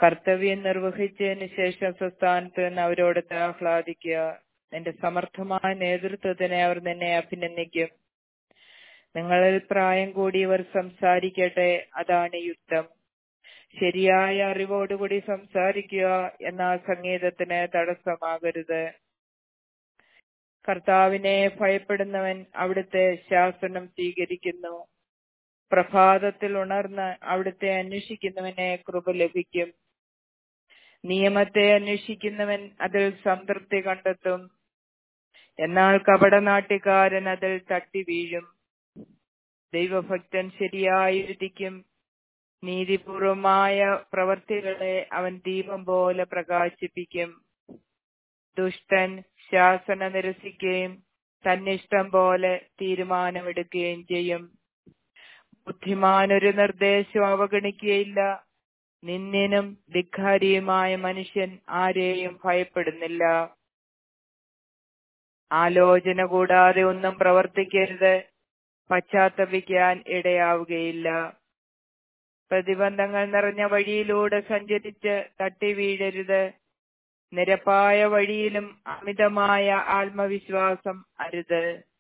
കർത്തവ്യം നിർവഹിച്ചതിന് ശേഷം സ്വസ്ഥാനത്ത് നിന്ന് അവരോട് ആഹ്ലാദിക്കുക നിന്റെ സമർത്ഥമായ നേതൃത്വത്തിനെ അവർ നിന്നെ അഭിനന്ദിക്കും നിങ്ങളിൽ പ്രായം കൂടിയവർ സംസാരിക്കട്ടെ അതാണ് യുക്തം ശരിയായ അറിവോടുകൂടി സംസാരിക്കുക എന്നാൽ സംഗീതത്തിന് തടസ്സമാകരുത് കർത്താവിനെ ഭയപ്പെടുന്നവൻ അവിടുത്തെ ശാസനം സ്വീകരിക്കുന്നു പ്രഭാതത്തിൽ ഉണർന്ന് അവിടുത്തെ അന്വേഷിക്കുന്നവനെ കൃപ ലഭിക്കും നിയമത്തെ അന്വേഷിക്കുന്നവൻ അതിൽ സംതൃപ്തി കണ്ടെത്തും എന്നാൽ കപടനാട്ടിക്കാരൻ അതിൽ തട്ടി വീഴും ദൈവഭക്തൻ ശരിയായി വിധിക്കും നീതിപൂർവമായ പ്രവർത്തികളെ അവൻ ദീപം പോലെ പ്രകാശിപ്പിക്കും ദുഷ്ടൻ ശാസന നിരസിക്കുകയും തന്നിഷ്ടം പോലെ തീരുമാനമെടുക്കുകയും ചെയ്യും ബുദ്ധിമാൻ ഒരു നിർദ്ദേശം അവഗണിക്കുകയില്ല നിന്ദിനും ധിക്കാരിയുമായ മനുഷ്യൻ ആരെയും ഭയപ്പെടുന്നില്ല ആലോചന കൂടാതെ ഒന്നും പ്രവർത്തിക്കരുത് പശ്ചാത്തപിക്കാൻ ഇടയാവുകയില്ല പ്രതിബന്ധങ്ങൾ നിറഞ്ഞ വഴിയിലൂടെ സഞ്ചരിച്ച് തട്ടി വീഴരുത് നിരപ്പായ വഴിയിലും അമിതമായ ആത്മവിശ്വാസം അരുത്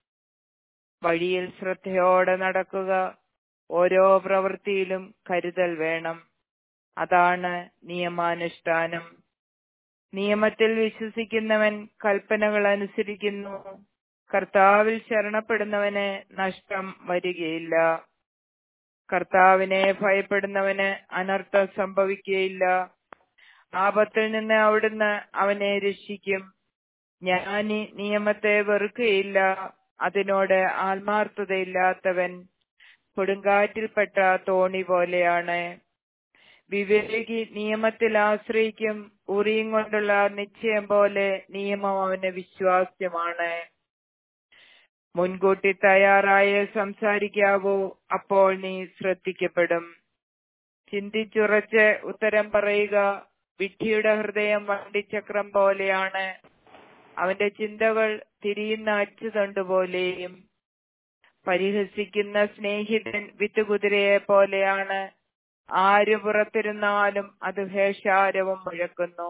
വഴിയിൽ ശ്രദ്ധയോടെ നടക്കുക ഓരോ പ്രവൃത്തിയിലും കരുതൽ വേണം അതാണ് നിയമാനുഷ്ഠാനം നിയമത്തിൽ വിശ്വസിക്കുന്നവൻ കൽപ്പനകൾ അനുസരിക്കുന്നു കർത്താവിൽ ശരണപ്പെടുന്നവന് നഷ്ടം വരികയില്ല കർത്താവിനെ ഭയപ്പെടുന്നവന് അനർത്ഥം സംഭവിക്കുകയില്ല ആപത്തിൽ നിന്ന് അവിടുന്ന് അവനെ രക്ഷിക്കും ഞാൻ ഈ നിയമത്തെ വെറുക്കുകയില്ല അതിനോട് ആത്മാർത്ഥതയില്ലാത്തവൻ കൊടുങ്കാറ്റിൽപ്പെട്ട തോണി പോലെയാണ് വിവേകി നിയമത്തിൽ ആശ്രയിക്കും ഉറിയും കൊണ്ടുള്ള നിശ്ചയം പോലെ നിയമം അവന് വിശ്വാസ്യമാണ് മുൻകൂട്ടി തയ്യാറായി സംസാരിക്കാവോ അപ്പോൾ നീ ശ്രദ്ധിക്കപ്പെടും ചിന്തിച്ചുറച്ച് ഉത്തരം പറയുക വിഡ്ഢിയുടെ ഹൃദയം വണ്ടിച്ചക്രം പോലെയാണ് അവന്റെ ചിന്തകൾ തിരിയുന്ന അച്ചുതണ്ട് പോലെയും പരിഹസിക്കുന്ന സ്നേഹിതൻ വിത്തുകുതിരയെ പോലെയാണ് ആര് പുറത്തിരുന്നാലും അത് ഹേഷാരവും മുഴക്കുന്നു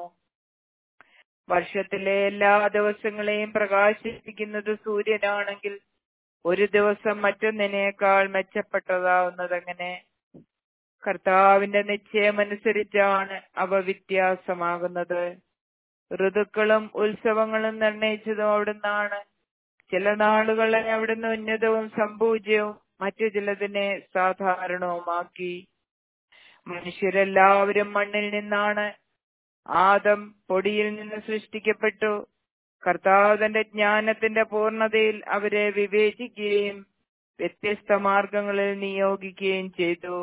വർഷത്തിലെ എല്ലാ ദിവസങ്ങളെയും പ്രകാശിപ്പിക്കുന്നത് സൂര്യനാണെങ്കിൽ ഒരു ദിവസം മറ്റൊന്നിനേക്കാൾ മെച്ചപ്പെട്ടതാവുന്നതെങ്ങനെ കർത്താവിന്റെ നിശ്ചയമനുസരിച്ചാണ് അവ വ്യത്യാസമാകുന്നത് ഋതുക്കളും ഉത്സവങ്ങളും നിർണയിച്ചതും അവിടുന്നാണ് ചില നാളുകളെ അവിടുന്ന് ഉന്നതവും സംപൂജ്യവും മറ്റു ചിലതിനെ സാധാരണവുമാക്കി മനുഷ്യരെല്ലാവരും മണ്ണിൽ നിന്നാണ് ആദം പൊടിയിൽ നിന്ന് സൃഷ്ടിക്കപ്പെട്ടു കർത്താവ് തന്റെ ജ്ഞാനത്തിന്റെ പൂർണ്ണതയിൽ അവരെ വിവേചിക്കുകയും വ്യത്യസ്ത മാർഗങ്ങളിൽ നിയോഗിക്കുകയും ചെയ്തു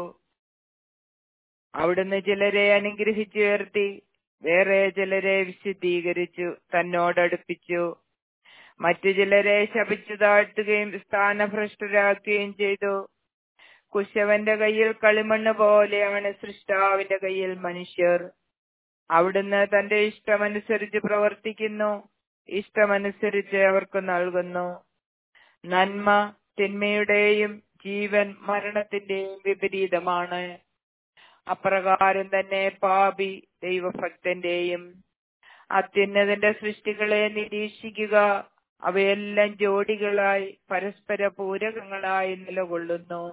അവിടുന്ന് ചിലരെ അനുഗ്രഹിച്ചുയർത്തി വേറെ ചിലരെ വിശുദ്ധീകരിച്ചു തന്നോടടുപ്പിച്ചു മറ്റു ചിലരെ ശപിച്ചു താഴ്ത്തുകയും സ്ഥാനഭ്രഷ്ടരാക്കുകയും ചെയ്തു കുശവന്റെ കയ്യിൽ കളിമണ്ണ് പോലെയാണ് സൃഷ്ടാവിന്റെ കയ്യിൽ മനുഷ്യർ അവിടുന്ന് തന്റെ ഇഷ്ടമനുസരിച്ച് പ്രവർത്തിക്കുന്നു ഇഷ്ടമനുസരിച്ച് അവർക്ക് നൽകുന്നു നന്മ തിന്മയുടെയും ജീവൻ മരണത്തിന്റെയും വിപരീതമാണ് അപ്രകാരം തന്നെ പാപി ദൈവഭക്തന്റെയും അത്യുന്നതിന്റെ സൃഷ്ടികളെ നിരീക്ഷിക്കുക അവയെല്ലാം ജോഡികളായി പരസ്പര പൂരകങ്ങളായി നിലകൊള്ളുന്നു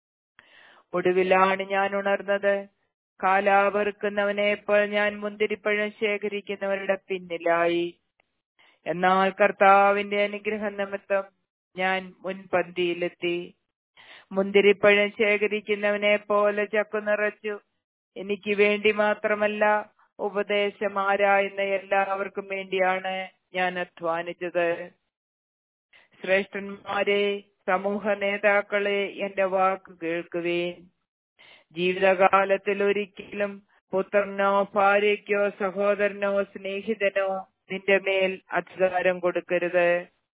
ഒടുവിലാണ് ഞാൻ ഉണർന്നത് കാലാവെറുക്കുന്നവനെ ഇപ്പോൾ ഞാൻ മുന്തിരിപ്പഴം ശേഖരിക്കുന്നവരുടെ പിന്നിലായി എന്നാൽ കർത്താവിന്റെ അനുഗ്രഹം നിമിത്തം ഞാൻ മുൻപന്തിയിലെത്തി മുന്തിരിപ്പഴം ശേഖരിക്കുന്നവനെ പോലെ ചക്കു നിറച്ചു എനിക്ക് വേണ്ടി മാത്രമല്ല ഉപദേശം ആരായുന്ന എല്ലാവർക്കും വേണ്ടിയാണ് ഞാൻ അധ്വാനിച്ചത് ശ്രേഷ്ഠന്മാരെ സമൂഹ നേതാക്കളെ എന്റെ വാക്ക് കേൾക്കുവേൻ ജീവിതകാലത്തിൽ ഒരിക്കലും പുത്രനോ ഭാര്യയ്ക്കോ സഹോദരനോ സ്നേഹിതനോ നിന്റെ മേൽ അധികാരം കൊടുക്കരുത്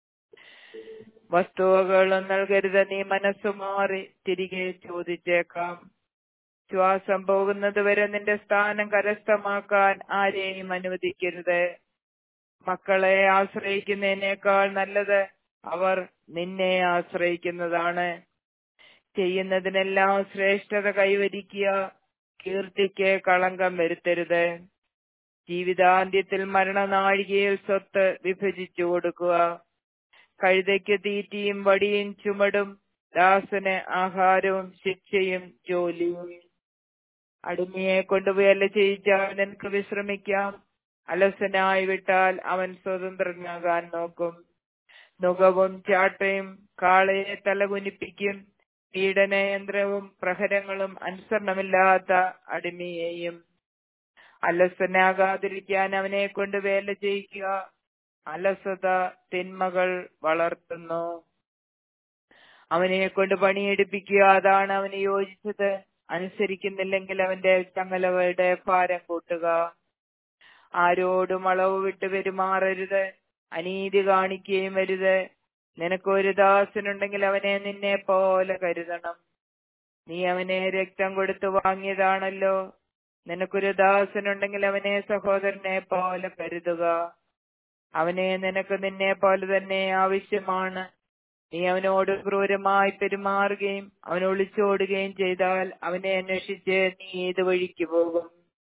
വസ്തുവകളും നൽകരുത് നീ മനസ്സു മാറി തിരികെ ചോദിച്ചേക്കാം ശ്വാസം പോകുന്നത് വരെ നിന്റെ സ്ഥാനം കരസ്ഥമാക്കാൻ ആരെയും അനുവദിക്കരുത് മക്കളെ ആശ്രയിക്കുന്നതിനേക്കാൾ നല്ലത് അവർ നിന്നെ ആശ്രയിക്കുന്നതാണ് ചെയ്യുന്നതിനെല്ലാം ശ്രേഷ്ഠത കൈവരിക്കുക കീർത്തിക്ക് കളങ്കം വരുത്തരുത് ജീവിതാന്ത്യത്തിൽ മരണനാഴികയിൽ സ്വത്ത് വിഭജിച്ചു കൊടുക്കുക കഴുതയ്ക്ക് തീറ്റിയും വടിയും ചുമടും ദാസന് ആഹാരവും ശിക്ഷയും ജോലിയും അടിമയെ കൊണ്ടുപോയല്ല ചെയ്യിച്ചാൽ നിനക്ക് വിശ്രമിക്കാം അലസനായി വിട്ടാൽ അവൻ സ്വതന്ത്രനാകാൻ നോക്കും നുകവും ചാട്ടയും കാളയെ തലകുനിപ്പിക്കും പീഡനയന്ത്രവും പ്രഹരങ്ങളും അനുസരണമില്ലാത്ത അടിമയെയും അലസനാകാതിരിക്കാൻ അവനെ കൊണ്ട് വേല ചെയ്യിക്കുക അലസത തിന്മകൾ വളർത്തുന്നു അവനെ കൊണ്ട് പണിയെടുപ്പിക്കുക അതാണ് അവന് യോജിച്ചത് അനുസരിക്കുന്നില്ലെങ്കിൽ അവന്റെ ചങ്ങലവയുടെ ഭാരം കൂട്ടുക ആരോടും അളവ് വിട്ട് പെരുമാറരുത് അനീതി കാണിക്കുകയും വരുത് നിനക്കൊരു ദാസനുണ്ടെങ്കിൽ അവനെ നിന്നെ പോലെ കരുതണം നീ അവനെ രക്തം കൊടുത്തു വാങ്ങിയതാണല്ലോ നിനക്കൊരു ദാസനുണ്ടെങ്കിൽ അവനെ സഹോദരനെ പോലെ കരുതുക അവനെ നിനക്ക് നിന്നെ പോലെ തന്നെ ആവശ്യമാണ് നീ അവനോട് ക്രൂരമായി പെരുമാറുകയും അവൻ ഒളിച്ചോടുകയും ചെയ്താൽ അവനെ അന്വേഷിച്ച് നീ ഏത് വഴിക്ക് പോകും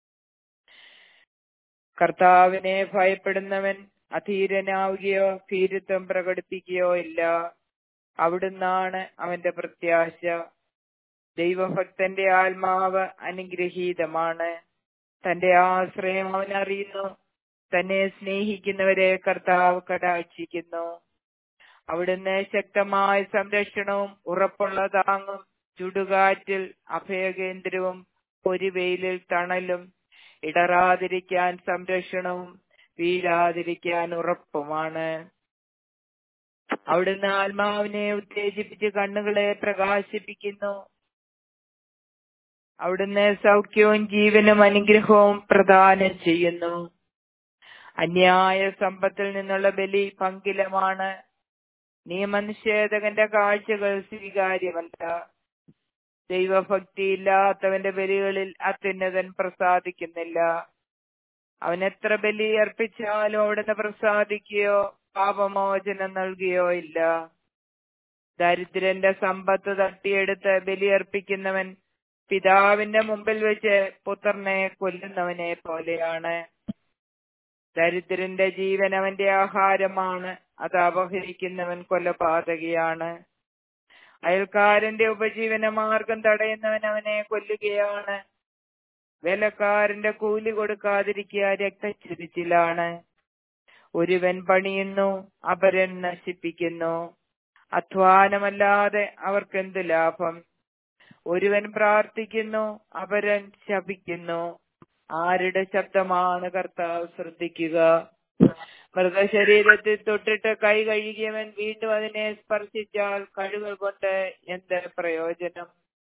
കർത്താവിനെ ഭയപ്പെടുന്നവൻ അധീരനാവുകയോ ഭീരുത്വം പ്രകടിപ്പിക്കുകയോ ഇല്ല അവിടുന്നാണ് അവന്റെ പ്രത്യാശ ദൈവഭക്തന്റെ ആത്മാവ് അനുഗ്രഹീതമാണ് തന്റെ ആശ്രയം അവൻ അറിയുന്നു തന്നെ സ്നേഹിക്കുന്നവരെ കർത്താവ് കടാക്ഷിക്കുന്നു അവിടുന്ന് ശക്തമായ സംരക്ഷണവും ഉറപ്പുള്ള താങ്ങും ചുടുകാറ്റിൽ അഭയകേന്ദ്രവും പൊരിവെയിലിൽ തണലും ഇടറാതിരിക്കാൻ സംരക്ഷണവും വീഴാതിരിക്കാൻ ഉറപ്പുമാണ് അവിടുന്ന് ആത്മാവിനെ ഉത്തേജിപ്പിച്ച് കണ്ണുകളെ പ്രകാശിപ്പിക്കുന്നു അവിടുന്ന് സൗഖ്യവും ജീവനും അനുഗ്രഹവും പ്രദാനം ചെയ്യുന്നു അന്യായ സമ്പത്തിൽ നിന്നുള്ള ബലി പങ്കിലമാണ് നിയമനിഷേധകന്റെ കാഴ്ചകൾ സ്വീകാര്യമല്ല ദൈവഭക്തി ഇല്ലാത്തവന്റെ ബലികളിൽ അത്യുന്നതൻ പ്രസാദിക്കുന്നില്ല അവൻ എത്ര ബലി അർപ്പിച്ചാലും അവിടുന്ന് പ്രസാദിക്കുകയോ പാപമോചനം നൽകുകയോ ഇല്ല ദരിദ്രന്റെ സമ്പത്ത് തട്ടിയെടുത്ത് ബലിയർപ്പിക്കുന്നവൻ പിതാവിന്റെ മുമ്പിൽ വെച്ച് പുത്രനെ കൊല്ലുന്നവനെ പോലെയാണ് ദരിദ്രന്റെ ജീവൻ അവന്റെ ആഹാരമാണ് അത് അപഹരിക്കുന്നവൻ കൊലപാതകയാണ് അയൽക്കാരന്റെ ഉപജീവന മാർഗം തടയുന്നവൻ അവനെ കൊല്ലുകയാണ് വേലക്കാരന്റെ കൂലി കൊടുക്കാതിരിക്കുക രക്തച്ചുരിച്ചിലാണ് ഒരുവൻ പണിയുന്നു അപരൻ നശിപ്പിക്കുന്നു അധ്വാനമല്ലാതെ അവർക്കെന്ത് ലാഭം ഒരുവൻ പ്രാർത്ഥിക്കുന്നു അപരൻ ശപിക്കുന്നു ആരുടെ ശബ്ദമാണ് കർത്താവ് ശ്രദ്ധിക്കുക മൃതശരീരത്തിൽ തൊട്ടിട്ട് കൈ കഴുകിയവൻ വീണ്ടും അതിനെ സ്പർശിച്ചാൽ കഴിവുകൾ കൊണ്ട് എന്ത് പ്രയോജനം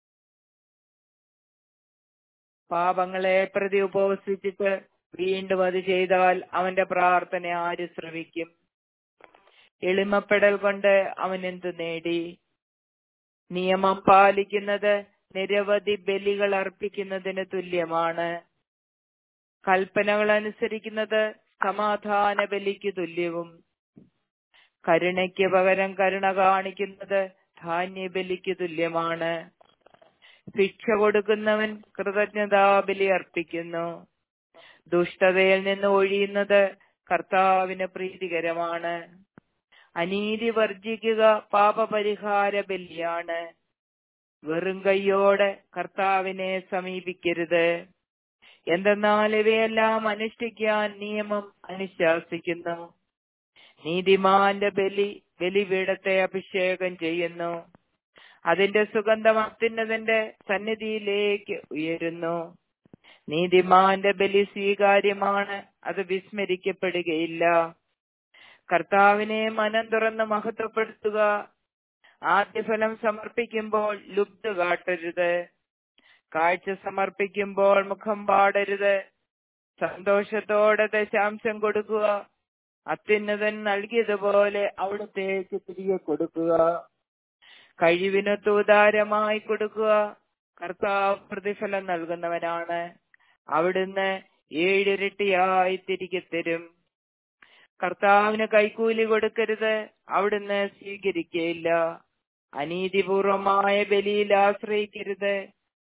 പാപങ്ങളെ പ്രതി ഉപവസിച്ചിട്ട് വീണ്ടും അത് ചെയ്താൽ അവന്റെ പ്രാർത്ഥന ആര് ശ്രവിക്കും എളിമപ്പെടൽ കൊണ്ട് അവൻ എന്തു നേടി നിയമം പാലിക്കുന്നത് നിരവധി ബലികൾ അർപ്പിക്കുന്നതിന് തുല്യമാണ് കൽപ്പനകൾ അനുസരിക്കുന്നത് സമാധാന ബലിക്ക് തുല്യവും കരുണയ്ക്ക് പകരം കരുണ കാണിക്കുന്നത് ധാന്യബലിക്ക് തുല്യമാണ് ശിക്ഷ കൊടുക്കുന്നവൻ കൃതജ്ഞതാബലി അർപ്പിക്കുന്നു ദുഷ്ടതയിൽ നിന്ന് ഒഴിയുന്നത് കർത്താവിന് പ്രീതികരമാണ് അനീതി വർജിക്കുക പാപപരിഹാര ബലിയാണ് വെറും കൈയോടെ കർത്താവിനെ സമീപിക്കരുത് എന്തെന്നാൽ ഇവയെല്ലാം അനുഷ്ഠിക്കാൻ നിയമം അനുശാസിക്കുന്നു നീതിമാന്റെ ബലി ബലിപീഠത്തെ അഭിഷേകം ചെയ്യുന്നു അതിന്റെ സുഗന്ധം അത്യുന്നതന്റെ സന്നിധിയിലേക്ക് ഉയരുന്നു നീതിമാന്റെ ബലി സ്വീകാര്യമാണ് അത് വിസ്മരിക്കപ്പെടുകയില്ല കർത്താവിനെ മനം തുറന്ന് മഹത്വപ്പെടുത്തുക ആദ്യഫലം സമർപ്പിക്കുമ്പോൾ ലുബ്ധ കാട്ടരുത് കാഴ്ച സമർപ്പിക്കുമ്പോൾ മുഖം പാടരുത് സന്തോഷത്തോടെ ദശാംശം കൊടുക്കുക അത്യുന്നതൻ നൽകിയതുപോലെ അവിടത്തേക്ക് തിരികെ കൊടുക്കുക കഴിവിന് തൂതാരമായി കൊടുക്കുക കർത്താവ് പ്രതിഫലം നൽകുന്നവനാണ് അവിടുന്ന് ഏഴിരട്ടിയായി തിരികെ തരും കർത്താവിന് കൈക്കൂലി കൊടുക്കരുത് അവിടുന്ന് സ്വീകരിക്കയില്ല അനീതിപൂർവമായ ബലിയിൽ ആശ്രയിക്കരുത്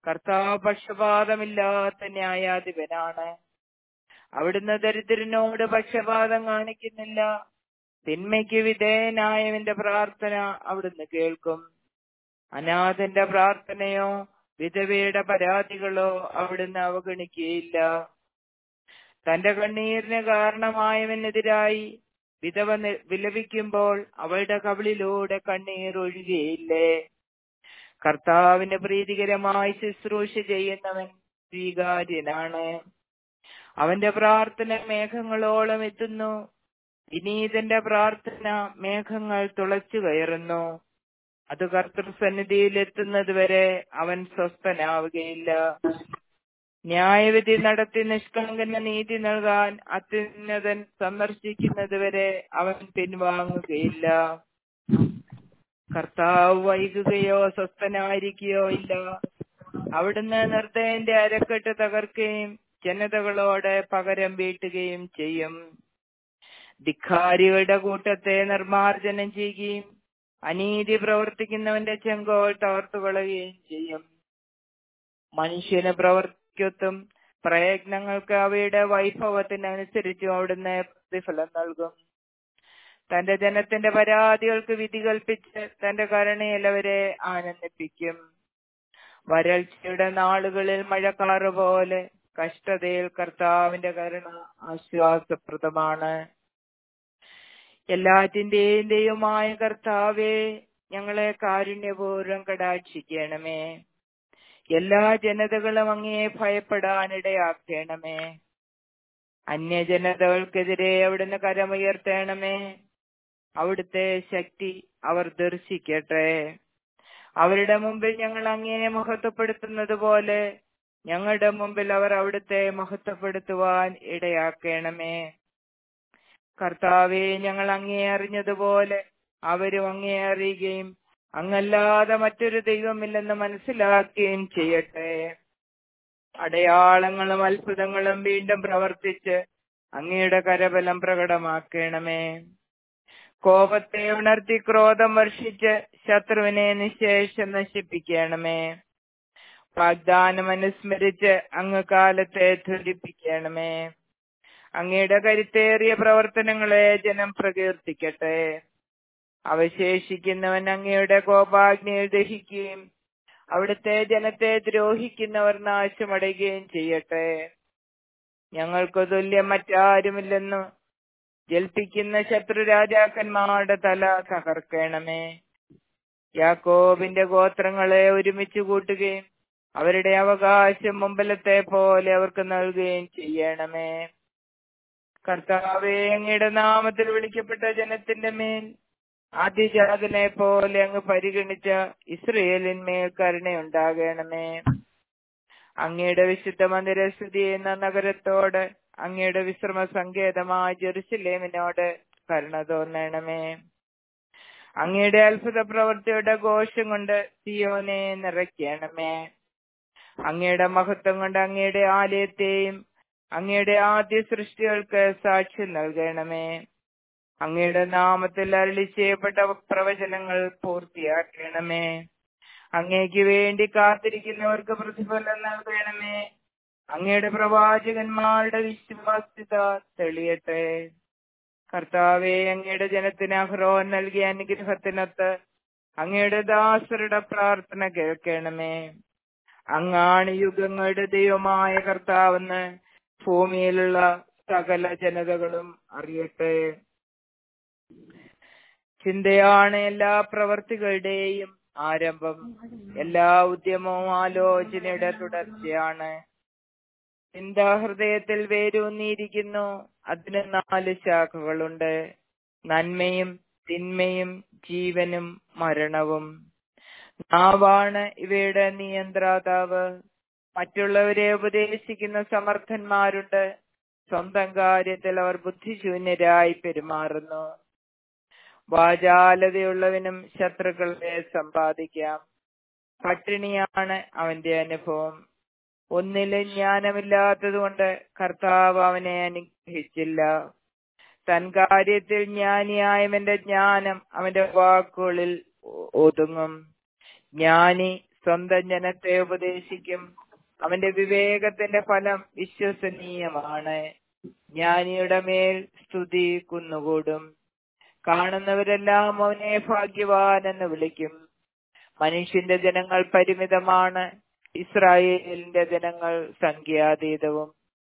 കർത്താവ് പക്ഷപാതമില്ലാത്ത ന്യായാധിപനാണ് അവിടുന്ന് ദരിദ്രനോട് പക്ഷപാതം കാണിക്കുന്നില്ല തിന്മയ്ക്ക് വിധേയനായവന്റെ പ്രാർത്ഥന അവിടുന്ന് കേൾക്കും അനാഥന്റെ പ്രാർത്ഥനയോ വിധവയുടെ പരാതികളോ അവിടുന്ന് അവഗണിക്കുകയില്ല തന്റെ കണ്ണീരിന് കാരണമായവനെതിരായി വിധവ നി- വിലപിക്കുമ്പോൾ അവളുടെ കവിളിലൂടെ കണ്ണീർ ഒഴുകുകയില്ലേ കർത്താവിന് പ്രീതികരമായി ശുശ്രൂഷ ചെയ്യുന്നവൻ സ്വീകാര്യനാണ് അവന്റെ പ്രാർത്ഥന മേഘങ്ങളോളം എത്തുന്നു വിനീതന്റെ പ്രാർത്ഥന മേഘങ്ങൾ തുളച്ചു കയറുന്നു അത് കർത്തൃസന്നിധിയിൽ എത്തുന്നത് വരെ അവൻ സ്വസ്ഥനാവുകയില്ല ന്യായവിധി നടത്തി നിഷ്കളങ്കന നീതി നൽകാൻ അത്യുന്നതൻ സന്ദർശിക്കുന്നത് വരെ അവൻ പിൻവാങ്ങുകയില്ല കർത്താവ് വൈകുകയോ സ്വസ്ഥനായിരിക്കുകയോ ഇല്ല അവിടുന്ന് നിർദ്ദയന്റെ അരക്കെട്ട് തകർക്കുകയും ജനതകളോട് പകരം വീട്ടുകയും ചെയ്യും ധിക്കാരികളുടെ കൂട്ടത്തെ നിർമാർജനം ചെയ്യുകയും അനീതി പ്രവർത്തിക്കുന്നവന്റെ ചെങ്കോൾ തകർത്തുകളയുകയും ചെയ്യും മനുഷ്യന് പ്രവർത്തിക്കൊത്തും പ്രയത്നങ്ങൾക്ക് അവയുടെ വൈഭവത്തിനനുസരിച്ചും അവിടുന്ന് പ്രതിഫലം നൽകും തന്റെ ജനത്തിന്റെ പരാതികൾക്ക് വിധി കൽപ്പിച്ച് തന്റെ കരുണയിൽ അവരെ ആനന്ദിപ്പിക്കും വരൾച്ചയുടെ നാളുകളിൽ മഴക്കാറ് പോലെ കഷ്ടതയിൽ കർത്താവിന്റെ കരുണ ആശ്വാസപ്രദമാണ് എല്ലാറ്റിന്റെയും ദൈവമായ കർത്താവെ ഞങ്ങളെ കാരുണ്യപൂർവ്വം കടാക്ഷിക്കണമേ എല്ലാ ജനതകളും അങ്ങയെ ഭയപ്പെടാനിടയാക്കണമേ അന്യജനതകൾക്കെതിരെ അവിടുന്ന് കരമുയർത്തണമേ അവിടുത്തെ ശക്തി അവർ ദർശിക്കട്ടെ അവരുടെ മുമ്പിൽ ഞങ്ങൾ അങ്ങയെ മഹത്വപ്പെടുത്തുന്നത് പോലെ ഞങ്ങളുടെ മുമ്പിൽ അവർ അവിടുത്തെ മഹത്വപ്പെടുത്തുവാൻ ഇടയാക്കണമേ കർത്താവെ ഞങ്ങൾ അങ്ങയെ അറിഞ്ഞതുപോലെ അവരും അങ്ങയെ അറിയുകയും അങ്ങല്ലാതെ മറ്റൊരു ദൈവമില്ലെന്ന് മനസ്സിലാക്കുകയും ചെയ്യട്ടെ അടയാളങ്ങളും അത്ഭുതങ്ങളും വീണ്ടും പ്രവർത്തിച്ച് അങ്ങയുടെ കരബലം പ്രകടമാക്കണമേ കോപത്തെ ഉണർത്തി ക്രോധം വർഷിച്ച് ശത്രുവിനെ നിശേഷം നശിപ്പിക്കണമേ വാഗ്ദാനം അനുസ്മരിച്ച് അങ്ങ് കാലത്തെ ധരിപ്പിക്കണമേ അങ്ങയുടെ കരുത്തേറിയ പ്രവർത്തനങ്ങളെ ജനം പ്രകീർത്തിക്കട്ടെ അവശേഷിക്കുന്നവൻ അങ്ങയുടെ കോപാഗ്നിയിൽ ദഹിക്കുകയും അവിടുത്തെ ജനത്തെ ദ്രോഹിക്കുന്നവർ നാശമടയുകയും ചെയ്യട്ടെ ഞങ്ങൾക്ക് തുല്യം മറ്റാരുമില്ലെന്നും ജൽപ്പിക്കുന്ന ശത്രു രാജാക്കന്മാരുടെ തല തകർക്കണമേ യാക്കോബിന്റെ ഗോത്രങ്ങളെ ഒരുമിച്ച് കൂട്ടുകയും അവരുടെ അവകാശം മുമ്പിലത്തെ പോലെ അവർക്ക് നൽകുകയും ചെയ്യണമേ കർത്താവെ അങ്ങയുടെ നാമത്തിൽ വിളിക്കപ്പെട്ട ജനത്തിന്റെ മേൽ ആദ്യജാതനെ പോലെ അങ്ങ് പരിഗണിച്ച ഇസ്രയേലിന്മേൽ കരുണയുണ്ടാകണമേ അങ്ങയുടെ വിശുദ്ധ മന്ദിര സ്ഥിതി ചെയ്യുന്ന നഗരത്തോട് അങ്ങയുടെ വിശ്രമ സങ്കേതമായ ജെറുസലേമിനോട് കരുണ തോന്നണമേ അങ്ങയുടെ അത്ഭുത പ്രവൃത്തിയുടെ ഘോഷം കൊണ്ട് സിയോനെ നിറയ്ക്കണമേ അങ്ങയുടെ മഹത്വം കൊണ്ട് അങ്ങയുടെ ആലയത്തെയും അങ്ങയുടെ ആദ്യ സൃഷ്ടികൾക്ക് സാക്ഷ്യം നൽകണമേ അങ്ങയുടെ നാമത്തിൽ അരളി ചെയ്യപ്പെട്ട പ്രവചനങ്ങൾ പൂർത്തിയാക്കണമേ അങ്ങേക്ക് വേണ്ടി കാത്തിരിക്കുന്നവർക്ക് പ്രതിഫലം നൽകണമേ അങ്ങയുടെ പ്രവാചകന്മാരുടെ വിശ്വാസ്യത തെളിയട്ടെ കർത്താവെ അങ്ങയുടെ ജനത്തിന് അഹ്റോൻ നൽകിയ അനുഗ്രഹത്തിനൊത്ത് അങ്ങയുടെ ദാസരുടെ പ്രാർത്ഥന കേൾക്കണമേ അങ്ങാണ് യുഗങ്ങളുടെ ദൈവമായ കർത്താവെന്ന് ഭൂമിയിലുള്ള സകല ജനതകളും അറിയട്ടെ ചിന്തയാണ് എല്ലാ പ്രവർത്തികളുടെയും ആരംഭം എല്ലാ ഉദ്യമവും ആലോചനയുടെ തുടർച്ചയാണ് ചിന്ത ഹൃദയത്തിൽ വേരൂന്നിയിരിക്കുന്നു അതിന് നാല് ശാഖകളുണ്ട് നന്മയും തിന്മയും ജീവനും മരണവും നാവാണ് ഇവയുടെ നിയന്ത്രാതാവ് മറ്റുള്ളവരെ ഉപദേശിക്കുന്ന സമർത്ഥന്മാരുണ്ട് സ്വന്തം കാര്യത്തിൽ അവർ ബുദ്ധിശൂന്യരായി പെരുമാറുന്നു വാചാലതയുള്ളവനും ശത്രുക്കളെ സമ്പാദിക്കാം പട്ടിണിയാണ് അവന്റെ അനുഭവം ഒന്നിലും ജ്ഞാനമില്ലാത്തതുകൊണ്ട് കർത്താവ് അവനെ അനുഗ്രഹിച്ചില്ല തൻ കാര്യത്തിൽ ജ്ഞാനിയായവന്റെ ജ്ഞാനം അവന്റെ വാക്കുകളിൽ ഒതുങ്ങും ജ്ഞാനി സ്വന്തം ജനത്തെ ഉപദേശിക്കും അവന്റെ വിവേകത്തിന്റെ ഫലം വിശ്വസനീയമാണ് ജ്ഞാനിയുടെ മേൽ സ്തുതി കുന്നുകൂടും കാണുന്നവരെല്ലാം അവനെ ഭാഗ്യവാൻ എന്ന് വിളിക്കും മനുഷ്യന്റെ ജനങ്ങൾ പരിമിതമാണ് ഇസ്രായേലിന്റെ ജനങ്ങൾ സംഖ്യാതീതവും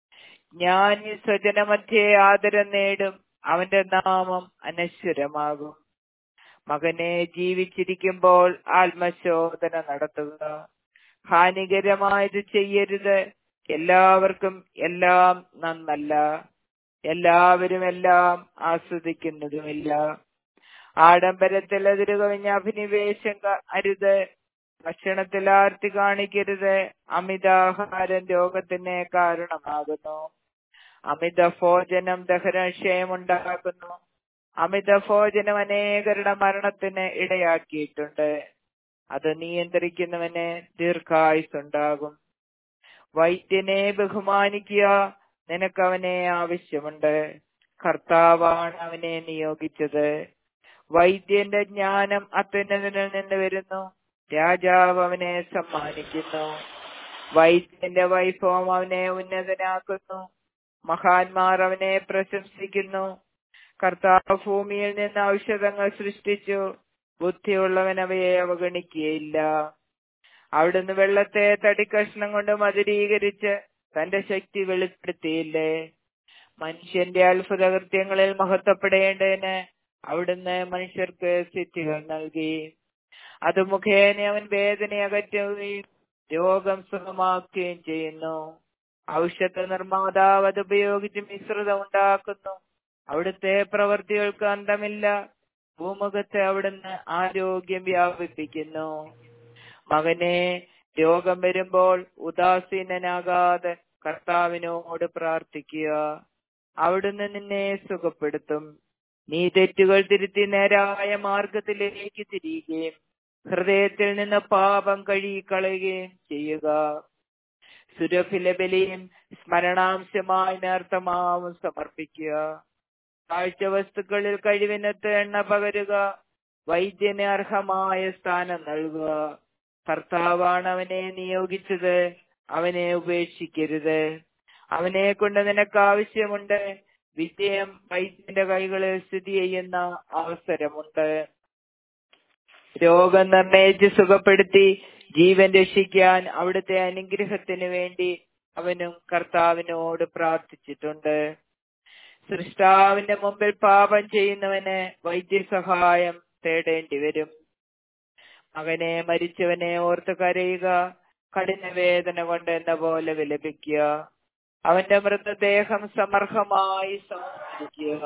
ജ്ഞാനി സ്വജനമധ്യേ ആദരം നേടും അവന്റെ നാമം അനശ്വരമാകും മകനെ ജീവിച്ചിരിക്കുമ്പോൾ ആത്മശോധന നടത്തുക ഹാനികരമായത് ചെയ്യരുത് എല്ലാവർക്കും എല്ലാം നന്നല്ല എല്ലാവരും എല്ലാം ആസ്വദിക്കുന്നതുമില്ല ആഡംബരത്തിൽ അതിരു കവിഞ്ഞ അഭിനിവേശം ക- അരുത് ഭക്ഷണത്തിൽ ആർത്തി കാണിക്കരുത് അമിതാഹാരം രോഗത്തിന് കാരണമാകുന്നു അമിത ഭോജനം ദഹനക്ഷയമുണ്ടാക്കുന്നു അമിത ഭോജനം അനേകരുടെ മരണത്തിന് ഇടയാക്കിയിട്ടുണ്ട് അത് നിയന്ത്രിക്കുന്നവന് ദീർഘായുസുണ്ടാകും വൈദ്യനെ ബഹുമാനിക്കുക നിനക്ക് അവനെ ആവശ്യമുണ്ട് കർത്താവാണ് അവനെ നിയോഗിച്ചത് വൈദ്യന്റെ ജ്ഞാനം അത്യുന്നതനിൽ നിന്ന് വരുന്നു രാജാവ് അവനെ സമ്മാനിക്കുന്നു വൈദ്യന്റെ വൈഭവം അവനെ ഉന്നതനാക്കുന്നു മഹാന്മാർ അവനെ പ്രശംസിക്കുന്നു കർത്താവ് ഭൂമിയിൽ നിന്ന് ഔഷധങ്ങൾ സൃഷ്ടിച്ചു ബുദ്ധിയുള്ളവൻ അവയെ അവഗണിക്കുകയില്ല അവിടുന്ന് വെള്ളത്തെ തടിക്കഷ്ണം കൊണ്ട് മധുരീകരിച്ച് തന്റെ ശക്തി വെളിപ്പെടുത്തിയില്ലേ മനുഷ്യന്റെ അത്ഭുത കൃത്യങ്ങളിൽ മഹത്വപ്പെടേണ്ടതിന് അവിടുന്ന് മനുഷ്യർക്ക് സിദ്ധികൾ നൽകി അത് മുഖേന അവൻ വേദന അകറ്റുകയും രോഗം സുഖമാക്കുകയും ചെയ്യുന്നു ഔഷധ നിർമ്മാതാവ് അത് ഉപയോഗിച്ച് മിശ്രിതം ഉണ്ടാക്കുന്നു അവിടുത്തെ പ്രവൃത്തികൾക്ക് അന്തമില്ല ഭൂമുഖത്ത് അവിടുന്ന് ആരോഗ്യം വ്യാപിപ്പിക്കുന്നു മകനെ രോഗം വരുമ്പോൾ ഉദാസീനനാകാതെ കർത്താവിനോട് പ്രാർത്ഥിക്കുക അവിടുന്ന് നിന്നെ സുഖപ്പെടുത്തും നീ തെറ്റുകൾ തിരുത്തി നേരായ മാർഗത്തിലേക്ക് തിരിയുകയും ഹൃദയത്തിൽ നിന്ന് പാപം കഴുകിക്കളയുകയും ചെയ്യുക സുരഭില ബലിയും സ്മരണാംശമായി നേർത്തമാവും സമർപ്പിക്കുക കാഴ്ച വസ്തുക്കളിൽ കഴിവിനത്ത് എണ്ണ പകരുക വൈദ്യന് അർഹമായ സ്ഥാനം നൽകുക കർത്താവാണ് അവനെ നിയോഗിച്ചത് അവനെ ഉപേക്ഷിക്കരുത് അവനെ കൊണ്ട് നിനക്ക് ആവശ്യമുണ്ട് വിജയം വൈദ്യന്റെ കൈകളിൽ സ്ഥിതി ചെയ്യുന്ന അവസരമുണ്ട് രോഗം നിർണയിച്ച് സുഖപ്പെടുത്തി ജീവൻ രക്ഷിക്കാൻ അവിടുത്തെ അനുഗ്രഹത്തിന് വേണ്ടി അവനും കർത്താവിനോട് പ്രാർത്ഥിച്ചിട്ടുണ്ട് സൃഷ്ടാവിന്റെ മുമ്പിൽ പാപം ചെയ്യുന്നവന് വൈദ്യസഹായം തേടേണ്ടി വരും മകനെ മരിച്ചവനെ ഓർത്ത് കരയുക കഠിന വേദന കൊണ്ട് എന്ന പോലെ വിലപിക്കുക അവന്റെ മൃതദേഹം സമർഹമായി സംസ്കരിക്കുക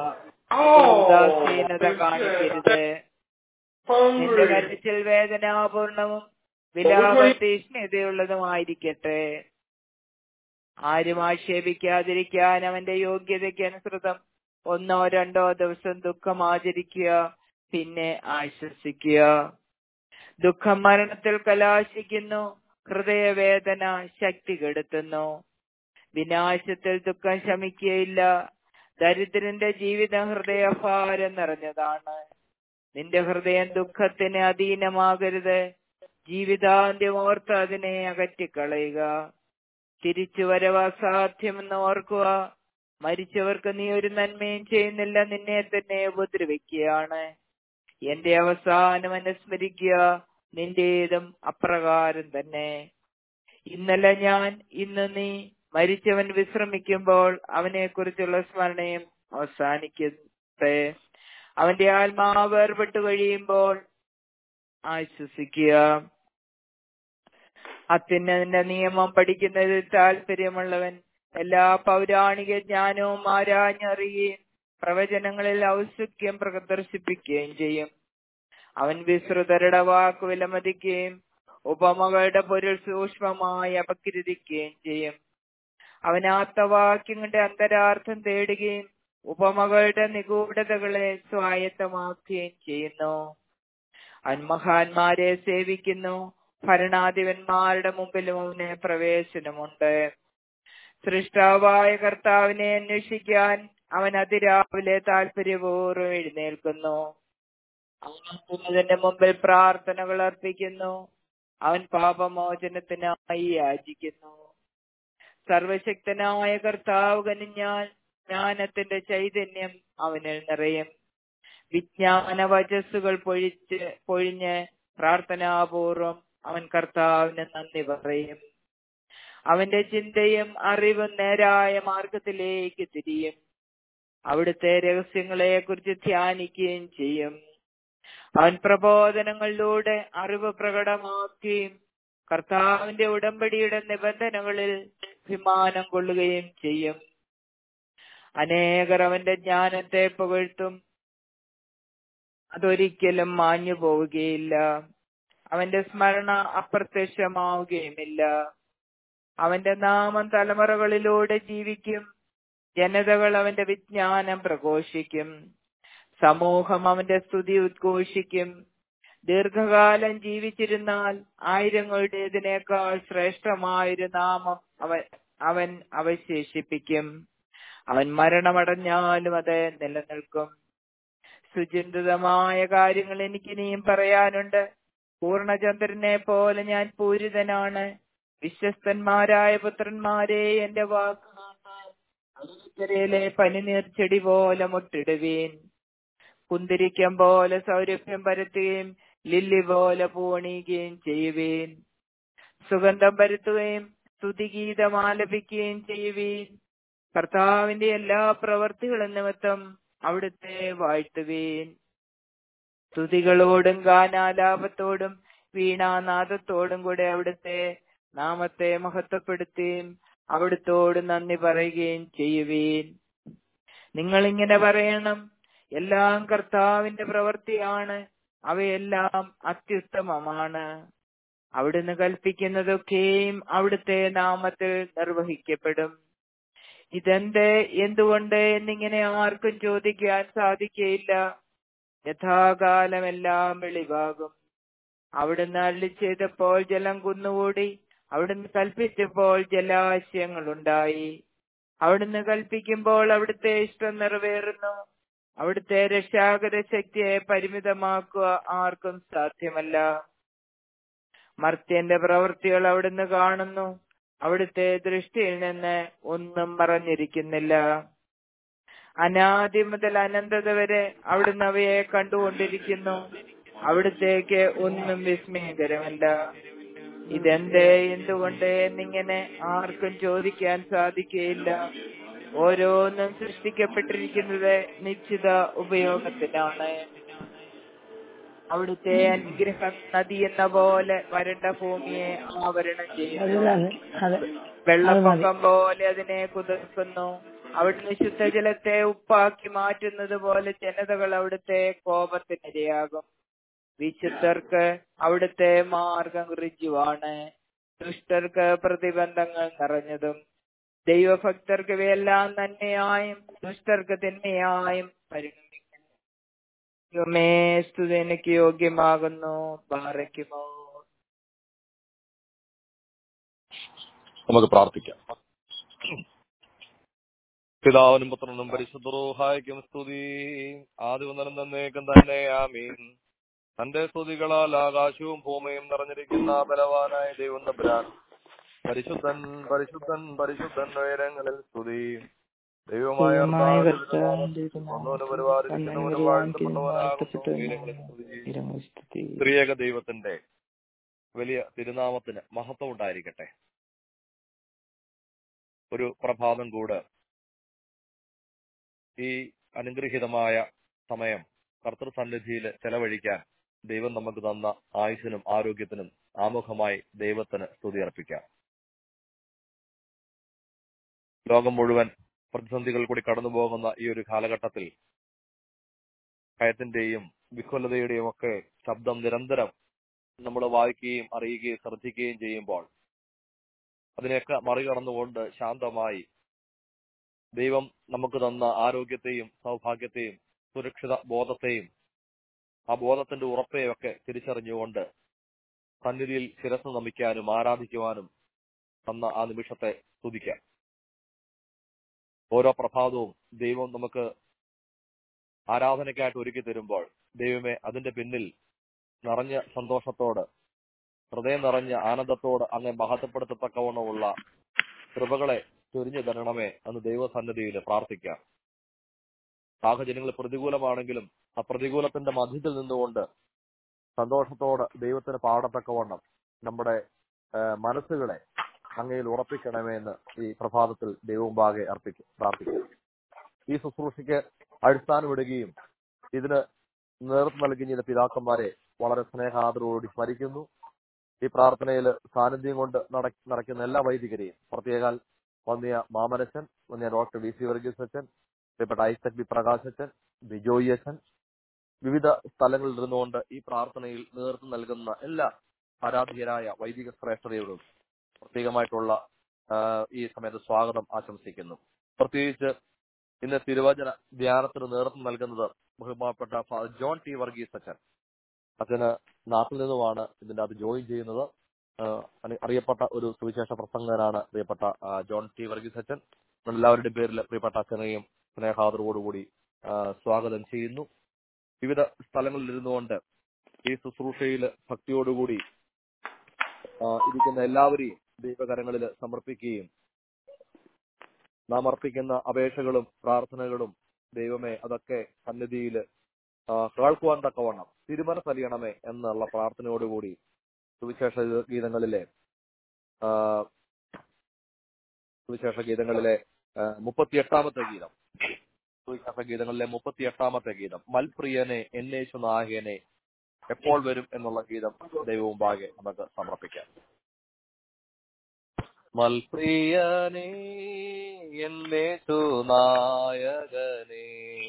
ഉദാസീനത കാണിക്കരുത് നിന്റെ കരച്ചിൽ വേദനാപൂർണവും വിലാപ തീഷ്ണതയുള്ളതുമായിരിക്കട്ടെ ആരും ആക്ഷേപിക്കാതിരിക്കാൻ അവന്റെ യോഗ്യതയ്ക്ക് അനുസൃതം ഒന്നോ രണ്ടോ ദിവസം ദുഃഖം ആചരിക്കുക പിന്നെ ആശ്വസിക്കുക ദുഃഖം മരണത്തിൽ കലാശിക്കുന്നു ഹൃദയവേദന ശക്തി കെടുത്തുന്നു വിനാശത്തിൽ ദുഃഖം ശമിക്കുകയില്ല ദരിദ്രന്റെ ജീവിതം ഹൃദയഭാരം നിറഞ്ഞതാണ് നിന്റെ ഹൃദയം ദുഃഖത്തിന് അധീനമാകരുത് ജീവിതാന്ത്യം ഓർത്ത് അതിനെ അകറ്റിക്കളയുക തിരിച്ചു വരവ് അസാധ്യമെന്ന് ഓർക്കുക മരിച്ചവർക്ക് നീ ഒരു നന്മയും ചെയ്യുന്നില്ല നിന്നെ തന്നെ ഉപദ്രവിക്കുകയാണ് എന്റെ അവസാനം അനുസ്മരിക്കുക നിന്റേതും അപ്രകാരം തന്നെ ഇന്നലെ ഞാൻ ഇന്ന് നീ മരിച്ചവൻ വിശ്രമിക്കുമ്പോൾ അവനെ കുറിച്ചുള്ള സ്മരണയും അവസാനിക്കട്ടെ അവന്റെ ആത്മാവ് വേർപെട്ടു കഴിയുമ്പോൾ ആശ്വസിക്കുക അത്യുന്നതിന്റെ നിയമം പഠിക്കുന്നതിൽ താല്പര്യമുള്ളവൻ എല്ലാ പൗരാണിക ജ്ഞാനവും ആരാഞ്ഞറിയുകയും പ്രവചനങ്ങളിൽ ഔത്സുക്യം പ്രദർശിപ്പിക്കുകയും ചെയ്യും അവൻ വിശ്രുതരുടെ വാക്ക് വിലമതിക്കുകയും ഉപമകളുടെ പൊരുൾ സൂക്ഷ്മമായി അപകീർത്തിക്കുകയും ചെയ്യും അവൻ ആത്തവാക്യങ്ങളുടെ അന്തരാർത്ഥം തേടുകയും ഉപമകളുടെ നിഗൂഢതകളെ സ്വായത്തമാക്കുകയും ചെയ്യുന്നു അവൻ മഹാന്മാരെ സേവിക്കുന്നു ഭരണാധിപന്മാരുടെ മുമ്പിലും അവന് പ്രവേശനമുണ്ട് സൃഷ്ടാവായ കർത്താവിനെ അന്വേഷിക്കാൻ അവൻ അതിരാവിലെ താല്പര്യപൂർവ്വം എഴുന്നേൽക്കുന്നു അവൻ അതിന്റെ മുമ്പിൽ പ്രാർത്ഥനകൾ അർപ്പിക്കുന്നു അവൻ പാപമോചനത്തിനായി യാചിക്കുന്നു സർവശക്തനായ കർത്താവ് കനിഞ്ഞാൽ ജ്ഞാനത്തിന്റെ ചൈതന്യം അവനിൽ നിറയും വിജ്ഞാന വചസ്സുകൾ പൊഴിച്ച് പൊഴിഞ്ഞ് പ്രാർത്ഥനാപൂർവം അവൻ കർത്താവിന് നന്ദി പറയും അവന്റെ ചിന്തയും അറിവും നേരായ മാർഗത്തിലേക്ക് തിരിയും അവിടുത്തെ രഹസ്യങ്ങളെ കുറിച്ച് ധ്യാനിക്കുകയും ചെയ്യും അവൻ പ്രബോധനങ്ങളിലൂടെ അറിവ് പ്രകടമാക്കുകയും കർത്താവിന്റെ ഉടമ്പടിയുടെ നിബന്ധനകളിൽ അഭിമാനം കൊള്ളുകയും ചെയ്യും അനേകർ അവന്റെ ജ്ഞാനത്തെ പുകഴ്ത്തും അതൊരിക്കലും മാഞ്ഞു പോവുകയില്ല അവന്റെ സ്മരണ അപ്രത്യക്ഷമാവുകയുമില്ല അവന്റെ നാമം തലമുറകളിലൂടെ ജീവിക്കും ജനതകൾ അവന്റെ വിജ്ഞാനം പ്രഘോഷിക്കും സമൂഹം അവന്റെ സ്തുതി ഉദ്ഘോഷിക്കും ദീർഘകാലം ജീവിച്ചിരുന്നാൽ ആയിരങ്ങളുടേതിനേക്കാൾ ശ്രേഷ്ഠമായൊരു നാമം അവൻ അവൻ അവശേഷിപ്പിക്കും അവൻ മരണമടഞ്ഞാലും അത് നിലനിൽക്കും സുചിന്തിതമായ കാര്യങ്ങൾ എനിക്കിനിയും പറയാനുണ്ട് പൂർണ്ണചന്ദ്രനെ പോലെ ഞാൻ പൂരിതനാണ് വിശ്വസ്തന്മാരായ പുത്രന്മാരെ എന്റെ വാക്കുകളിലെ പനിനീർ ചെടി പോലെ മുട്ടിടുവീൻ കുന്തിരിക്കം പോലെ സൗരഭ്യം പരത്തുകയും ലില്ലി പോലെ പൂണിയുകയും ചെയ്യുവീൻ സുഗന്ധം പരത്തുകയും സ്തുതിഗീതം ആലപിക്കുകയും ചെയ്യുവീൻ കർത്താവിന്റെ എല്ലാ പ്രവർത്തികളും നിമിത്തം അവിടുത്തെ വാഴ്ത്തുവീൻ സ്തുതികളോടും ഗാനാലാപത്തോടും വീണാനാദത്തോടും കൂടെ അവിടുത്തെ നാമത്തെ മഹത്വപ്പെടുത്തുകയും അവിടുത്തോട് നന്ദി പറയുകയും ചെയ്യുവീൻ നിങ്ങൾ ഇങ്ങനെ പറയണം എല്ലാം കർത്താവിന്റെ പ്രവൃത്തിയാണ് അവയെല്ലാം അത്യുത്തമമാണ് അവിടുന്ന് കൽപ്പിക്കുന്നതൊക്കെയും അവിടുത്തെ നാമത്തിൽ നിർവഹിക്കപ്പെടും ഇതെന്ത് എന്തുകൊണ്ട് എന്നിങ്ങനെ ആർക്കും ചോദിക്കാൻ സാധിക്കയില്ല യഥാകാലമെല്ലാം വെളിവാകും അവിടുന്ന് അള്ളി ചെയ്തപ്പോൾ ജലം കുന്നുകൂടി അവിടുന്ന് കൽപ്പിച്ചപ്പോൾ ജലാശയങ്ങൾ ഉണ്ടായി അവിടുന്ന് കൽപ്പിക്കുമ്പോൾ അവിടുത്തെ ഇഷ്ടം നിറവേറുന്നു അവിടുത്തെ രക്ഷാകര ശക്തിയെ പരിമിതമാക്കുക ആർക്കും സാധ്യമല്ല മർത്യന്റെ പ്രവൃത്തികൾ അവിടുന്ന് കാണുന്നു അവിടുത്തെ ദൃഷ്ടിയിൽ നിന്ന് ഒന്നും മറഞ്ഞിരിക്കുന്നില്ല അനാദി മുതൽ അനന്തത വരെ അവിടുന്ന് അവയെ കണ്ടുകൊണ്ടിരിക്കുന്നു അവിടുത്തേക്ക് ഒന്നും വിസ്മയകരമല്ല ഇതെന്തേ എന്തുകൊണ്ട് എന്നിങ്ങനെ ആർക്കും ചോദിക്കാൻ സാധിക്കുകയില്ല ഓരോന്നും സൃഷ്ടിക്കപ്പെട്ടിരിക്കുന്നത് നിശ്ചിത ഉപയോഗത്തിനാണ് അവിടുത്തെ അനുഗ്രഹം നദി എന്ന പോലെ വരണ്ട ഭൂമിയെ ആവരണം ചെയ്യുന്നു വെള്ളപ്പൊക്കം പോലെ അതിനെ കുതിർക്കുന്നു അവിടുന്ന് ശുദ്ധജലത്തെ ഉപ്പാക്കി മാറ്റുന്നത് പോലെ ജനതകൾ അവിടുത്തെ കോപത്തിനിരയാകും വിശുദ്ധർക്ക് അവിടുത്തെ മാർഗം ഋജുവാണ് ദുഷ്ടർക്ക് പ്രതിബന്ധങ്ങൾ നിറഞ്ഞതും ദൈവഭക്തർക്ക് ഇവയെല്ലാം നന്മയായും ദുഷ്ടർക്ക് തിന്മയായും പരിണമിക്കുന്നു ദൈവമേ സ്തുതി എനിക്ക് യോഗ്യമാകുന്നു പാറയ്ക്കുമോ നമുക്ക് പ്രാർത്ഥിക്കാം പിതാവിനും പുത്രനും പരിശുദ്ധറൂഹായ്ക്കും സ്തുതി ആദ്യം തന്നേക്കും തന്നെ ആമീൻ തന്റെ സ്തുതികളാൽ ആകാശവും ഭൂമിയും നിറഞ്ഞിരിക്കുന്ന ബലവാനായ ദൈവം തമ്പുരാൻ പരിശുദ്ധൻ പരിശുദ്ധൻ പരിശുദ്ധൻ ഉയരങ്ങളിൽ സ്തുതി ദൈവമായ ദൈവമായ കർത്താവിന്റെ കർത്താവിന്റെ ഒന്നോന് പരിപാലിക്കുന്നവനും വാഴ്ത്തപ്പെട്ടവനാകുന്നു ഉയരങ്ങളിൽ സ്തുതി. സ്ത്രീയക ദൈവത്തിന്റെ വലിയ തിരുനാമത്തിന് മഹത്വം ഉണ്ടായിരിക്കട്ടെ ഒരു പ്രഭാതം കൂടെ ഈ അനുഗ്രഹീതമായ സമയം കർത്തൃസന്നിധിയിൽ ചെലവഴിക്കാൻ ദൈവം നമുക്ക് തന്ന ആയുസിനും ആരോഗ്യത്തിനും ആമുഖമായി ദൈവത്തിന് സ്തുതി അർപ്പിക്കാം ലോകം മുഴുവൻ പ്രതിസന്ധികൾ കൂടി കടന്നു പോകുന്ന ഈ ഒരു കാലഘട്ടത്തിൽ ഭയത്തിന്റെയും വിഹ്വലതയുടെയും ഒക്കെ ശബ്ദം നിരന്തരം നമ്മൾ വായിക്കുകയും അറിയുകയും ശ്രദ്ധിക്കുകയും ചെയ്യുമ്പോൾ അതിനെയൊക്കെ മറികടന്നുകൊണ്ട് ശാന്തമായി ദൈവം നമുക്ക് തന്ന ആരോഗ്യത്തെയും സൗഭാഗ്യത്തെയും സുരക്ഷിത ബോധത്തെയും ആ ബോധത്തിന്റെ ഉറപ്പെയൊക്കെ തിരിച്ചറിഞ്ഞുകൊണ്ട് സന്നിധിയിൽ ശിരസ് നമിക്കാനും ആരാധിക്കുവാനും തന്ന ആ നിമിഷത്തെ സ്തുതിക്കാം ഓരോ പ്രഭാതവും ദൈവം നമുക്ക് ആരാധനയ്ക്കായിട്ട് ഒരുക്കി തരുമ്പോൾ ദൈവമേ അതിന്റെ പിന്നിൽ നിറഞ്ഞ സന്തോഷത്തോട് ഹൃദയം നിറഞ്ഞ ആനന്ദത്തോട് അങ്ങെ മഹത്വപ്പെടുത്തത്തക്കവണ്ണമുള്ള കൃപകളെ ചൊരിഞ്ഞു തരണമേ എന്ന് ദൈവസന്നിധിയിൽ പ്രാർത്ഥിക്കാം സാഹചര്യങ്ങൾ പ്രതികൂലമാണെങ്കിലും ആ പ്രതികൂലത്തിന്റെ മധ്യത്തിൽ നിന്നുകൊണ്ട് സന്തോഷത്തോടെ ദൈവത്തിന് പാടത്തക്കവണ്ണം നമ്മുടെ ആ, മനസ്സുകളെ അങ്ങയിൽ ഉറപ്പിക്കണമേ എന്ന് ഈ പ്രഭാതത്തിൽ ദൈവമുമ്പാകെ അർപ്പിക്കും പ്രാർത്ഥിക്കും ഈ ശുശ്രൂഷയ്ക്ക് അടിസ്ഥാനമിടുകയും ഇതിന് നേതൃത്വം നൽകുകയും ചെയ്ത പിതാക്കന്മാരെ വളരെ സ്നേഹാദരവോടി സ്മരിക്കുന്നു ഈ പ്രാർത്ഥനയിൽ സാന്നിധ്യം കൊണ്ട് നട- നടക്കുന്ന എല്ലാ വൈദികരെയും പ്രത്യേകാൽ വന്നിയ മാമനച്ചൻ വന്നിയ ഡോക്ടർ വി സി വർഗീസ് അച്ഛൻ പ്രിയപ്പെട്ട ഐസക് ബി പ്രകാശ് അച്ഛൻ ബിജോയി അച്ഛൻ വിവിധ സ്ഥലങ്ങളിൽ ഇരുന്നുകൊണ്ട് ഈ പ്രാർത്ഥനയിൽ നേതൃത്വം നൽകുന്ന എല്ലാ ആരാധ്യരായ വൈദിക ശ്രേഷ്ഠതയോടും പ്രത്യേകമായിട്ടുള്ള ആ, ഈ സമയത്ത് സ്വാഗതം ആശംസിക്കുന്നു പ്രത്യേകിച്ച് ഇന്ന് തിരുവചന ധ്യാനത്തിന് നേതൃത്വം നൽകുന്നത് ബഹുമാനപ്പെട്ട ഫാദർ ജോൺ ടി വർഗീസ് അച്ഛൻ അച്ഛന് നാട്ടിൽ നിന്നുമാണ് ഇതിന്റെ അത് ജോയിൻ ചെയ്യുന്നത് ആ, അറി- അറിയപ്പെട്ട ഒരു സുവിശേഷ പ്രസംഗകനാണ് പ്രിയപ്പെട്ട ആ, ജോൺ ടി വർഗീസ് അച്ഛൻ എല്ലാവരുടെയും പേരിൽ പ്രിയപ്പെട്ട അച്ഛനെയും സ്നേഹാദരവോടുകൂടി ആ, സ്വാഗതം ചെയ്യുന്നു വിവിധ സ്ഥലങ്ങളിൽ ഇരുന്നുകൊണ്ട് ഈ ശുശ്രൂഷയിൽ ഭക്തിയോടുകൂടി ആ, ഇരിക്കുന്ന എല്ലാവരെയും ദൈവകരങ്ങളിൽ സമർപ്പിക്കുകയും നാം അർപ്പിക്കുന്ന അപേക്ഷകളും പ്രാർത്ഥനകളും ദൈവമേ അതൊക്കെ സന്നിധിയിൽ കേൾക്കുവാൻ തക്കവണ്ണം തിരുമനസലിയണമേ എന്നുള്ള പ്രാർത്ഥനയോടുകൂടി സുവിശേഷ ഗീതങ്ങളിലെ ആ, സുവിശേഷ ഗീതങ്ങളിലെ ആ, മുപ്പത്തിയെട്ടാമത്തെ ഗീതം സുവിശേഷ ഗീതങ്ങളിലെ മുപ്പത്തിയെട്ടാമത്തെ ഗീതം മൽപ്രിയനെ എന്നേശു നായകനെ എപ്പോൾ വരും എന്നുള്ള ഗീതം ദൈവമുമ്പാകെ നമുക്ക് സമർപ്പിക്കാം മൽപ്രിയനേ എന്നേശു നായകനേ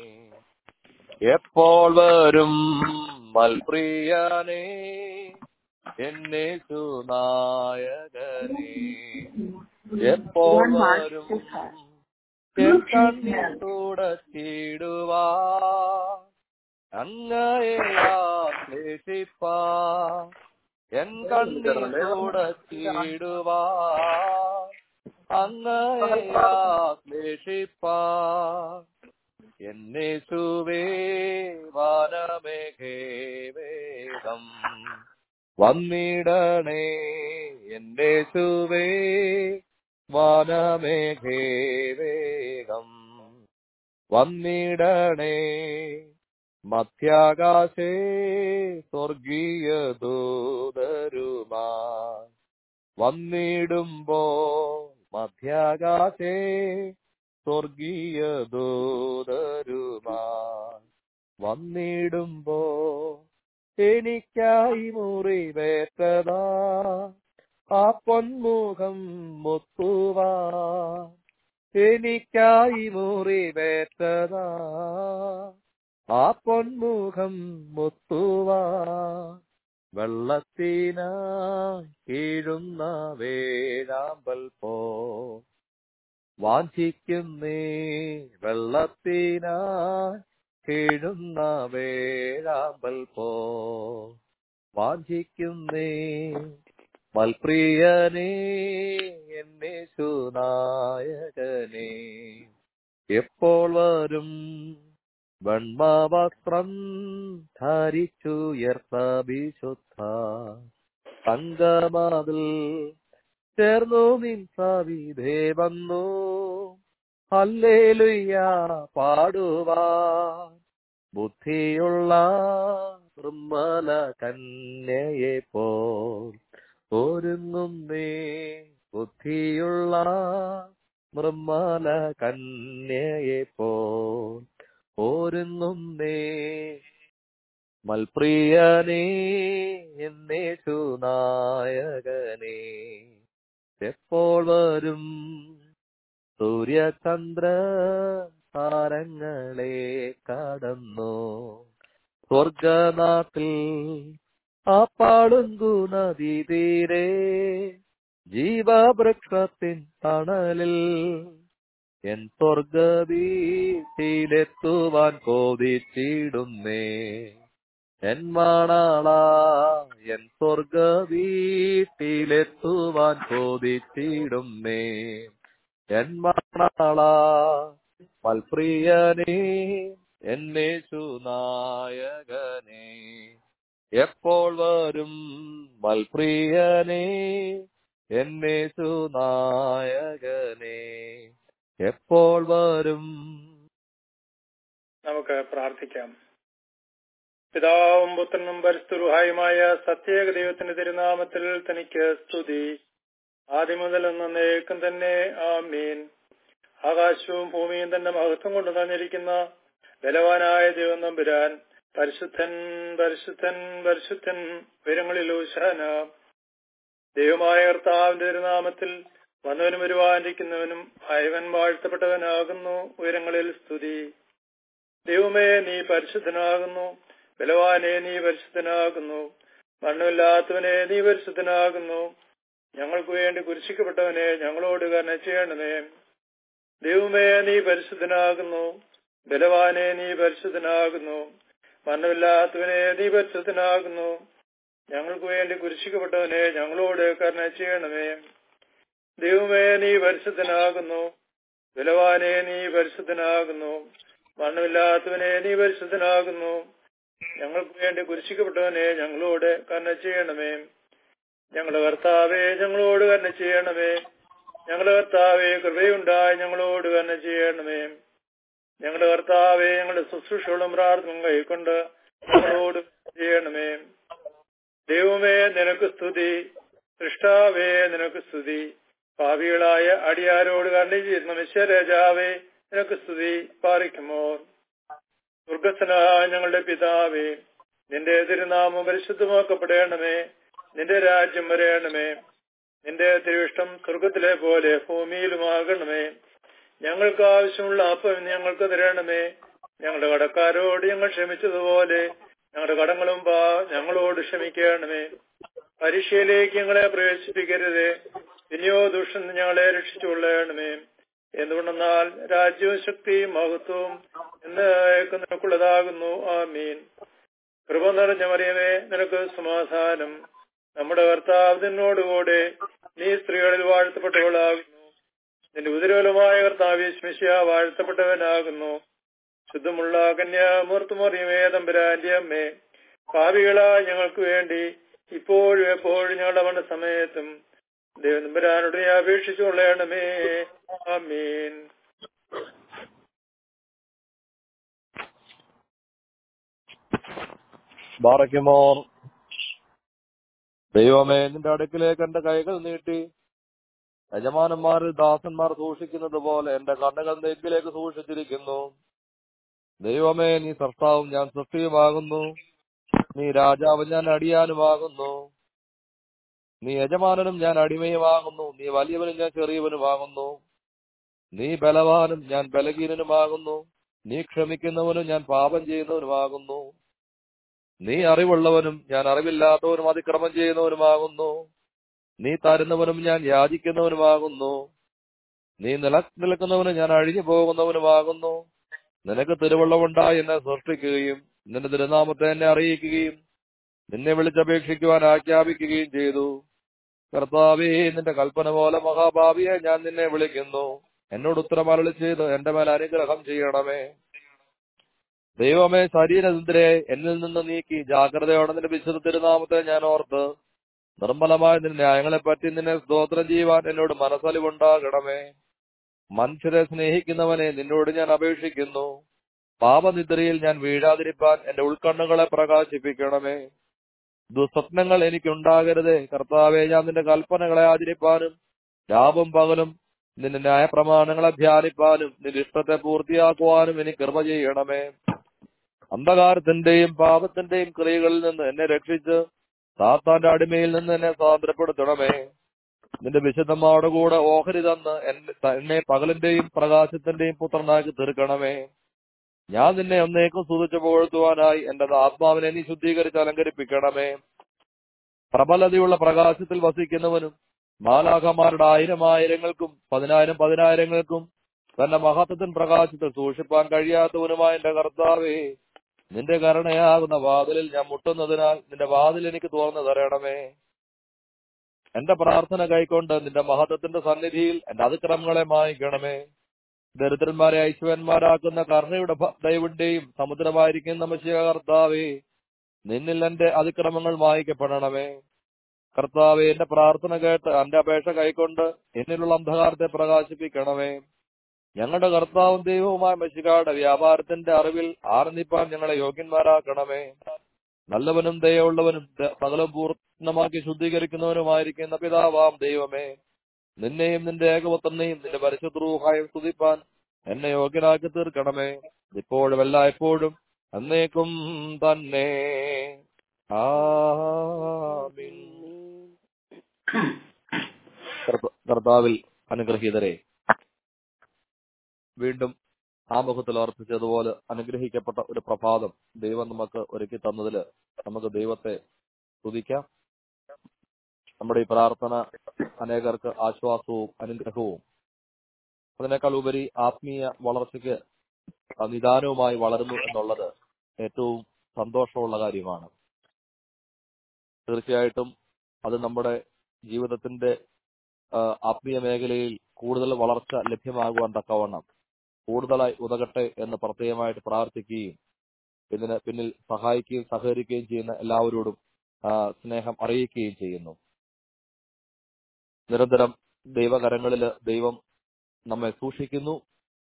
എപ്പോൾ വരും മൽപ്രിയനേ എന്നേശു നായകനേ എപ്പോൾ വരും എൻ കണ്ണീർ തുടച്ചിടുവാ അങ്ങയെ ആശ്ലേഷിപ്പാ എൻ കണ്ണീർ തുടച്ചിടുവാ അങ്ങയെ ആശ്ലേഷിപ്പാ എന്നേശുവേ വാനമേഘേ വേഗം വന്നിടണേ എന്നേശുവേ വാനമേഘേ വേഗം വന്നിടണേ മധ്യാകാശേ സ്വർഗീയ ദൂതരുമാ വന്നിടുമ്പോ മധ്യാകാശേ സ്വർഗീയ ദൂതരുമാ വന്നിടുമ്പോ എനിക്കായി മുറിവേറ്റതാ ആ പൊന്മുഖം മുത്തുവാ എനിക്കായി മുറിവേറ്റതാ ആ പൊന്മുഖം മുത്തുവാ വെള്ളത്തിനായി കീഴുന്ന വേഴാമ്പൽ പോ വാഞ്ചിക്കുന്നേ വെള്ളത്തിനായി കീഴുന്ന വേഴാമ്പൽ പോ വാഞ്ചിക്കുന്നേ മൽപ്രിയനേ എന്നെ സുനായകനേ എപ്പോൾ വരും വെണ്മവസ്ത്രം ധരിച്ചുയർത്ത വിശുദ്ധ സംഗമതിൽ ചേർന്നു നിൻ സവിധേ വന്നു ഹല്ലേലുയ്യ പാടുവാൻ ബുദ്ധിയുള്ള നിർമ്മല കന്യയെ പോൽ ഒരുങ്ങുന്നേ ബുദ്ധിയുള്ള നിർമ്മല കന്യയെ പോൽ ഒരുങ്ങുന്നേ മൽപ്രിയനേ എന്നേ സുനായകനേ എപ്പോൾ വരും സൂര്യചന്ദ്ര താരങ്ങളെ കടന്നു സ്വർഗനാട്ടിൽ ആ പാടുങ്കു നദി തീരെ ജീവവൃക്ഷത്തിൻ തണലിൽ എൻ സ്വർഗവീട്ടിലെത്തുവാൻ കോതിച്ചിടുന്നേ എൻ മാണാള എൻ സ്വർഗവീട്ടിലെത്തുവാൻ കോതിച്ചിടുന്നേ എൻ മാണാള മൽപ്രിയനേ എന്നേ സുനായകനേ എപ്പോൾ വരും മൽപ്രിയനേ എന്നേശു നായകനേ എപ്പോൾ വരും നമുക്ക് പ്രാർത്ഥിക്കാം പിതാവും പുത്രനും പരിസ്ഥുരുഹായുമായ സത്യേക ദൈവത്തിന്റെ തിരുനാമത്തിൽ തനിക്ക് സ്തുതി ആദ്യം മുതൽ എന്നേക്കും തന്നെ ആമീൻ ആകാശവും ഭൂമിയും തന്നെ മഹത്വം കൊണ്ട് തന്നിരിക്കുന്ന ബലവാനായ ദൈവം നമ്പുരാൻ പരിശുദ്ധൻ പരിശുദ്ധൻ പരിശുദ്ധൻ ഉയരങ്ങളിൽ ഊശാന ദൈവമായ കർത്താവിന്റെ തിരുനാമത്തിൽ വന്നവനും വരുവാനിരിക്കുന്നവനും അയവൻ വാഴ്ത്തപ്പെട്ടവനാകുന്നു ഉയരങ്ങളിൽ സ്തുതി ദൈവമേ നീ പരിശുദ്ധനാകുന്നു ബലവാനെ നീ പരിശുദ്ധനാകുന്നു മണ്ണുമില്ലാത്തവനെ നീ പരിശുദ്ധനാകുന്നു ഞങ്ങൾക്ക് വേണ്ടി കുരിശിക്കപ്പെട്ടവനെ ഞങ്ങളോട് കരുണ ചെയ്യണമേ ദൈവമേ നീ പരിശുദ്ധനാകുന്നു ബലവാനെ നീ പരിശുദ്ധനാകുന്നു മരണമില്ലാത്തവനെ നീ പരിശുദ്ധനാകുന്നു ഞങ്ങൾക്ക് വേണ്ടി കുരിശിക്കപ്പെട്ടവനെ ഞങ്ങളോട് കരുണ ചെയ്യണമേ ദൈവമേ നീ പരിശുദ്ധനാകുന്നു ബലവാനെ നീ പരിശുദ്ധനാകുന്നു മണ്ണമില്ലാത്തവനെ നീ പരിശുദ്ധനാകുന്നു ഞങ്ങൾക്ക് വേണ്ടി കുരിശിക്കപ്പെട്ടവനെ ഞങ്ങളോട് കരുണ ചെയ്യണമേ ഞങ്ങളുടെ കർത്താവെ ഞങ്ങളോട് കരുണ ചെയ്യണമേ ഞങ്ങളുടെ കർത്താവെ കൃപയുണ്ടായി ഞങ്ങളോട് കരുണ ചെയ്യണമേ ഞങ്ങളുടെ കർത്താവെ ഞങ്ങളുടെ ശുശ്രൂഷകളും പ്രാർത്ഥനയും കൈക്കൊണ്ട് ഞങ്ങളോട് ചെയ്യണമേ ദൈവമേ നിനക്ക് സ്തുതി സൃഷ്ടാവേ നിനക്ക് സ്തുതി പാപികളായ അടിയാരോട് കരുണ ചെയ്യുന്ന മിശ്വരാജാവേ നിനക്ക് സ്തുതി പാറിക്കുമോ സ്വർഗസ്വനായ ഞങ്ങളുടെ പിതാവേ നിന്റെ തിരുനാമം പരിശുദ്ധമാക്കപ്പെടേണമേ നിന്റെ രാജ്യം വരേണമേ നിന്റെ തിരുവിഷ്ടം സ്വർഗത്തിലെ പോലെ ഭൂമിയിലുമാകണമേ ഞങ്ങൾക്ക് ആവശ്യമുള്ള അപ്പം ഞങ്ങൾക്ക് തരണമേ ഞങ്ങളുടെ കടക്കാരോട് ഞങ്ങൾ ക്ഷമിച്ചതുപോലെ ഞങ്ങളുടെ കടങ്ങളും പാ ഞങ്ങളോട് ക്ഷമിക്കണമേ പരീക്ഷയിലേക്ക് ഞങ്ങളെ പ്രവേശിപ്പിക്കരുതേ ഇനിയോ ദുഷ്ടൻ ഞങ്ങളെ രക്ഷിച്ചുകൊള്ളണമേ എന്തുകൊണ്ടെന്നാൽ രാജ്യവും ശക്തിയും മഹത്വവും എന്നേക്കും നിനക്കുള്ളതാകുന്നു ആമീൻ കൃപ നിറഞ്ഞ മറിയമേ നിനക്ക് സമാധാനം നമ്മുടെ കർത്താവ് നിന്നോടുകൂടെ നീ സ്ത്രീകളിൽ വാഴ്ത്തപ്പെട്ടവളാകുന്നു നിന്റെ ഉദരവലമായ കർത്താവ് സ്മിഷ്യ വാഴ്ത്തപ്പെട്ടവനാകുന്നു ശുദ്ധമുള്ള കന്യാമൂർത്തുമറിയമേ തമ്പുരാന്റെ അമ്മേ ഭാവികളായ ഞങ്ങൾക്ക് വേണ്ടി ഇപ്പോഴും എപ്പോഴും ഞങ്ങളുടെ മരണ സമയത്തും ദൈവനമ്പുരാനോട് നീ അപേക്ഷിച്ചുകൊള്ളണമേ ആമീൻ ബാറയ്ക്കുമോർ ദൈവമേ നിന്റെ അടുക്കിലേക്ക് എന്റെ കൈകൾ നീട്ടി യജമാനന്മാർ ദാസന്മാർ സൂക്ഷിക്കുന്നത് പോലെ എന്റെ കണ്ണുകൾ നെറ്റിലേക്ക് സൂക്ഷിച്ചിരിക്കുന്നു ദൈവമേ നീ സർത്താവും ഞാൻ സൃഷ്ടിയുമാകുന്നു നീ രാജാവ് ഞാൻ അടിയാനുമാകുന്നു നീ യജമാനനും ഞാൻ അടിമയുമാകുന്നു നീ വലിയവനും ഞാൻ ചെറിയവനുമാകുന്നു നീ ബലവാനും ഞാൻ ബലഹീനനുമാകുന്നു നീ ക്ഷമിക്കുന്നവനും ഞാൻ പാപം ചെയ്യുന്നവനുമാകുന്നു നീ അറിവുള്ളവനും ഞാൻ അറിവില്ലാത്തവനും അതിക്രമം ചെയ്യുന്നവനുമാകുന്നു നീ തരുന്നവനും ഞാൻ യാചിക്കുന്നവനുമാകുന്നു നീ നില നിൽക്കുന്നവനും ഞാൻ അഴിഞ്ഞു പോകുന്നവനുമാകുന്നു നിനക്ക് തിരുവള്ളമുണ്ടായി എന്നെ സൃഷ്ടിക്കുകയും നിന്റെ തിരുനാമത്തെ എന്നെ അറിയിക്കുകയും നിന്നെ വിളിച്ചപേക്ഷിക്കുവാൻ ആജ്ഞാപിക്കുകയും ചെയ്തു കർത്താവേ നിന്റെ കൽപ്പന പോലെ മഹാഭാവിയെ ഞാൻ നിന്നെ വിളിക്കുന്നു എന്നോട് ഉത്തരമരളി ചെയ്ത് എന്റെ മേൽ അനുഗ്രഹം ചെയ്യണമേ ദൈവമേ ശരീരത്തിരെ എന്നിൽ നിന്ന് നീക്കി ജാഗ്രതയോടെ നിന്റെ വിശുദ്ധ തിരുനാമത്തെ ഞാൻ ഓർത്ത് നിർമ്മലമായ നിന്റെ ന്യായങ്ങളെ പറ്റി നിന്നെ സ്തോത്രം ചെയ്യുവാൻ എന്നോട് മനസ്സലിവുണ്ടാകണമേ മനുഷ്യരെ സ്നേഹിക്കുന്നവനെ നിന്നോട് ഞാൻ അപേക്ഷിക്കുന്നു പാപനിദ്രയിൽ ഞാൻ വീഴാതിരിപ്പാൻ എന്റെ ഉൾക്കണ്ണുകളെ പ്രകാശിപ്പിക്കണമേ ദുസ്വപ്നങ്ങൾ എനിക്കുണ്ടാകരുതേ കർത്താവെ ഞാൻ നിന്റെ കൽപ്പനകളെ ആചരിപ്പാനും രാവും പകലും നിന്റെ ന്യായപ്രമാണങ്ങളെ ധ്യാനിപ്പാനും നിന്റെ ഇഷ്ടത്തെ പൂർത്തിയാക്കുവാനും എനിക്ക് കൃപ ചെയ്യണമേ അന്ധകാരത്തിന്റെയും പാപത്തിന്റെയും ക്രിയകളിൽ നിന്ന് എന്നെ രക്ഷിച്ച് സാത്താന്റെ അടിമയിൽ നിന്ന് എന്നെ സ്വാതന്ത്ര്യപ്പെടുത്തണമേ നിന്റെ വിശുദ്ധമാരുടെ കൂടെ ഓഹരി തന്ന് എന്നെ- എന്നെ പകലിന്റെയും പ്രകാശത്തിന്റെയും പുത്രനാക്കി തീർക്കണമേ ഞാൻ നിന്നെ ഒന്നേക്കും സ്തുതിച്ചു പുകഴ്ത്തുവാനായി എന്റെ ആത്മാവിനെ നീ ശുദ്ധീകരിച്ച് അലങ്കരിപ്പിക്കണമേ പ്രബലതയുള്ള പ്രകാശത്തിൽ വസിക്കുന്നവനും മാലാഖമാരുടെ ആയിരം ആയിരങ്ങൾക്കും പതിനായിരം പതിനായിരങ്ങൾക്കും തന്റെ മഹത്വത്തിൻ പ്രകാശത്തിൽ സൂക്ഷിപ്പാൻ കഴിയാത്തവനുമായ എന്റെ കർത്താവേ നിന്റെ കരുണയാകുന്ന വാതിലിൽ ഞാൻ മുട്ടുന്നതിനാൽ നിന്റെ വാതിൽ എനിക്ക് തുറന്നു തരണമേ എന്റെ പ്രാർത്ഥന കൈക്കൊണ്ട് നിന്റെ മഹത്വത്തിന്റെ സന്നിധിയിൽ എന്റെ അതിക്രമങ്ങളെ മായിക്കണമേ ദരിദ്രന്മാരെ ഐശ്വര്യന്മാരാക്കുന്ന കരുണയുടെ ഭ- ദയവിന്റെയും സമുദ്രമായിരിക്കുന്ന മനുഷ്യ കർത്താവേ നിന്നിൽ എന്റെ അതിക്രമങ്ങൾ വായിക്കപ്പെടണമേ കർത്താവെ എന്റെ പ്രാർത്ഥന കേട്ട് എന്റെ അപേക്ഷ കൈക്കൊണ്ട് എന്നിലുള്ള അന്ധകാരത്തെ പ്രകാശിപ്പിക്കണമേ ഞങ്ങളുടെ കർത്താവും ദൈവവുമായ മെസ്സികാരുടെ വ്യാപാരത്തിന്റെ അറിവിൽ ആനന്ദിപ്പാൻ ഞങ്ങളെ യോഗ്യന്മാരാക്കണമേ നല്ലവനും ദയുള്ളവനും ദ- സകലം പൂർണ്ണമാക്കി ശുദ്ധീകരിക്കുന്നവനുമായിരിക്കുന്ന പിതാവാം ദൈവമേ നിന്നെയും നിന്റെ ഏകപുത്രനെയും നിന്റെ പരിശുദ്രൂഹായും സ്തുതിപ്പാൻ എന്നെ യോഗ്യനാക്കി തീർക്കണമേ ഇപ്പോഴും എല്ലായ്പ്പോഴും എന്നേക്കും തന്നെ ആമീൻ കർത്ത- കർത്താവിൽ അനുഗ്രഹീതരെ വീണ്ടും ആമുഖത്തിൽ അർപ്പിച്ചതുപോലെ അനുഗ്രഹിക്കപ്പെട്ട ഒരു പ്രഭാതം ദൈവം നമുക്ക് ഒരുക്കി തന്നതിൽ നമുക്ക് ദൈവത്തെ സ്തുതിക്കാം നമ്മുടെ ഈ പ്രാർത്ഥന അനേകർക്ക് ആശ്വാസവും അനുഗ്രഹവും അതിനേക്കാൾ ഉപരി ആത്മീയ വളർച്ചയ്ക്ക് നിദാനവുമായി വളരുന്നു എന്നുള്ളത് ഏറ്റവും സന്തോഷമുള്ള കാര്യമാണ് തീർച്ചയായിട്ടും അത് നമ്മുടെ ജീവിതത്തിന്റെ ആ, ആത്മീയ മേഖലയിൽ കൂടുതൽ വളർച്ച ലഭ്യമാകുവാൻ തക്കവണ്ണം കൂടുതലായി ഉതകട്ടെ എന്ന് പ്രത്യേകമായിട്ട് പ്രാർത്ഥിക്കുകയും ഇതിന് പിന്നിൽ സഹായിക്കുകയും സഹകരിക്കുകയും ചെയ്യുന്ന എല്ലാവരോടും ആ, സ്നേഹം അറിയിക്കുകയും ചെയ്യുന്നു നിരന്തരം ദൈവകരങ്ങളിൽ ദൈവം നമ്മെ സൂക്ഷിക്കുന്നു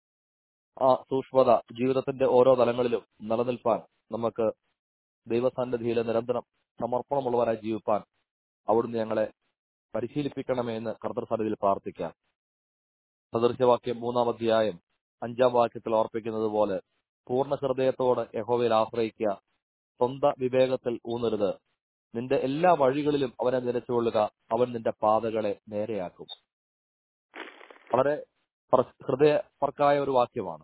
ആ സൂക്ഷ്മത ജീവിതത്തിന്റെ ഓരോ തലങ്ങളിലും നിലനിൽപ്പാൻ നമുക്ക് ദൈവസന്നിധിയിൽ നിരന്തരം സമർപ്പണമുള്ളവരായി ജീവിപ്പാൻ അവിടുന്ന് ഞങ്ങളെ പരിശീലിപ്പിക്കണമേ എന്ന് കർത്തൃസന്നിധിയിൽ പ്രാർത്ഥിക്കാം സദൃശ്യവാക്യം മൂന്നാം അധ്യായം അഞ്ചാം വാക്യത്തിൽ ഓർപ്പിക്കുന്നത് പോലെ പൂർണ്ണ ഹൃദയത്തോടെ യഹോവയിൽ ആശ്രയിക്കുക സ്വന്ത വിവേകത്തിൽ ഊന്നരുത് നിന്റെ എല്ലാ വഴികളിലും അവനെ നിരച്ചുകൊള്ളുക അവൻ നിന്റെ പാതകളെ നേരെയാക്കും വളരെ പ്ര- ഹൃദയപർക്കായ ഒരു വാക്യമാണ്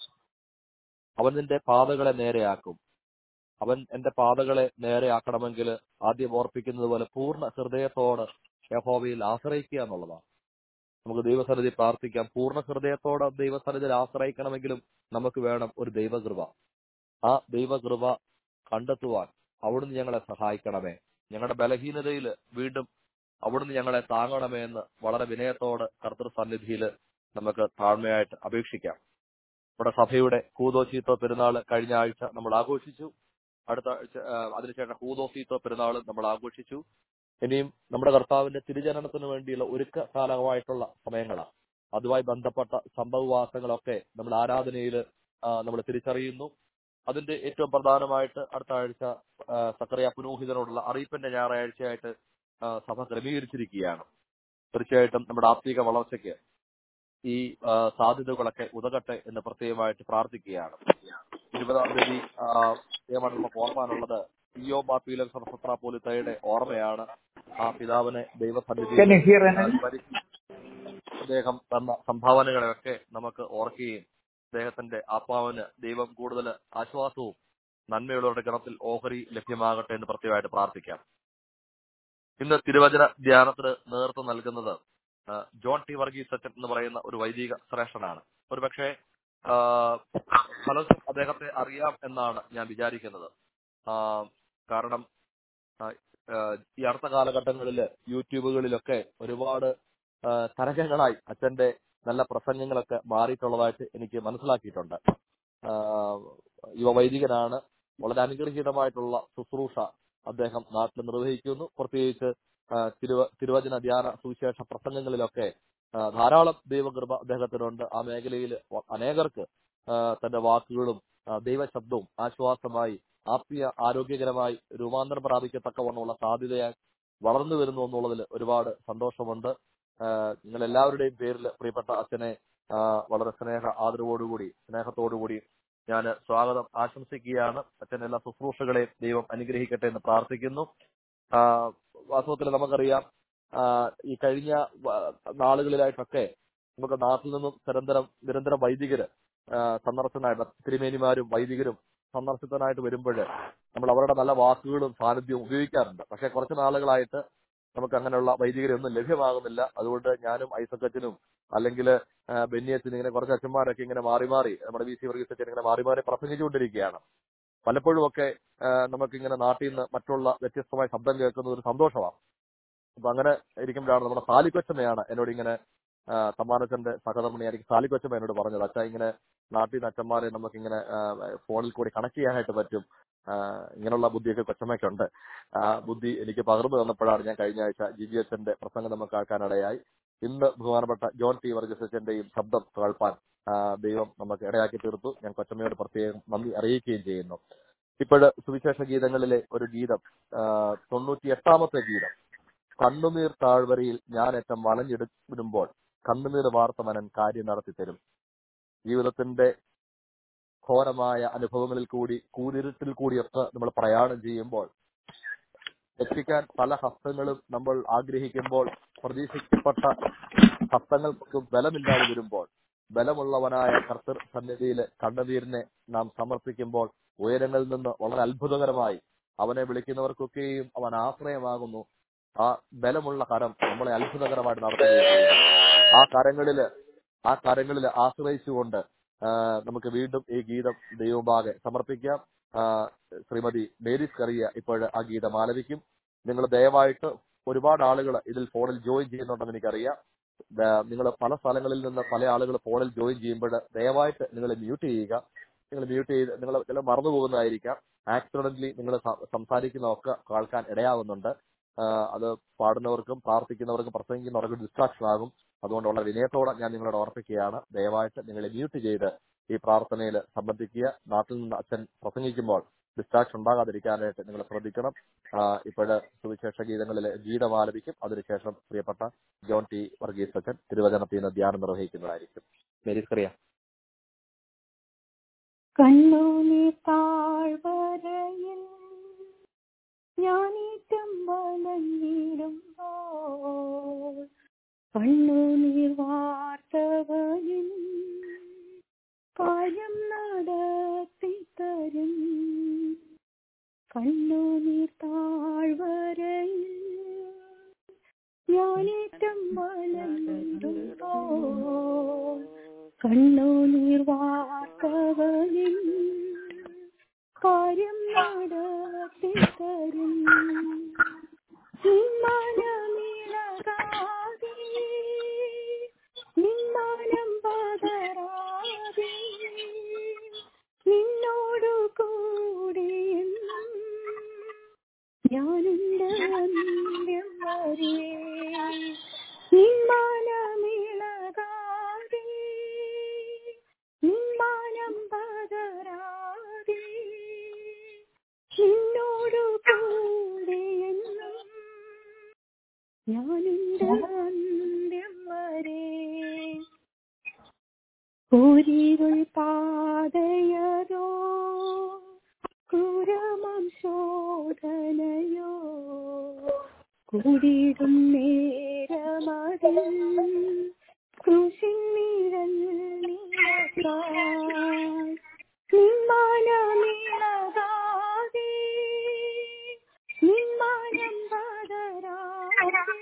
അവൻ നിന്റെ പാതകളെ നേരെയാക്കും അവൻ എന്റെ പാതകളെ നേരെയാക്കണമെങ്കിൽ ആദ്യം ഓർപ്പിക്കുന്നത് പോലെ പൂർണ്ണ ഹൃദയത്തോട് യഹോവയിൽ ആശ്രയിക്കുക എന്നുള്ളതാണ് നമുക്ക് ദൈവസന്നിധി പ്രാർത്ഥിക്കാം പൂർണ്ണ ഹൃദയത്തോടെ ദൈവസന്നിധിയിൽ ആശ്രയിക്കണമെങ്കിലും നമുക്ക് വേണം ഒരു ദൈവകൃപ ആ ദൈവകൃപ കണ്ടെത്തുവാൻ അവിടുന്ന് ഞങ്ങളെ സഹായിക്കണമേ ഞങ്ങളുടെ ബലഹീനതയിൽ വീണ്ടും അവിടുന്ന് ഞങ്ങളെ താങ്ങണമേ എന്ന് വളരെ വിനയത്തോട് കർത്തൃ സന്നിധിയിൽ നമുക്ക് താഴ്മയായിട്ട് അപേക്ഷിക്കാം നമ്മുടെ സഭയുടെ കൂതോശീത്തോ പെരുന്നാൾ കഴിഞ്ഞ ആഴ്ച നമ്മൾ ആഘോഷിച്ചു അടുത്ത ആഴ്ച ആ, അതിനുശേഷം കൂതോസീത്തോ പെരുന്നാൾ നമ്മൾ ആഘോഷിച്ചു ഇനിയും നമ്മുടെ കർത്താവിന്റെ തിരുജനനത്തിന് വേണ്ടിയുള്ള ഒരുക്ക കാലമായിട്ടുള്ള സമയങ്ങളാണ് അതുമായി ബന്ധപ്പെട്ട സംഭവവാസങ്ങളൊക്കെ നമ്മൾ ആരാധനയിൽ നമ്മൾ തിരിച്ചറിയുന്നു അതിന്റെ ഏറ്റവും പ്രധാനമായിട്ട് അടുത്ത ആഴ്ച ആ, സക്കറിയ പുരോഹിതനോടുള്ള അറിയിപ്പിന്റെ ഞായറാഴ്ചയായിട്ട് ആ, സഭ ക്രമീകരിച്ചിരിക്കുകയാണ് തീർച്ചയായിട്ടും നമ്മുടെ ആത്മീക വളർച്ചയ്ക്ക് ഈ ആ, സാധ്യതകളൊക്കെ ഉതകട്ടെ എന്ന് പ്രത്യേകമായിട്ട് പ്രാർത്ഥിക്കുകയാണ് ഇരുപതാം തീയതി ആ, പ്രത്യേകമായിട്ട് നമുക്ക് ഓർമ്മാനുള്ളത് ഇയോ ബാപ്പിയിലെ സർഫത്ര പോലിത്തയുടെ ഓർമ്മയാണ് ആ പിതാവിനെ Can you ദൈവസന്നിധിയിൽ hear Anand? ആ, സ്മരിച്ച് അദ്ദേഹം തന്ന സംഭാവനകളെയൊക്കെ നമുക്ക് ഓർക്കുകയും അദ്ദേഹത്തിന്റെ ആത്മാവിന് ദൈവം കൂടുതൽ ആശ്വാസവും നന്മയുള്ളവരുടെ ഗണത്തിൽ ഓഹരി ലഭ്യമാകട്ടെ എന്ന് പ്രത്യേകമായിട്ട് പ്രാർത്ഥിക്കാം ഇന്ന് തിരുവചന ധ്യാനത്തിന് നേതൃത്വം നൽകുന്നത് ആ, ജോൺ ടി വർഗീസ് അച്ഛൻ എന്ന് പറയുന്ന ഒരു വൈദിക ശ്രേഷ്ഠനാണ് ഒരുപക്ഷെ ആ, പലർക്കും അദ്ദേഹത്തെ അറിയാം എന്നാണ് ഞാൻ വിചാരിക്കുന്നത് ആ, കാരണം ആ, ആ, ഈ അടുത്ത കാലഘട്ടങ്ങളിൽ യൂട്യൂബുകളിലൊക്കെ ഒരുപാട് ആ, തരംഗങ്ങളായി അച്ഛന്റെ നല്ല പ്രസംഗങ്ങളൊക്കെ മാറിയിട്ടുള്ളതായിട്ട് എനിക്ക് മനസ്സിലാക്കിയിട്ടുണ്ട് ആ, യുവ വൈദികനാണ് വളരെ അനുഗ്രഹീതമായിട്ടുള്ള ശുശ്രൂഷ അദ്ദേഹം നാട്ടിൽ നിർവഹിക്കുന്നു പ്രത്യേകിച്ച് ആ, തിരുവ തിരുവചന ധ്യാന സുവിശേഷ പ്രസംഗങ്ങളിലൊക്കെ ആ, ധാരാളം ദൈവകൃപ അദ്ദേഹത്തിനുണ്ട് ആ മേഖലയിൽ വ- അനേകർക്ക് ആ, തന്റെ വാക്കുകളും ആ, ദൈവശബ്ദവും ആശ്വാസമായി ആത്മീയ ആരോഗ്യകരമായി രൂപാന്തരം പ്രാപിക്കത്തക്കവണ്ണമുള്ള സാധ്യതയായി വളർന്നു വരുന്നു എന്നുള്ളതിൽ ഒരുപാട് സന്തോഷമുണ്ട് ആ, നിങ്ങൾ എല്ലാവരുടെയും പേരിൽ പ്രിയപ്പെട്ട അച്ഛനെ ആ, വളരെ സ്നേഹ ആദരവോടുകൂടി സ്നേഹത്തോടുകൂടി ഞാൻ സ്വാഗതം ആശംസിക്കുകയാണ് അച്ഛൻ്റെ എല്ലാ ശുശ്രൂഷകളെയും ദൈവം അനുഗ്രഹിക്കട്ടെ എന്ന് പ്രാർത്ഥിക്കുന്നു ആ, വാസ്തവത്തിൽ നമുക്കറിയാം ആ, ഈ കഴിഞ്ഞ വ- നാളുകളിലായിട്ടൊക്കെ നമുക്ക് നാട്ടിൽ നിന്നും നിരന്തരം നിരന്തരം വൈദികര് ആ, സന്ദർശനായിട്ട് തിരുമേനിമാരും വൈദികരും സന്ദർശിക്കാനായിട്ട് വരുമ്പോൾ നമ്മൾ അവരുടെ നല്ല വാക്കുകളും സാന്നിധ്യവും ഉപയോഗിക്കാറുണ്ട് പക്ഷെ കുറച്ച് നാളുകളായിട്ട് നമുക്ക് അങ്ങനെയുള്ള വൈദികരൊന്നും ലഭ്യമാകുന്നില്ല അതുകൊണ്ട് ഞാനും ഐസക്കച്ചനും അല്ലെങ്കിൽ ബെന്നിയച്ചനും ഇങ്ങനെ കുറച്ച് അച്ഛന്മാരൊക്കെ ഇങ്ങനെ മാറി മാറി നമ്മുടെ വി സി വർഗീസ് അച്ഛൻ ഇങ്ങനെ മാറി മാറി പ്രസംഗിച്ചുകൊണ്ടിരിക്കുകയാണ് പലപ്പോഴും ഒക്കെ നമുക്ക് ഇങ്ങനെ നാട്ടിൽ നിന്ന് മറ്റുള്ള വ്യത്യസ്തമായ ശബ്ദം കേൾക്കുന്നത് ഒരു സന്തോഷമാണ് അപ്പൊ അങ്ങനെ ഇരിക്കുമ്പോഴാണ് നമ്മുടെ സാലിക്കൊച്ചമ്മയാണ് എന്നോട് ഇങ്ങനെ ആ, തമ്മാനച്ചന്റെ സഹധർമ്മിണിയായിരിക്കും സാലിക്കൊച്ചമ്മ എന്നോട് പറഞ്ഞത് അച്ഛാ ഇങ്ങനെ നാട്ടിൽ നിന്ന് അച്ഛന്മാരെ നമുക്ക് ഇങ്ങനെ ഫോണിൽ കൂടി കണക്ട് ചെയ്യാനായിട്ട് പറ്റും ഇങ്ങനെയുള്ള ബുദ്ധിയൊക്കെ കൊച്ചമ്മയ്ക്കുണ്ട് ആ ബുദ്ധി എനിക്ക് പകർന്നു തന്നപ്പോഴാണ് ഞാൻ കഴിഞ്ഞ ആഴ്ച ജി ജി എച്ചന്റെ പ്രസംഗം നമുക്ക് കേൾക്കാനിടയായി ഇന്ന് ബഹുമാനപ്പെട്ട ജോൺ ടി വർഗീസ് അച്ഛന്റെയും ശബ്ദം കേൾപ്പാൻ ആ, ദൈവം നമുക്ക് ഇടയാക്കി തീർത്തു ഞാൻ കൊച്ചമ്മയോട് പ്രത്യേകം നന്ദി അറിയിക്കുകയും ചെയ്യുന്നു ഇപ്പോഴ് സുവിശേഷ ഗീതങ്ങളിലെ ഒരു ഗീതം ആ, തൊണ്ണൂറ്റി എട്ടാമത്തെ ഗീതം കണ്ണുനീർ താഴ്വരയിൽ ഞാൻ ഏറ്റം വളഞ്ഞെടുക്കുമ്പോൾ കണ്ണുനീർ വാർത്തമനൻ കാര്യം നടത്തി തരും ജീവിതത്തിന്റെ ഘോരമായ അനുഭവങ്ങളിൽ കൂടി കൂരിരുട്ടിൽ കൂടിയൊക്കെ നമ്മൾ പ്രയാണം ചെയ്യുമ്പോൾ രക്ഷിക്കാൻ പല ഹസ്തങ്ങളും നമ്മൾ ആഗ്രഹിക്കുമ്പോൾ പ്രതീക്ഷിക്കപ്പെട്ട ഹസ്തങ്ങൾക്ക് ബലമില്ലാതെ വരുമ്പോൾ ബലമുള്ളവനായ കർത്തർ സന്നിധിയിൽ കണ്ണുനീരിനെ നാം സമർപ്പിക്കുമ്പോൾ ഉയരങ്ങളിൽ നിന്ന് വളരെ അത്ഭുതകരമായി അവനെ വിളിക്കുന്നവർക്കൊക്കെയും അവൻ ആശ്രയമാകുന്നു ആ ബലമുള്ള കരം നമ്മളെ അത്ഭുതകരമായിട്ട് നടത്തുകയും ചെയ്യുന്നു ആ കരങ്ങളില് ആ കരങ്ങളിൽ ആശ്രയിച്ചുകൊണ്ട് ആ, നമുക്ക് വീണ്ടും ഈ ഗീതം ദൈവമാകെ സമർപ്പിക്കാം ആ, ശ്രീമതി മേരീസ് കറിയ ഇപ്പോഴ് ആ ഗീതം ആലപിക്കും നിങ്ങൾ ദയവായിട്ട് ഒരുപാട് ആളുകൾ ഇതിൽ ഫോണിൽ ജോയിൻ ചെയ്യുന്നുണ്ടെന്ന് എനിക്കറിയാം നിങ്ങൾ പല സ്ഥലങ്ങളിൽ നിന്ന് പല ആളുകൾ ഫോണിൽ ജോയിൻ ചെയ്യുമ്പോൾ ദയവായിട്ട് നിങ്ങൾ മ്യൂട്ട് ചെയ്യുക നിങ്ങൾ മ്യൂട്ട് ചെയ്ത് നിങ്ങൾ ചില മറന്നു പോകുന്നതായിരിക്കാം ആക്സിഡന്റലി നിങ്ങൾ സംസാരിക്കുന്നതൊക്കെ കേൾക്കാൻ ഇടയാവുന്നുണ്ട് ആ, അത് പാടുന്നവർക്കും പ്രാർത്ഥിക്കുന്നവർക്കും പ്രസംഗിക്കുന്നവർക്കും ഡിസ്ട്രാക്ഷൻ ആകും അതുകൊണ്ട് വളരെ വിനയത്തോടെ ഞാൻ നിങ്ങളോട് ഓർപ്പിക്കുകയാണ് ദയവായിട്ട് നിങ്ങൾ മ്യൂട്ട് ചെയ്ത് ഈ പ്രാർത്ഥനയിൽ സംബന്ധിക്കുക നാട്ടിൽ നിന്ന് അച്ഛൻ പ്രസംഗിക്കുമ്പോൾ ഡിസ്ട്രാക്ഷൻ ഉണ്ടാകാതിരിക്കാനായിട്ട് നിങ്ങൾ ശ്രദ്ധിക്കണം ഇപ്പോഴ് സുവിശേഷ ഗീതങ്ങളിലെ ഗീതം ആലപിക്കും അതിനുശേഷം പ്രിയപ്പെട്ട ജോൺ ടി വർഗീസ് അച്ഛൻ തിരുവചനത്തിൽ നിന്ന് ധ്യാനം നിർവഹിക്കുന്നതായിരിക്കും മേരീസ് കറിയ കണ്ണൂനി താഴ്വരയിൽ ഞാനീറ്റം വളഞ്ഞിടുമ്പോൾ കണ്ണുനീർ വാർത്തവനിൽ കാര്യം നടത്തി തരും കണ്ണുനീർ താഴ്വരയിൽ ഞാനേറ്റം വളഞ്ഞിടുമ്പോൾ കണ്ണുനീർ വാർത്തവനിൽ കാര്യം നടത്തി തരും നിന്മാനമിളകാതെ നിന്മാനം പതറാതെ നിന്നോടു കൂടിയെന്നും ഞാനുണ്ട് അന്ത്യം വരെ നിന്മാനമിളകാതെ നിന്മാനം പതറാതെ നിന്നോടു കൂടിയെന്നും ഞാനുണ്ട് അന്ത്യം വരെ ഒരിരുൾ പാതയതോ ക്രൂരമം ശോധനയോ കൂടിയിടും നേരമതിൽ കൃഷി നിഴൽ നീളത്താൽ നിന്മാനമിളകാതെ നിന്മാനം പതരാതെ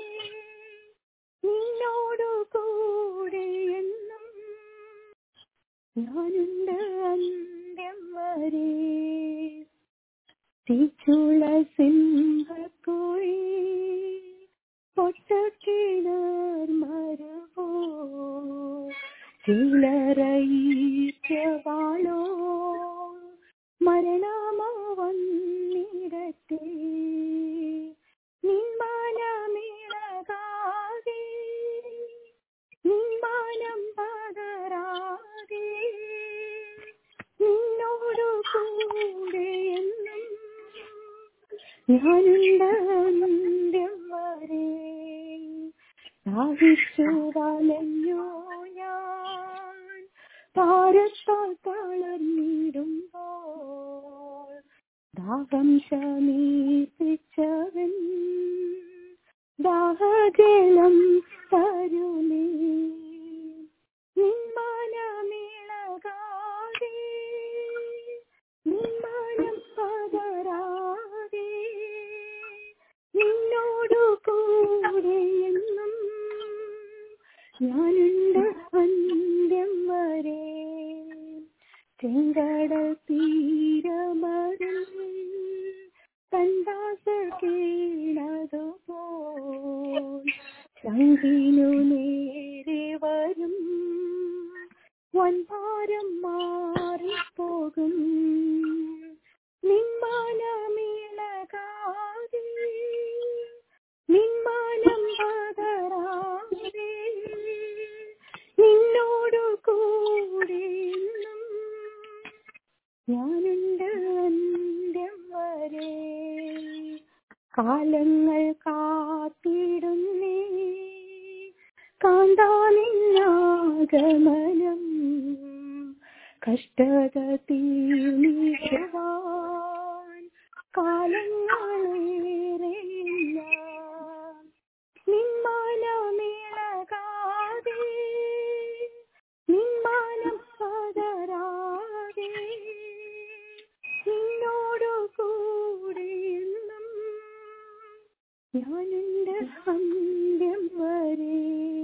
നിന്നോടു കൂടെ എന്നും ഞാനുണ്ട് അന്ത്യം വരെ തീച്ചുള സിംഹക്കുഴി പൊട്ടക്കിണർ മരവോ ചിലറയിച്ചവാളോ മരണമോ വന്നിടത്തെ നിന്മാനമിളകാതെ നിന്മാനം പതരാതെ നിന്നോടു കൂടെ എന്നും ഞാനുണ്ട് അന്ത്യം വരെ ദാഹിച്ചു വലഞ്ഞോ ഞാൻ താരത്താൽ തളർന്നിടുമ്പോൾ ദാഹം ശമീപിച്ചവൻ ദാഹജലം തരുമേ നിന്മാനമിളകാതെ നിന്മാനം പതരാതെ നിന്നോടു കൂടെ എന്നും ഞാനുണ്ട് അന്ത്യം വരെ ചെങ്കടൽ തീരമറിൽ തന്താസ കീഴതുപോൽ ശങ്കിനു നേരെ വരും വൻഭാരം മാറിപ്പോകും നിൻ കാന്താനിന്നാഗമനം കഷ്ടത തീർന്നിടുവാൻ കാലങ്ങളേറെയില്ല നിന്മാനമിളകാതെ നിന്മാനം പതരാതെ നിന്നോടു കൂടെ എന്നും ഞാനുണ്ട് അന്ത്യം വരെ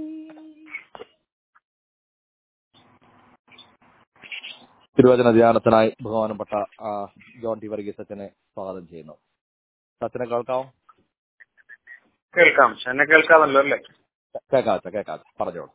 തിരുവചന ധ്യാനത്തിനായി ബഹുമാനപ്പെട്ട ആ, ജോൺ ടി വർഗീസ് അച്ഛനെ സ്വാഗതം ചെയ്യുന്നു അച്ഛനെ കേൾക്കാമോ കേൾക്കാം എന്നെ കേൾക്കാമല്ലോ അല്ലേ കേൾക്കാം അച്ഛ കേൾക്കാം അച്ഛാ. പറഞ്ഞോളൂ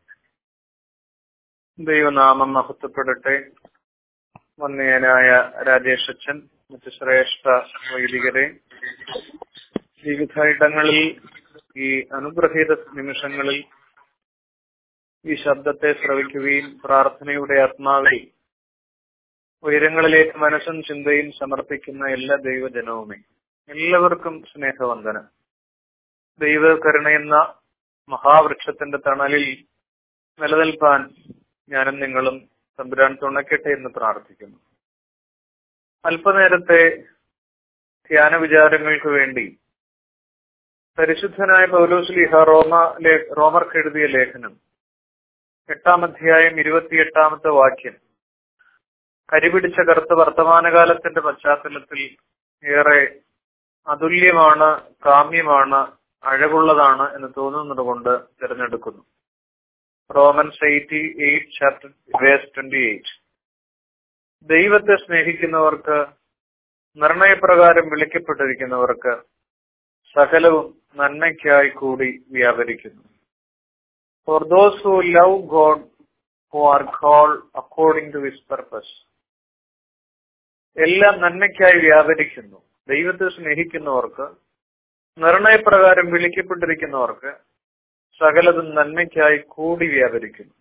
ദൈവനാമം മഹത്വപ്പെടട്ടെ വന്യനായ രാജേഷ് അച്ഛൻ മറ്റു ശ്രേഷ്ഠ വൈദികരെ വിവിധ ഇടങ്ങളിൽ ഈ അനുഗ്രഹീത നിമിഷങ്ങളിൽ ഈ ശബ്ദത്തെ ശ്രവിക്കുകയും പ്രാർത്ഥനയുടെ ആത്മാവിൽ ഉയരങ്ങളിലേക്ക് മനസ്സും ചിന്തയും സമർപ്പിക്കുന്ന എല്ലാ ദൈവജനവുമേ എല്ലാവർക്കും സ്നേഹവന്ദനം ദൈവകരുണയെന്ന മഹാവൃക്ഷത്തിന്റെ തണലിൽ നിലനിൽപ്പാൻ ഞാനും നിങ്ങളും തമ്പുരാൻ തുണയ്ക്കട്ടെ എന്ന് പ്രാർത്ഥിക്കുന്നു അല്പനേരത്തെ ധ്യാന വിചാരങ്ങൾക്ക് വേണ്ടി പരിശുദ്ധനായ പൗലോസ്ലിഹ റോമ ലേ- റോമർക്ക് എഴുതിയ ലേഖനം എട്ടാം അധ്യായം ഇരുപത്തിയെട്ടാമത്തെ വാക്യം കരിപിടിച്ച കറുത്ത വർത്തമാനകാലത്തിന്റെ പശ്ചാത്തലത്തിൽ ഏറെ അതുല്യമാണ് കാമ്യമാണ് അഴകുള്ളതാണ് എന്ന് തോന്നുന്നത് കൊണ്ട് തിരഞ്ഞെടുക്കുന്നു Romans eighty eight chapter verse twenty eight ദൈവത്തെ സ്നേഹിക്കുന്നവർക്ക് നിർണയപ്രകാരം വിളിക്കപ്പെട്ടിരിക്കുന്നവർക്ക് സകലവും നന്മയ്ക്കായി കൂടി വ്യാപരിക്കുന്നു for those who love God who are call according to his purpose എല്ലാം നന്മയ്ക്കായി വ്യാപരിക്കുന്നു ദൈവത്തെ സ്നേഹിക്കുന്നവർക്ക് നിർണയപ്രകാരം വിളിക്കപ്പെട്ടിരിക്കുന്നവർക്ക് സകലതും നന്മയ്ക്കായി കൂടി വ്യാപരിക്കുന്നു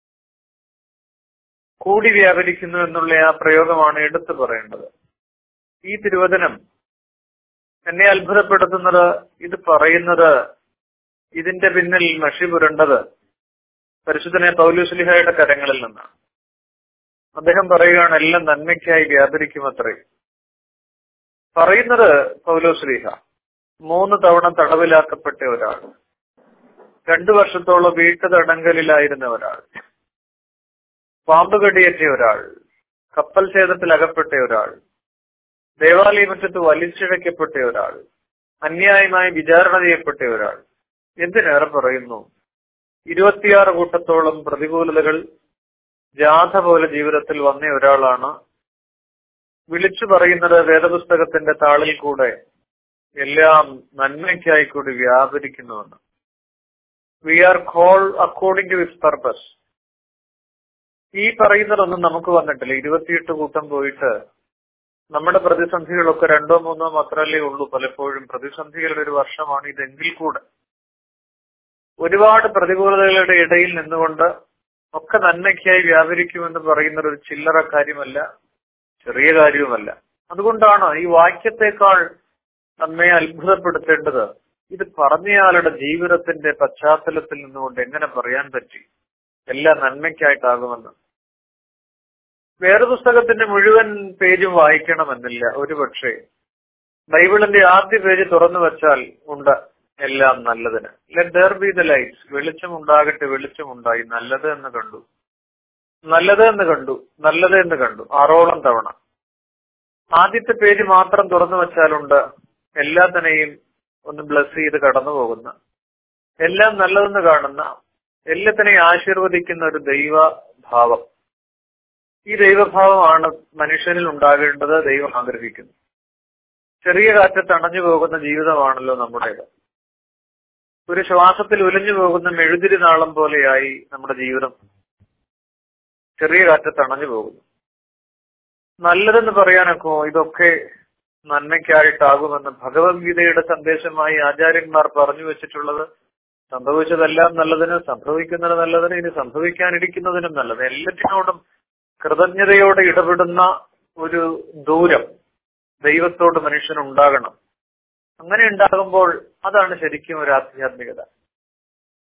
കൂടി വ്യാപരിക്കുന്നു എന്നുള്ള ആ പ്രയോഗമാണ് എടുത്തു പറയേണ്ടത് ഈ തിരുവചനം എന്നെ അത്ഭുതപ്പെടുത്തുന്നത് ഇത് പറയുന്നത് ഇതിന്റെ പിന്നിൽ മഷി പുരണ്ടത് പരിശുദ്ധനെ പൗലുസ്ലിഹയുടെ കരങ്ങളിൽ നിന്നാണ് അദ്ദേഹം പറയുകയാണ് എല്ലാം നന്മയ്ക്കായി വ്യാപരിക്കുമത്രേ പറയുന്നത് പൗലോസ്ലിഹ മൂന്ന് തവണ തടവിലാക്കപ്പെട്ട ഒരാൾ രണ്ടു വർഷത്തോളം വീട്ടുതടങ്കലിലായിരുന്ന ഒരാൾ പാമ്പ് കടിയേറ്റ ഒരാൾ കപ്പൽ ഛേദത്തിൽ അകപ്പെട്ട ഒരാൾ ദേവാലയമുറ്റത്ത് വലിച്ചിഴക്കപ്പെട്ട ഒരാൾ അന്യായമായി വിചാരണ ചെയ്യപ്പെട്ട ഒരാൾ എന്തിനേറെ പറയുന്നു ഇരുപത്തിയാറ് കൂട്ടത്തോളം പ്രതികൂലതകൾ ജാഥ പോലെ ജീവിതത്തിൽ വന്ന ഒരാളാണ് വിളിച്ചു പറയുന്നത് വേദപുസ്തകത്തിന്റെ താളിൽ കൂടെ എല്ലാം നന്മയ്ക്കായി കൂടി വ്യാപരിക്കുന്നുവെന്ന് we are call according to his purpose ഈ പറയുന്നതൊന്നും നമുക്ക് വന്നിട്ടില്ല ഇരുപത്തിയെട്ട് കൂട്ടം പോയിട്ട് നമ്മുടെ പ്രതിസന്ധികളൊക്കെ രണ്ടോ മൂന്നോ മാത്രമല്ലേ ഉള്ളൂ പലപ്പോഴും പ്രതിസന്ധികളുടെ ഒരു വർഷമാണ് ഇതെങ്കിൽ കൂടെ ഒരുപാട് പ്രതികൂലതകളുടെ ഇടയിൽ നിന്നുകൊണ്ട് ഒക്കെ നന്മയ്ക്കായി വ്യാപരിക്കുമെന്ന് പറയുന്നത് ഒരു ചില്ലറ കാര്യമല്ല ചെറിയ കാര്യവുമല്ല അതുകൊണ്ടാണ് ഈ വാക്യത്തെക്കാൾ നമ്മെ അത്ഭുതപ്പെടുത്തേണ്ടത് ഇത് പറഞ്ഞയാളുടെ ജീവിതത്തിന്റെ പശ്ചാത്തലത്തിൽ നിന്നുകൊണ്ട് എങ്ങനെ പറയാൻ പറ്റി എല്ലാം നന്മയ്ക്കായിട്ടാകുമെന്ന് വേറെ പുസ്തകത്തിന്റെ മുഴുവൻ പേജും വായിക്കണമെന്നില്ല ഒരുപക്ഷെ ബൈബിളിന്റെ ആദ്യ പേജ് തുറന്നു വെച്ചാൽ ഉണ്ട് എല്ലാം നല്ലതിന് let there be the lights വെളിച്ചം ഉണ്ടാകട്ടെ വെളിച്ചം ഉണ്ടായി നല്ലത് എന്ന് കണ്ടു നല്ലത് എന്ന് കണ്ടു നല്ലത് എന്ന് കണ്ടു ആറോളം തവണ ആദ്യത്തെ പേജ് മാത്രം തുറന്നു വെച്ചാലുണ്ട് എല്ലാത്തിനെയും ഒന്ന് ബ്ലസ് ചെയ്ത് കടന്നു പോകുന്ന എല്ലാം നല്ലതെന്ന് കാണുന്ന എല്ലാത്തിനെയും ആശീർവദിക്കുന്ന ഒരു ദൈവഭാവം ഈ ദൈവഭാവമാണ് മനുഷ്യനിൽ ഉണ്ടാകേണ്ടത് ദൈവം ആഗ്രഹിക്കുന്നു ചെറിയ കാറ്റത്ത് അണഞ്ഞു പോകുന്ന ജീവിതമാണല്ലോ നമ്മുടേത് ഒരു ശ്വാസത്തിൽ ഉലഞ്ഞു പോകുന്ന മെഴുതിരി നാളം പോലെയായി നമ്മുടെ ജീവിതം ചെറിയ കാറ്റത്ത് അണഞ്ഞു പോകുന്നു നല്ലതെന്ന് പറയാനൊക്കെ ഇതൊക്കെ നന്മയ്ക്കായിട്ടാകുമെന്ന് ഭഗവത്ഗീതയുടെ സന്ദേശമായി ആചാര്യന്മാർ പറഞ്ഞു വെച്ചിട്ടുള്ളത് സംഭവിച്ചതെല്ലാം നല്ലതിന് സംഭവിക്കുന്നത് നല്ലതിന് ഇനി സംഭവിക്കാനിരിക്കുന്നതിനും നല്ലത് എല്ലാറ്റിനോടും കൃതജ്ഞതയോടെ ഇടപെടുന്ന ഒരു ദൂരം ദൈവത്തോട് മനുഷ്യനുണ്ടാകണം അങ്ങനെ ഉണ്ടാകുമ്പോൾ അതാണ് ശരിക്കും ഒരു ആധ്യാത്മികത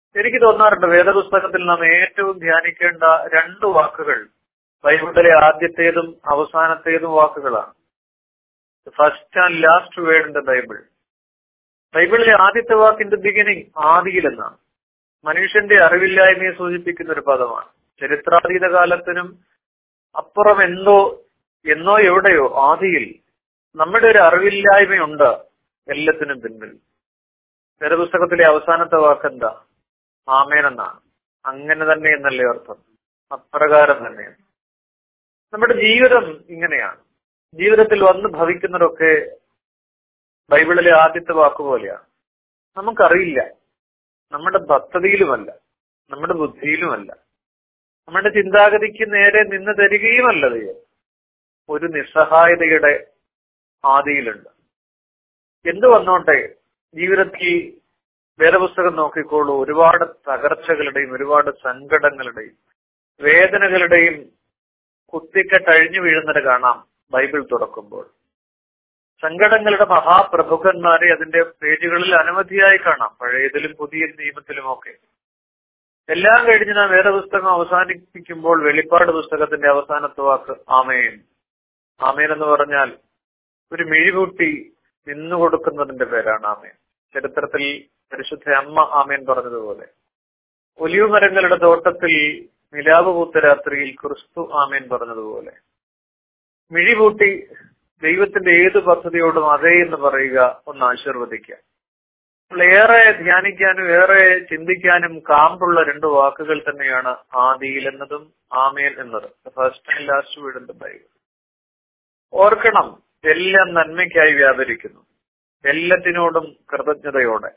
എനിക്ക് തോന്നാറുണ്ട് വേദപുസ്തകത്തിൽ നാം ഏറ്റവും ധ്യാനിക്കേണ്ട രണ്ട് വാക്കുകൾ ബൈബിളിലെ ആദ്യത്തേതും അവസാനത്തേതും വാക്കുകളാണ് first and last word in the Bible ബൈബിളിലെ ആദ്യത്തെ വാക്ക് ഇൻ ദ ബിഗിനിങ് ആദിയിൽ എന്നാണ് മനുഷ്യന്റെ അറിവില്ലായ്മയെ സൂചിപ്പിക്കുന്ന ഒരു പദമാണ് ചരിത്രാതീത കാലത്തിനും അപ്പുറം എന്തോ എന്നോ എവിടെയോ ആദിയിൽ നമ്മുടെ ഒരു അറിവില്ലായ്മയുണ്ട് എല്ലാത്തിനും പിന്നിൽ വേദപുസ്തകത്തിലെ അവസാനത്തെ വാക്ക് എന്താ ആമേൻ എന്നാണ് അങ്ങനെ തന്നെ എന്നല്ലേ അർത്ഥം അപ്രകാരം തന്നെയാണ് നമ്മുടെ ജീവിതം ഇങ്ങനെയാണ് ജീവിതത്തിൽ വന്ന് ഭവിക്കുന്നതൊക്കെ ബൈബിളിലെ ആദ്യത്തെ വാക്കുപോലെയാണ് നമുക്കറിയില്ല നമ്മുടെ പദ്ധതിയിലുമല്ല നമ്മുടെ ബുദ്ധിയിലുമല്ല നമ്മുടെ ചിന്താഗതിക്ക് നേരെ നിന്ന് തരികയുമല്ല ദൈവം ഒരു നിസ്സഹായതയുടെ ആദിയിലുണ്ട് എന്ത് വന്നോട്ടെ ജീവിതത്തിൽ വേദപുസ്തകം നോക്കിക്കോളൂ ഒരുപാട് തകർച്ചകളുടെയും ഒരുപാട് സങ്കടങ്ങളുടെയും വേദനകളുടെയും കുത്തിക്കെട്ടഴിഞ്ഞു വീഴുന്നത് കാണാം ബൈബിൾ തുറക്കുമ്പോൾ സങ്കടങ്ങളുടെ മഹാപ്രഭുക്കന്മാരെ അതിന്റെ പേജുകളിൽ അനവധിയായി കാണാം പഴയതിലും പുതിയ നിയമത്തിലുമൊക്കെ എല്ലാം കഴിഞ്ഞ് നാം വേദപുസ്തകം അവസാനിപ്പിക്കുമ്പോൾ വെളിപ്പാട് പുസ്തകത്തിന്റെ അവസാനത്തെ വാക്ക് ആമേൻ ആമേൻ എന്ന് പറഞ്ഞാൽ ഒരു മിഴികൂട്ടി നിന്നു കൊടുക്കുന്നതിന്റെ പേരാണ് ആമേൻ ചരിത്രത്തിൽ പരിശുദ്ധ അമ്മ ആമേൻ പറഞ്ഞതുപോലെ ഒലിവ് മരങ്ങളുടെ തോട്ടത്തിൽ നിലാവ് പൂത്ത രാത്രിയിൽ ക്രിസ്തു ആമേൻ പറഞ്ഞതുപോലെ മിഴികൂട്ടി ദൈവത്തിന്റെ ഏത് പദ്ധതിയോടും അതേ എന്ന് പറയുക ഒന്ന് ആശീർവദിക്കുക അപ്പോൾ ഏറെ ധ്യാനിക്കാനും ഏറെ ചിന്തിക്കാനും കാമ്പുള്ള രണ്ട് വാക്കുകൾ തന്നെയാണ് ആദിയിൽ എന്നതും ആമേൻ എന്നതും ഫസ്റ്റ് ആൻഡ് ലാസ്റ്റ് വീടിന്റെ ബൈബിൾ ഓർക്കണം എല്ലാം നന്മയ്ക്കായി വ്യാപരിക്കുന്നു എല്ലാത്തിനോടും കൃതജ്ഞതയോടെ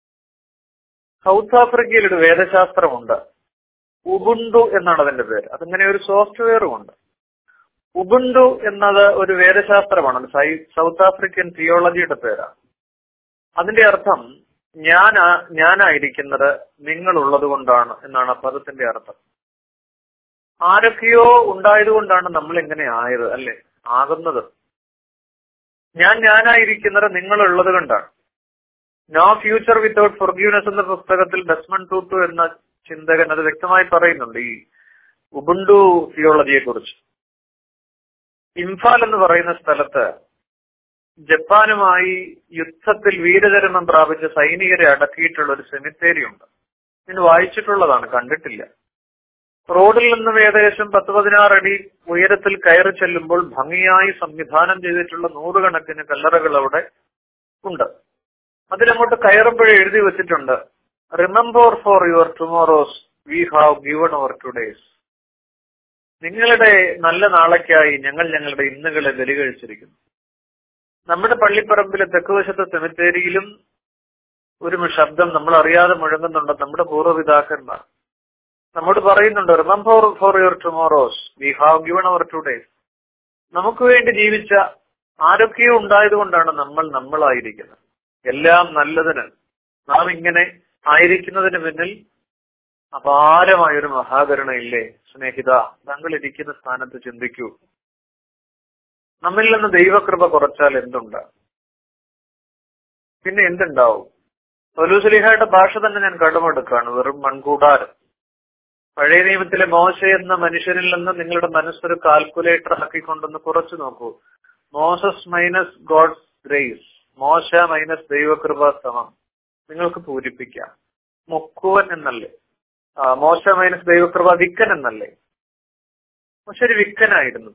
സൗത്ത് ആഫ്രിക്കയിൽ ഒരു വേദശാസ്ത്രമുണ്ട് ഉബുണ്ടു എന്നാണ് അതിന്റെ പേര് അതിങ്ങനെ ഒരു സോഫ്റ്റ്വെയറും ഉണ്ട് ഉബുണ്ടു എന്നത് ഒരു വേദശാസ്ത്രമാണ് സൈ- സൗത്ത് ആഫ്രിക്കൻ തിയോളജിയുടെ പേരാണ് അതിന്റെ അർത്ഥം ഞാൻ ഞാനായിരിക്കുന്നത് നിങ്ങളുള്ളത് കൊണ്ടാണ് എന്നാണ് ആ പദത്തിന്റെ അർത്ഥം ആരൊക്കെയോ ഉണ്ടായതുകൊണ്ടാണ് നമ്മൾ ഇങ്ങനെ ആയത് അല്ലെ ആകുന്നത് ഞാൻ ഞാനായിരിക്കുന്നത് നിങ്ങളുള്ളത് കൊണ്ടാണ് നോ ഫ്യൂച്ചർ വിത്തൗട്ട് ഫൊർഗ്യൂനസ് എന്ന പുസ്തകത്തിൽ ഡസ്മൺ ടൂട്ടു എന്ന ചിന്തകൻ അത് വ്യക്തമായി പറയുന്നുണ്ട് ഈ ഉബുണ്ടു തിയോളജിയെ കുറിച്ച് ഇംഫാൽ എന്ന് പറയുന്ന സ്ഥലത്ത് ജപ്പാനുമായി യുദ്ധത്തിൽ വീരചരമം പ്രാപിച്ച സൈനികരെ അടക്കിയിട്ടുള്ള ഒരു സെമിത്തേരി ഉണ്ട് ഞാൻ വായിച്ചിട്ടുള്ളതാണ് കണ്ടിട്ടില്ല റോഡിൽ നിന്നും ഏകദേശം പത്ത് പതിനാറ് അടി ഉയരത്തിൽ കയറി ചെല്ലുമ്പോൾ ഭംഗിയായി സംവിധാനം ചെയ്തിട്ടുള്ള നൂറുകണക്കിന് കല്ലറകൾ അവിടെ ഉണ്ട് അതിലങ്ങോട്ട് കയറുമ്പോഴേ എഴുതി വെച്ചിട്ടുണ്ട് remember for your tomorrows we have given our todays നിങ്ങളുടെ നല്ല നാളേക്കായി ഞങ്ങൾ ഞങ്ങളുടെ ഇന്നുകളെ ബലികഴിച്ചിരിക്കുന്നു നമ്മുടെ പള്ളിപ്പറമ്പിലെ തെക്കുവശത്തെ സെമിത്തേരിയിലും ഒരു ശബ്ദം നമ്മൾ അറിയാതെ മുഴങ്ങുന്നുണ്ട് നമ്മുടെ പൂർവ്വപിതാക്കന്മാർ നമ്മോട് പറയുന്നുണ്ട് remember for your tomorrows we have given our todays നമുക്ക് വേണ്ടി ജീവിച്ച ആരൊക്കെയോ ഉണ്ടായതുകൊണ്ടാണ് നമ്മൾ നമ്മളായിരിക്കുന്നത് എല്ലാം നല്ലതിന് നാം ഇങ്ങനെ ആയിരിക്കുന്നതിന് പിന്നിൽ അപാരമായൊരു മഹാകരുണ ഇല്ലേ സ്നേഹിത താങ്കൾ ഇരിക്കുന്ന സ്ഥാനത്ത് ചിന്തിക്കൂ നമ്മിൽ നിന്ന് ദൈവകൃപ കുറച്ചാൽ എന്തുണ്ട് പിന്നെ എന്തുണ്ടാവും പൗലൂസലിഹയുടെ ഭാഷ തന്നെ ഞാൻ കടമെടുക്കാണ് വെറും മൺകൂടാരം പഴയ നിയമത്തിലെ മോശ എന്ന മനുഷ്യരിൽ നിന്ന് നിങ്ങളുടെ മനസ്സൊരു കാൽക്കുലേറ്റർ ആക്കിക്കൊണ്ടൊന്ന് കുറച്ചു നോക്കൂ മോസസ് മൈനസ് ഗോഡ്സ് ഗ്രേസ് മോശ മൈനസ് ദൈവകൃപ സമം നിങ്ങൾക്ക് പൂരിപ്പിക്കാം മുക്കുവൻ എന്നല്ലേ ആ, മോശ മൈനസ് ദൈവകൃപ വിക്കൻ എന്നല്ലേ പക്ഷെ ഒരു വിക്കനായിരുന്നു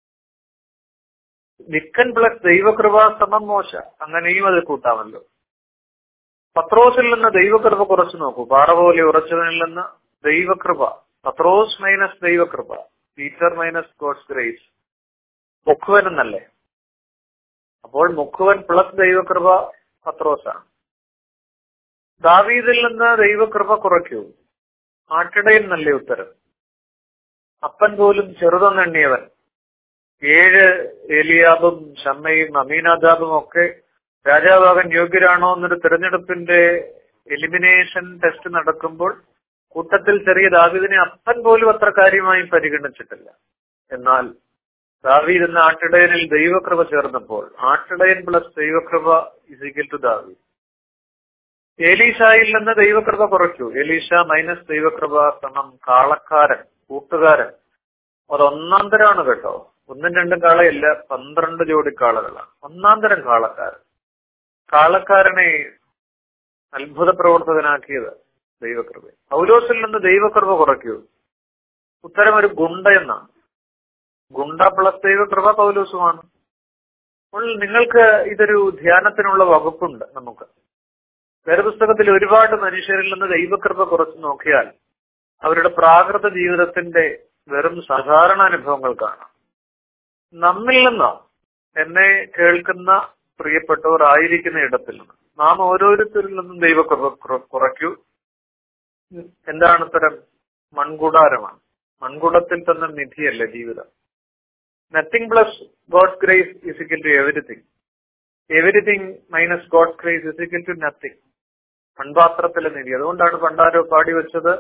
വിക്കൻ പ്ലസ് ദൈവകൃപ സമം മോശ അങ്ങനെയും അത് കൂട്ടാമല്ലോ പത്രോസിൽ നിന്ന് ദൈവകൃപ കുറച്ചു നോക്കൂ പാറ പോലെ ഉറച്ചവനിൽ നിന്ന് ദൈവകൃപ പത്രോസ് മൈനസ് ദൈവകൃപ പീറ്റർ മൈനസ് ഗോഡ്സ് ഗ്രേസ് മുക്കുവൻ എന്നല്ലേ അപ്പോൾ മുക്കുവൻ പ്ലസ് ദൈവകൃപ പത്രോസാണ് ദാവീദിൽ നിന്ന് ദൈവകൃപ കുറയ്ക്കൂ ആട്ടിടയൻ നല്ല ഉത്തരം അപ്പൻ പോലും ചെറുതെണ്ണിയവൻ ഏഴ് ഏലിയാബും ഷമ്മയും അമീനാദാബും ഒക്കെ രാജാവാകാൻ യോഗ്യരാണോ എന്നൊരു തെരഞ്ഞെടുപ്പിന്റെ എലിമിനേഷൻ ടെസ്റ്റ് നടക്കുമ്പോൾ കൂട്ടത്തിൽ ചെറിയ ദാവീദിനെ അപ്പൻ പോലും അത്ര കാര്യമായി പരിഗണിച്ചിട്ടില്ല എന്നാൽ ദാവീദ് എന്ന ആട്ടിടയനിൽ ദൈവകൃപ ചേർന്നപ്പോൾ ആട്ടിടയൻ പ്ലസ് ദൈവകൃപ ഇസിക്കൽ ടു ദാവീദ് ഏലീഷായിൽ നിന്ന് ദൈവകൃപ കുറയ്ക്കൂ ഏലീഷ മൈനസ് ദൈവകൃപ സമം കാളക്കാരൻ കൂട്ടുകാരൻ അത് ഒന്നാം തരമാണ് കേട്ടോ ഒന്നും രണ്ടും കാളയല്ല പന്ത്രണ്ട് ജോഡി കാളകളാണ് ഒന്നാം തരം കാളക്കാരൻ കാളക്കാരനെ അത്ഭുത പ്രവർത്തകനാക്കിയത് ദൈവകൃപ പൗലോസിൽ നിന്ന് ദൈവകൃപ കുറയ്ക്കൂ ഉത്തരം ഒരു ഗുണ്ട എന്നാണ് ഗുണ്ട പ്ലസ് ദൈവകൃപ പൗലോസുമാണ് അപ്പോൾ നിങ്ങൾക്ക് ഇതൊരു ധ്യാനത്തിനുള്ള വകുപ്പുണ്ട് നമുക്ക് വേദപുസ്തകത്തിൽ ഒരുപാട് മനുഷ്യരിൽ നിന്ന് ദൈവകൃപ കുറച്ച് നോക്കിയാൽ അവരുടെ പ്രാകൃത ജീവിതത്തിന്റെ വെറും സാധാരണ അനുഭവങ്ങൾ കാണാം നമ്മിൽ നിന്ന് എന്നെ കേൾക്കുന്ന പ്രിയപ്പെട്ടവർ ആയിരിക്കുന്ന ഇടത്തിൽ നിന്ന് നാം ഓരോരുത്തരിൽ നിന്നും ദൈവകൃപ കുറ- കുറയ്ക്കൂ എന്താണ് ഉത്തരം മൺകുടാരമാണ് മൺകുടത്തിൽ തന്നെ നിധിയല്ല ജീവിതം nothing plus God's grace is equal to everything everything minus God's grace is equal to nothing മൺപാത്രത്തിലെ നിധി അതുകൊണ്ടാണ് പണ്ടാരോ പാടി വെച്ചത്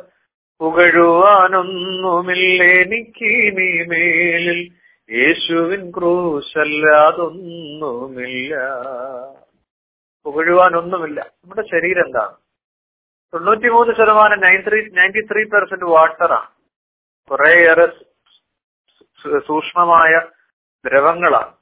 പുകഴുവാനൊന്നുമില്ലെനിക്ക് നീ മേലിൽ യേശുവിൻ ക്രൂശല്ലാതൊന്നുമില്ല പുകഴുവാനൊന്നുമില്ല നമ്മുടെ ശരീരം എന്താണ് തൊണ്ണൂറ്റിമൂന്ന് ശതമാനം നയൻറ്റി നയൻറ്റി ത്രീ പെർസെന്റ് വാട്ടറാണ് കുറേയേറെ സൂ- സൂക്ഷ്മമായ ദ്രവങ്ങളാണ്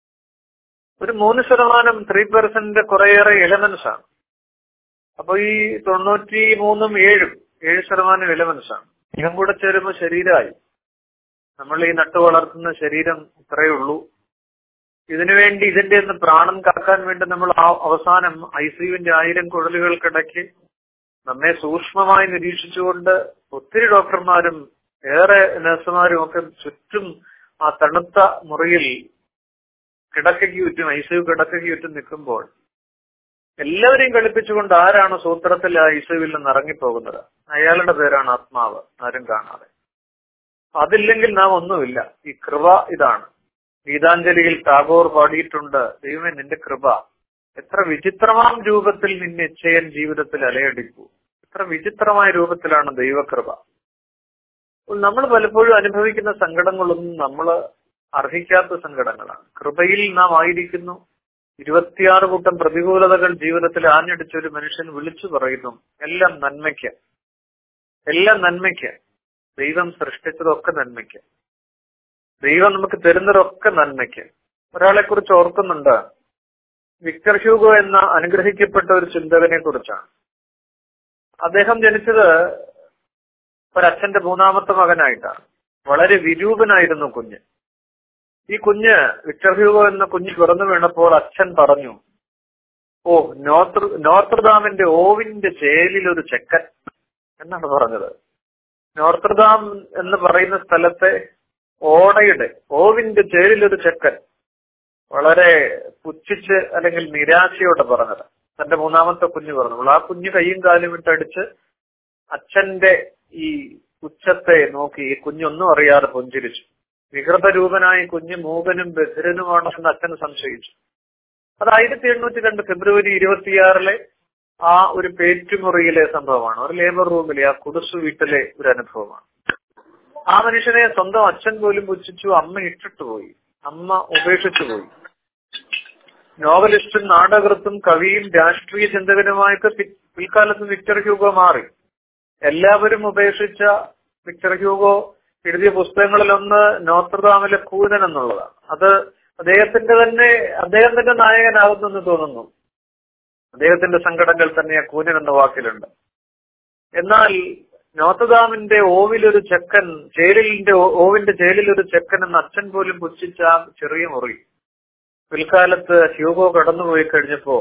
ഒരു മൂന്ന് ശതമാനം ത്രീ പെർസെന്റ് കുറേയേറെ എലമെന്റ്സ് ആണ് അപ്പൊ ഈ തൊണ്ണൂറ്റി മൂന്നും ഏഴും ഏഴ് ശതമാനം എലമെന്റ്സ് ആണ് ഇതും കൂടെ ചേരുമ്പോൾ ശരീരമായി നമ്മൾ ഈ നട്ടു വളർത്തുന്ന ശരീരം ഇത്രയേ ഉള്ളൂ ഇതിനുവേണ്ടി ഇതിന്റെ ഒന്ന് പ്രാണൻ കാക്കാൻ വേണ്ടി നമ്മൾ ആ- അവസാനം ഐസിയുവിന്റെ ആയിരം കുഴലുകൾക്കിടയ്ക്ക് നമ്മെ സൂക്ഷ്മമായി നിരീക്ഷിച്ചുകൊണ്ട് ഒത്തിരി ഡോക്ടർമാരും ഏറെ നഴ്സുമാരും ഒക്കെ ചുറ്റും ആ തണുത്ത മുറിയിൽ കിടക്കയ്ക്ക് ചുറ്റും ഐസിയു കിടക്കയ്ക്ക് ചുറ്റും നിൽക്കുമ്പോൾ എല്ലാവരെയും കളിപ്പിച്ചുകൊണ്ട് ആരാണ് സൂത്രത്തിൽ ആ ഐസിയുവിൽ നിന്ന് ഇറങ്ങിപ്പോകുന്നത് അയാളുടെ പേരാണ് ആത്മാവ് ആരും കാണാതെ അതില്ലെങ്കിൽ നാം ഒന്നുമില്ല ഈ കൃപ ഇതാണ് ഗീതാഞ്ജലിയിൽ ടാഗോർ പാടിയിട്ടുണ്ട് ദൈവമേ നിന്റെ കൃപ എത്ര വിചിത്രമാം രൂപത്തിൽ നിന്നെ നിശ്ചയൻ ജീവിതത്തിൽ അലയടിക്കൂ എത്ര വിചിത്രമായ രൂപത്തിലാണ് ദൈവകൃപ അപ്പോൾ നമ്മൾ പലപ്പോഴും അനുഭവിക്കുന്ന സങ്കടങ്ങളൊന്നും നമ്മൾ അർഹിക്കാത്ത സങ്കടങ്ങളാണ് കൃപയിൽ നാം ആയിരിക്കുന്നു ഇരുപത്തിയാറ് കൂട്ടം പ്രതികൂലതകൾ ജീവിതത്തിൽ ആഞ്ഞടിച്ച ഒരു മനുഷ്യൻ വിളിച്ചു പറയുന്നു എല്ലാം നന്മയ്ക്ക് എല്ലാം നന്മയ്ക്ക് ദൈവം സൃഷ്ടിച്ചതൊക്കെ നന്മയ്ക്ക് ദൈവം നമുക്ക് തരുന്നതൊക്കെ നന്മയ്ക്ക് ഒരാളെ കുറിച്ച് ഓർക്കുന്നുണ്ട് വിക്ടർ ഹ്യൂഗോ എന്ന അനുഗ്രഹിക്കപ്പെട്ട ഒരു ചിന്തകനെ കുറിച്ചാണ് അദ്ദേഹം ജനിച്ചത് ഒരച്ഛന്റെ മൂന്നാമത്തെ മകനായിട്ടാണ് വളരെ വിരൂപനായിരുന്നു കുഞ്ഞ് ഈ കുഞ്ഞ് വിക്ടർ ഹ്യൂഗോ എന്ന കുഞ്ഞ് പിറന്നു വീണപ്പോൾ അച്ഛൻ പറഞ്ഞു ഓ നോർത്ത് നോർത്രദാമിന്റെ ഓവിന്റെ ചേലിൽ ഒരു ചെക്കൻ എന്നാണ് പറഞ്ഞത് നോർത്രദാം എന്ന് പറയുന്ന സ്ഥലത്തെ ഓടയുടെ ഓവിന്റെ ചേലിൽ ഒരു ചെക്കൻ വളരെ പുച്ഛിച്ച് അല്ലെങ്കിൽ നിരാശയോടെ പറഞ്ഞത് തന്റെ മൂന്നാമത്തെ കുഞ്ഞ് പറഞ്ഞു ആ കുഞ്ഞ് കൈയും കാലും ഇട്ടടിച്ച് അച്ഛന്റെ ഈ ഉച്ചത്തെ നോക്കി ഈ കുഞ്ഞൊന്നും അറിയാതെ പുഞ്ചിരിച്ചു വികൃതരൂപനായ കുഞ്ഞ് മൂകനും ബധിരനുമാണെന്ന് അച്ഛൻ സംശയിച്ചു അത് ആയിരത്തി എണ്ണൂറ്റി രണ്ട് ഫെബ്രുവരി ഇരുപത്തിയാറിലെ ആ ഒരു പേറ്റുമുറിയിലെ സംഭവമാണ് ഒരു ലേബർ റൂമിലെ ആ കുടുസു വീട്ടിലെ ഒരു അനുഭവമാണ് ആ മനുഷ്യനെ സ്വന്തം അച്ഛൻ പോലും പുച്ഛിച്ചു അമ്മ ഇട്ടിട്ട് പോയി അമ്മ ഉപേക്ഷിച്ചു പോയി നോവലിസ്റ്റും നാടകൃത്തും കവിയും രാഷ്ട്രീയ ചിന്തകനുമായിട്ട് പി- പിൽക്കാലത്ത് വിക്ടർ ഹ്യൂഗോ മാറി എല്ലാവരും ഉപേക്ഷിച്ച വിക്ടർ ഹ്യൂഗോ എഴുതിയ പുസ്തകങ്ങളിലൊന്ന് നോത്രദാമിലെ കൂനൻ എന്നുള്ളതാണ് അത് അദ്ദേഹത്തിന്റെ തന്നെ അദ്ദേഹം തന്നെ നായകനാകുന്നെന്ന് തോന്നുന്നു അദ്ദേഹത്തിന്റെ സങ്കടങ്ങൾ തന്നെ ആ കൂനൻ എന്ന വാക്കിലുണ്ട് എന്നാൽ നോത്തദാമിന്റെ ഓവിലൊരു ചെക്കൻ ചേലിലിന്റെ ഓ- ഓവിന്റെ ചേലിലൊരു ചെക്കൻ എന്ന അച്ഛൻ പോലും പുച്ഛിച്ച ആ ചെറിയ മുറി പിൽക്കാലത്ത് ഹ്യൂഗോ കടന്നുപോയി കഴിഞ്ഞപ്പോ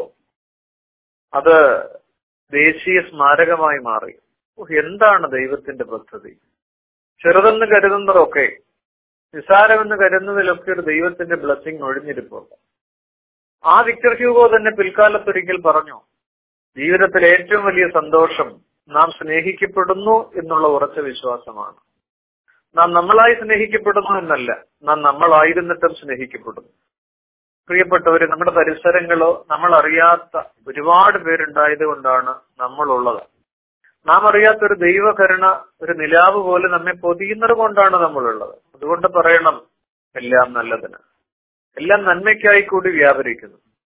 അത് ദേശീയ സ്മാരകമായി മാറി ഓ, എന്താണ് ദൈവത്തിന്റെ പദ്ധതി ചെറുതെന്ന് കരുതുന്നതൊക്കെ നിസാരമെന്ന് കരുതുന്നതിലൊക്കെ ഒരു ദൈവത്തിന്റെ ബ്ലസ്സിംഗ് ഒഴിഞ്ഞിരിപ്പുണ്ട് ആ വിക്ടർ ഹ്യൂഗോ തന്നെ പിൽക്കാലത്തൊരിക്കൽ പറഞ്ഞു ജീവിതത്തിൽ ഏറ്റവും വലിയ സന്തോഷം നാം സ്നേഹിക്കപ്പെടുന്നു എന്നുള്ള ഉറച്ച വിശ്വാസമാണ് നാം നമ്മളായി സ്നേഹിക്കപ്പെടുന്നു എന്നല്ല നാം നമ്മളായിരുന്നിട്ടും സ്നേഹിക്കപ്പെടുന്നു പ്രിയപ്പെട്ടവര് നമ്മുടെ പരിസരങ്ങളോ നമ്മൾ അറിയാത്ത ഒരുപാട് പേരുണ്ടായത് കൊണ്ടാണ് നമ്മളുള്ളത് നാം അറിയാത്ത ഒരു ദൈവകരുണ ഒരു നിലാവ് പോലെ നമ്മെ പൊതിയുന്നത് കൊണ്ടാണ് നമ്മളുള്ളത് അതുകൊണ്ട് പറയണം എല്ലാം നല്ലതിന് എല്ലാം നന്മയ്ക്കായി കൂടി വ്യാപരിക്കുന്നു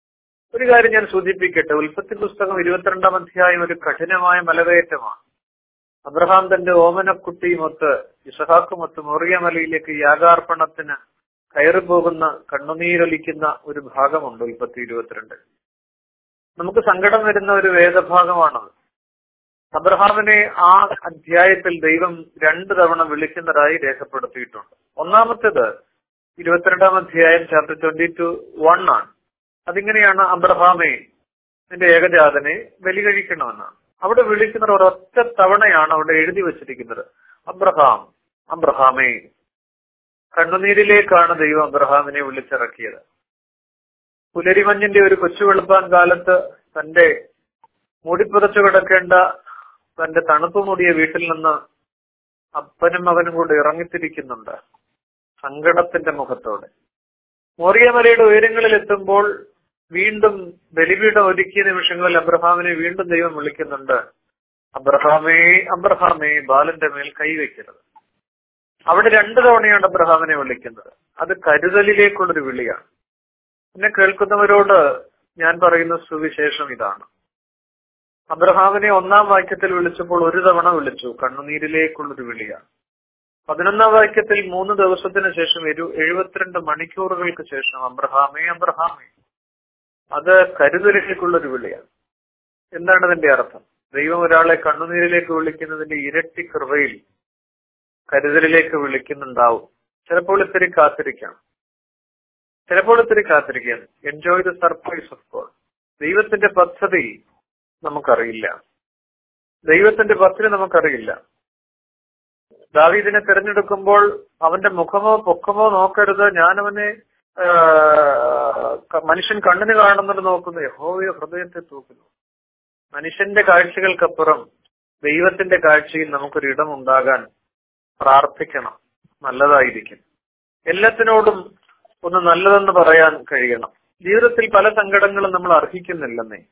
ഒരു കാര്യം ഞാൻ സൂചിപ്പിക്കട്ടെ ഉൽപ്പത്തി പുസ്തകം ഇരുപത്തിരണ്ടാം അധ്യായം ഒരു കഠിനമായ മലകയറ്റമാണ് അബ്രഹാം തന്റെ ഓമനക്കുട്ടിയുമൊത്ത് ഇസഹാക്കുമൊത്ത് മൊറിയമലയിലേക്ക് യാഗാർപ്പണത്തിന് കയറി പോകുന്ന കണ്ണുനീരൊലിക്കുന്ന ഒരു ഭാഗമുണ്ട് ഉൽപ്പത്തി ഇരുപത്തിരണ്ട് നമുക്ക് സങ്കടം വരുന്ന ഒരു വേദഭാഗമാണത് അബ്രഹാമിനെ ആ അധ്യായത്തിൽ ദൈവം രണ്ടു തവണ വിളിക്കുന്നതായി രേഖപ്പെടുത്തിയിട്ടുണ്ട് ഒന്നാമത്തേത് ഇരുപത്തിരണ്ടാം അധ്യായം ചാപ്റ്റർ ട്വന്റി ടു വൺ ആണ് അതിങ്ങനെയാണ് അബ്രഹാമെ നിന്റെ ഏകജാതനെ ബലി കഴിക്കണമെന്നാണ് അവിടെ വിളിക്കുന്ന ഒരൊറ്റ തവണയാണ് അവിടെ എഴുതി വച്ചിരിക്കുന്നത് അബ്രഹാം അബ്രഹാമേ കണ്ണുനീരിലേക്കാണ് ദൈവം അബ്രഹാമിനെ വിളിച്ചിറക്കിയത് പുലരിമഞ്ഞിന്റെ ഒരു കൊച്ചു വെളുപ്പാൻ കാലത്ത് തന്റെ മൂടിപ്പുതച്ചു കിടക്കേണ്ട തന്റെ തണുപ്പ് മൂടിയ വീട്ടിൽ നിന്ന് അപ്പനും മകനും കൂടെ ഇറങ്ങിത്തിരിക്കുന്നുണ്ട് സങ്കടത്തിന്റെ മുഖത്തോടെ മോറിയമലയുടെ ഉയരങ്ങളിൽ എത്തുമ്പോൾ വീണ്ടും ബലിപീഠം ഒരുക്കിയ നിമിഷങ്ങളിൽ അബ്രഹാമിനെ വീണ്ടും ദൈവം വിളിക്കുന്നുണ്ട് അബ്രഹാമേ അബ്രഹാമേ ബാലന്റെ മേൽ കൈവയ്ക്കരുത് അവിടെ രണ്ടു തവണയാണ് അബ്രഹാമിനെ വിളിക്കുന്നത് അത് കരുതലിലേക്കുള്ളൊരു വിളിയാണ് എന്നെ കേൾക്കുന്നവരോട് ഞാൻ പറയുന്ന സുവിശേഷം ഇതാണ് അബ്രഹാമിനെ ഒന്നാം വാക്യത്തിൽ വിളിച്ചപ്പോൾ ഒരു തവണ വിളിച്ചു കണ്ണുനീരിലേക്കുള്ളൊരു വിളിയാണ് പതിനൊന്നാം വാക്യത്തിൽ മൂന്ന് ദിവസത്തിന് ശേഷം ഒരു എഴുപത്തിരണ്ട് മണിക്കൂറുകൾക്ക് ശേഷം അബ്രഹാമേ അബ്രഹാമേ അത് കരുതലിലേക്കുള്ളൊരു വിളിയാണ് എന്താണ് അതിന്റെ അർത്ഥം ദൈവം ഒരാളെ കണ്ണുനീരിലേക്ക് വിളിക്കുന്നതിന്റെ ഇരട്ടി കൃപയിൽ കരുതലിലേക്ക് വിളിക്കുന്നുണ്ടാവും ചിലപ്പോൾ ഇത്തിരി കാത്തിരിക്കാം ചിലപ്പോൾ ഇത്തിരി കാത്തിരിക്കാം enjoy the surprise of God ദൈവത്തിന്റെ പദ്ധതി നമുക്കറിയില്ല ദൈവത്തിന്റെ പദ്ധതി നമുക്കറിയില്ല ദാവീദിനെ തിരഞ്ഞെടുക്കുമ്പോൾ അവന്റെ മുഖമോ പൊക്കമോ നോക്കരുത് ഞാനവനെ മനുഷ്യൻ കണ്ണിന് കാണുന്നത് നോക്കുന്നു യഹോവയോ ഹൃദയത്തെ തൂക്കുന്നു മനുഷ്യന്റെ കാഴ്ചകൾക്കപ്പുറം ദൈവത്തിന്റെ കാഴ്ചയിൽ നമുക്കൊരു ഇടമുണ്ടാകാൻ പ്രാർത്ഥിക്കണം നല്ലതായിരിക്കും എല്ലാത്തിനോടും ഒന്ന് നല്ലതെന്ന് പറയാൻ കഴിയണം ജീവിതത്തിൽ പല സങ്കടങ്ങളും നമ്മൾ അർഹിക്കുന്നില്ലെന്നേ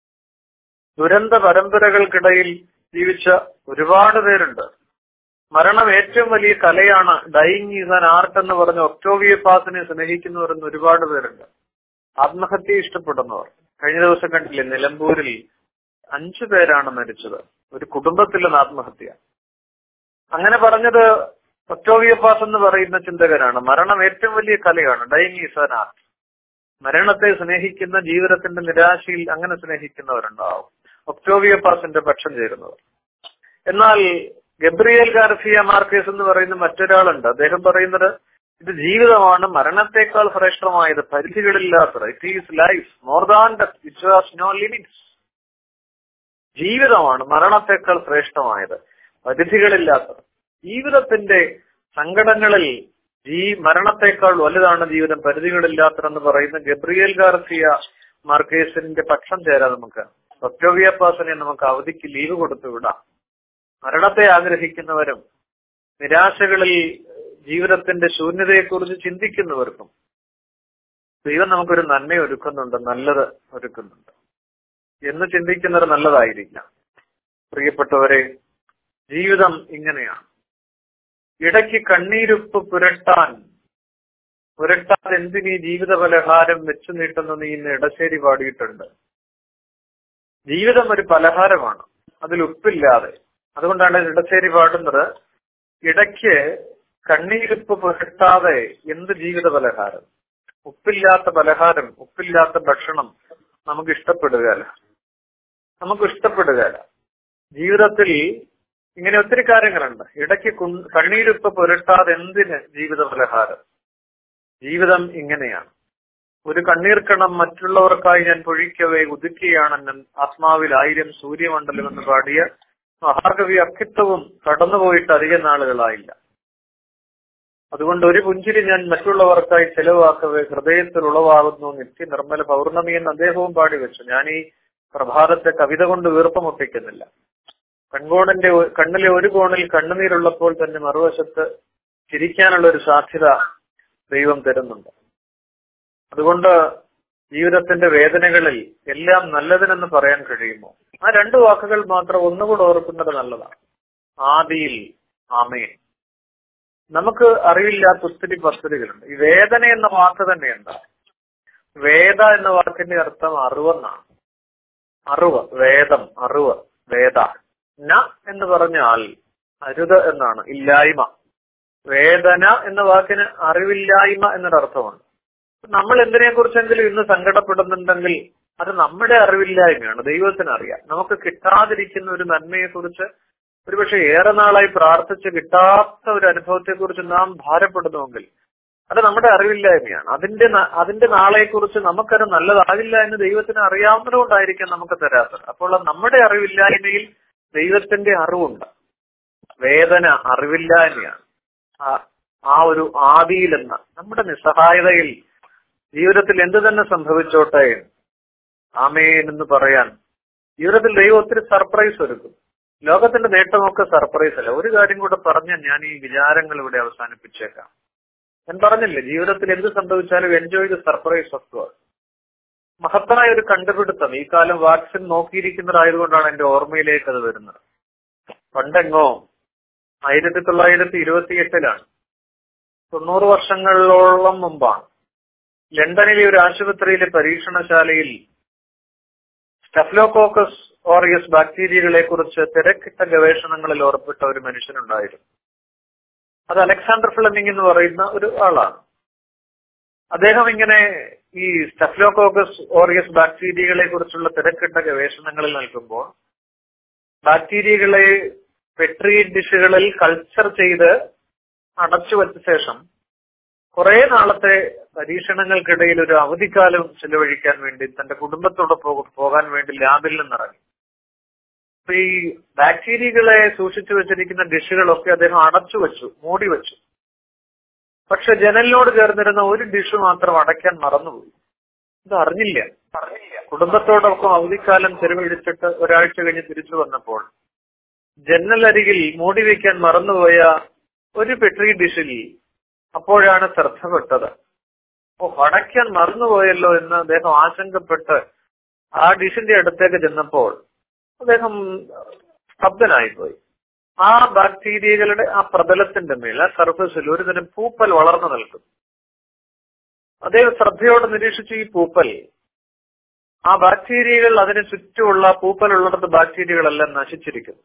ദുരന്ത പരമ്പരകൾക്കിടയിൽ ജീവിച്ച ഒരുപാട് പേരുണ്ട് മരണം ഏറ്റവും വലിയ കലയാണ് ഡൈയിങ് ഈസ് ആൻ ആർട്ട് എന്ന് പറഞ്ഞ ഒക്ടോവിയ പാസിനെ സ്നേഹിക്കുന്നവരെന്ന് ഒരുപാട് പേരുണ്ട് ആത്മഹത്യ ഇഷ്ടപ്പെടുന്നവർ കഴിഞ്ഞ ദിവസം കണ്ടില്ലേ നിലമ്പൂരിൽ അഞ്ചു പേരാണ് മരിച്ചത് ഒരു കുടുംബത്തിൽ നിന്ന് ആത്മഹത്യ അങ്ങനെ പറഞ്ഞത് ഒക്ടോവിയ പാസ് എന്ന് പറയുന്ന ചിന്തകരാണ് മരണം ഏറ്റവും വലിയ കലയാണ് ഡൈയിങ് ഈസ് ആൻ ആർട്ട് മരണത്തെ സ്നേഹിക്കുന്ന ജീവിതത്തിന്റെ നിരാശയിൽ അങ്ങനെ സ്നേഹിക്കുന്നവരുണ്ടാവും ഒക്ടോവിയ പാസിന്റെ പക്ഷം ചേരുന്നവർ എന്നാൽ ഗബ്രിയേൽ ഗാർഫിയ മാർക്കേസ് എന്ന് പറയുന്ന മറ്റൊരാളുണ്ട് അദ്ദേഹം പറയുന്നത് ഇത് ജീവിതമാണ് മരണത്തെക്കാൾ ശ്രേഷ്ഠമായത് പരിധികളില്ലാത്തത് it is life more than it has no limits ജീവിതമാണ് മരണത്തെക്കാൾ ശ്രേഷ്ഠമായത് പരിധികളില്ലാത്തത് ജീവിതത്തിന്റെ സങ്കടങ്ങളിൽ ഈ മരണത്തെക്കാൾ വലുതാണ് ജീവിതം പരിധികളില്ലാത്തതെന്ന് പറയുന്ന ഗബ്രിയേൽ ഗാർസിയ മാർക്കേസിന്റെ പക്ഷം ചേരാൻ നമുക്ക് ഒക്ടോവിയ പാസനെ നമുക്ക് അവധിക്ക് ലീവ് കൊടുത്തു വിടാം മരണത്തെ ആഗ്രഹിക്കുന്നവരും നിരാശകളിൽ ജീവിതത്തിന്റെ ശൂന്യതയെക്കുറിച്ച് ചിന്തിക്കുന്നവർക്കും ദൈവം നമുക്കൊരു നന്മ ഒരുക്കുന്നുണ്ട് നല്ലത് ഒരുക്കുന്നുണ്ട് എന്ന് ചിന്തിക്കുന്നത് നല്ലതായിരിക്കാം പ്രിയപ്പെട്ടവരെ ജീവിതം ഇങ്ങനെയാണ് ഇടയ്ക്ക് കണ്ണീരുപ്പ് പുരട്ടാൻ പുരട്ടാൻ എന്തിനീ ജീവിത പലഹാരം വെച്ചു നീട്ടുന്ന നീ ഇന്ന് ഇടശ്ശേരി പാടിയിട്ടുണ്ട് ജീവിതം ഒരു പലഹാരമാണ് അതിൽ ഉപ്പില്ലാതെ അതുകൊണ്ടാണ് ഇടശ്ശേരി പാടുന്നത് ഇടയ്ക്ക് കണ്ണീരിപ്പ് പുരട്ടാതെ എന്ത് ജീവിത പലഹാരം ഉപ്പില്ലാത്ത പലഹാരം ഉപ്പില്ലാത്ത ഭക്ഷണം നമുക്ക് ഇഷ്ടപ്പെടുകയല്ല നമുക്ക് ഇഷ്ടപ്പെടുകയല്ല ജീവിതത്തിൽ ഇങ്ങനെ ഒത്തിരി കാര്യങ്ങളുണ്ട് ഇടയ്ക്ക് കണ്ണീരിപ്പ് പുരട്ടാതെ എന്തിന് ജീവിത പലഹാരം ജീവിതം ഇങ്ങനെയാണ് ഒരു കണ്ണീർക്കണം മറ്റുള്ളവർക്കായി ഞാൻ പൊഴിക്കവേ ഉദിക്കുകയാണ് ആത്മാവിൽ ആയിരം സൂര്യമണ്ഡലം എന്ന് പാടിയ മഹാകവി അക്കിത്വവും കടന്നുപോയിട്ട് അധികം നാളുകളായില്ല അതുകൊണ്ട് ഒരു പുഞ്ചിരി ഞാൻ മറ്റുള്ളവർക്കായി ചെലവാക്കവേ ഹൃദയത്തിൽ ഉളവാകുന്നു നിത്യ നിർമ്മല പൗർണമി എന്ന് അദ്ദേഹവും പാടി വെച്ചു ഞാൻ ഈ പ്രഭാതത്തെ കവിത കൊണ്ട് വീർപ്പമുട്ടിക്കുന്നില്ല കൺകോണിന്റെ കണ്ണിലെ ഒരു കോണിൽ കണ്ണുനീരുള്ളപ്പോൾ തന്നെ മറുവശത്ത് ചിരിക്കാനുള്ള ഒരു സാധ്യത ദൈവം തരുന്നുണ്ട് അതുകൊണ്ട് ജീവിതത്തിന്റെ വേദനകളിൽ എല്ലാം നല്ലതിനെന്ന് പറയാൻ കഴിയുമോ ആ രണ്ടു വാക്കുകൾ മാത്രം ഒന്നുകൂടെ ഓർക്കുന്നത് നല്ലതാണ് ആദിയിൽ ആമേൻ നമുക്ക് അറിവില്ലാത്ത ഒത്തിരി പദ്ധതികളുണ്ട് ഈ വേദന എന്ന വാക്ക് തന്നെ എന്താ വേദ എന്ന വാക്കിന്റെ അർത്ഥം അറിവെന്നാണ് അറിവ് വേദം അറിവ് വേദ ന എന്ന് പറഞ്ഞാൽ അരുത് എന്നാണ് ഇല്ലായ്മ വേദന എന്ന വാക്കിന് അറിവില്ലായ്മ എന്നൊരർത്ഥമുണ്ട് നമ്മൾ എന്തിനെ കുറിച്ചെങ്കിലും ഇന്ന് സങ്കടപ്പെടുന്നുണ്ടെങ്കിൽ അത് നമ്മുടെ അറിവില്ലായ്മയാണ് ദൈവത്തിന് അറിയാം നമുക്ക് കിട്ടാതിരിക്കുന്ന ഒരു നന്മയെ കുറിച്ച് ഒരുപക്ഷെ ഏറെ നാളായി പ്രാർത്ഥിച്ച് കിട്ടാത്ത ഒരു അനുഭവത്തെ കുറിച്ച് നാം ഭാരപ്പെടുന്നുവെങ്കിൽ അത് നമ്മുടെ അറിവില്ലായ്മയാണ് അതിന്റെ ന- അതിന്റെ നാളെ കുറിച്ച് നമുക്കത് നല്ലതാകില്ല എന്ന് ദൈവത്തിന് അറിയാവുന്നതുകൊണ്ടായിരിക്കാം നമുക്ക് തരാത്തത് അപ്പോൾ അത് നമ്മുടെ അറിവില്ലായ്മയിൽ ദൈവത്തിന്റെ അറിവുണ്ട് വേദന അറിവില്ലായ്മയാണ് ആ- ആ ഒരു ആദിയിലെന്ന നമ്മുടെ നിസ്സഹായതയിൽ ജീവിതത്തിൽ എന്ത് തന്നെ സംഭവിച്ചോട്ടെ ആമേൻ എന്ന് പറയാൻ ജീവിതത്തിൽ ദൈവം ഒത്തിരി സർപ്രൈസ് ഒരുക്കും ലോകത്തിന്റെ നേട്ടമൊക്കെ സർപ്രൈസ് അല്ല ഒരു കാര്യം കൂടെ പറഞ്ഞ് ഞാൻ ഈ വിചാരങ്ങൾ ഇവിടെ അവസാനിപ്പിച്ചേക്കാം ഞാൻ പറഞ്ഞില്ലേ ജീവിതത്തിൽ എന്ത് സംഭവിച്ചാലും enjoy the surprise of God മഹത്തായ ഒരു കണ്ടുപിടുത്തം ഈ കാലം വാക്സിൻ നോക്കിയിരിക്കുന്നതായതുകൊണ്ടാണ് എന്റെ ഓർമ്മയിലേക്ക് അത് വരുന്നത് പണ്ടെങ്ങോ ആയിരത്തി തൊള്ളായിരത്തി ഇരുപത്തി എട്ടിലാണ് തൊണ്ണൂറ് വർഷങ്ങളോളം മുമ്പാണ് ലണ്ടനിലെ ഒരു ആശുപത്രിയിലെ പരീക്ഷണശാലയിൽ സ്റ്റഫ്ലോകോക്കസ് ഓറിയസ് ബാക്ടീരിയകളെ കുറിച്ച് തിരക്കിട്ട ഗവേഷണങ്ങളിൽ ഓർപ്പെട്ട ഒരു മനുഷ്യനുണ്ടായിരുന്നു അത് അലക്സാണ്ടർ ഫ്ലെമിംഗ് എന്ന് പറയുന്ന ഒരു ആളാണ് അദ്ദേഹം ഇങ്ങനെ ഈ സ്റ്റഫ്ലോകോക്കസ് ഓറിയസ് ബാക്ടീരിയകളെ കുറിച്ചുള്ള തിരക്കിട്ട ഗവേഷണങ്ങളിൽ നൽകുമ്പോൾ ബാക്ടീരിയകളെ പെട്രി ഡിഷുകളിൽ കൾച്ചർ ചെയ്ത് അടച്ചു വച്ച ശേഷം കുറെ നാളത്തെ പരീക്ഷണങ്ങൾക്കിടയിൽ ഒരു അവധിക്കാലം ചെലവഴിക്കാൻ വേണ്ടി തന്റെ കുടുംബത്തോടെ പോ- പോകാൻ വേണ്ടി ലാബിൽ നിന്നിറങ്ങി അപ്പൊ ഈ ബാക്ടീരിയകളെ സൂക്ഷിച്ചു വെച്ചിരിക്കുന്ന ഡിഷുകളൊക്കെ അദ്ദേഹം അടച്ചു വെച്ചു മൂടി വെച്ചു പക്ഷെ ജനലിനോട് ചേർന്നിരുന്ന ഒരു ഡിഷ് മാത്രം അടയ്ക്കാൻ മറന്നുപോയി ഇത് അറിഞ്ഞില്ല കുടുംബത്തോടൊപ്പം അവധിക്കാലം ചെലവഴിച്ചിട്ട് ഒരാഴ്ച കഴിഞ്ഞ് തിരിച്ചു വന്നപ്പോൾ ജനലരികിൽ മൂടി വെക്കാൻ മറന്നുപോയ ഒരു പെട്രി ഡിഷിൽ അപ്പോഴാണ് ശ്രദ്ധപ്പെട്ടത് ഓ അടയ്ക്കാൻ മറന്നുപോയല്ലോ എന്ന് അദ്ദേഹം ആശങ്കപ്പെട്ട് ആ ഡിഷിന്റെ അടുത്തേക്ക് ചെന്നപ്പോൾ അദ്ദേഹം സ്തബ്ധനായിപ്പോയി ആ ബാക്ടീരിയകളുടെ ആ പ്രതലത്തിന്റെ മേൽ ആ സർഫസിൽ ഒരു തരം പൂപ്പൽ വളർന്നു നിൽക്കും അദ്ദേഹം ശ്രദ്ധയോടെ നിരീക്ഷിച്ചു ഈ പൂപ്പൽ ആ ബാക്ടീരിയകൾ അതിന് ചുറ്റുമുള്ള പൂപ്പൽ ഉള്ളിടത്ത് ബാക്ടീരിയകളെല്ലാം നശിച്ചിരിക്കുന്നു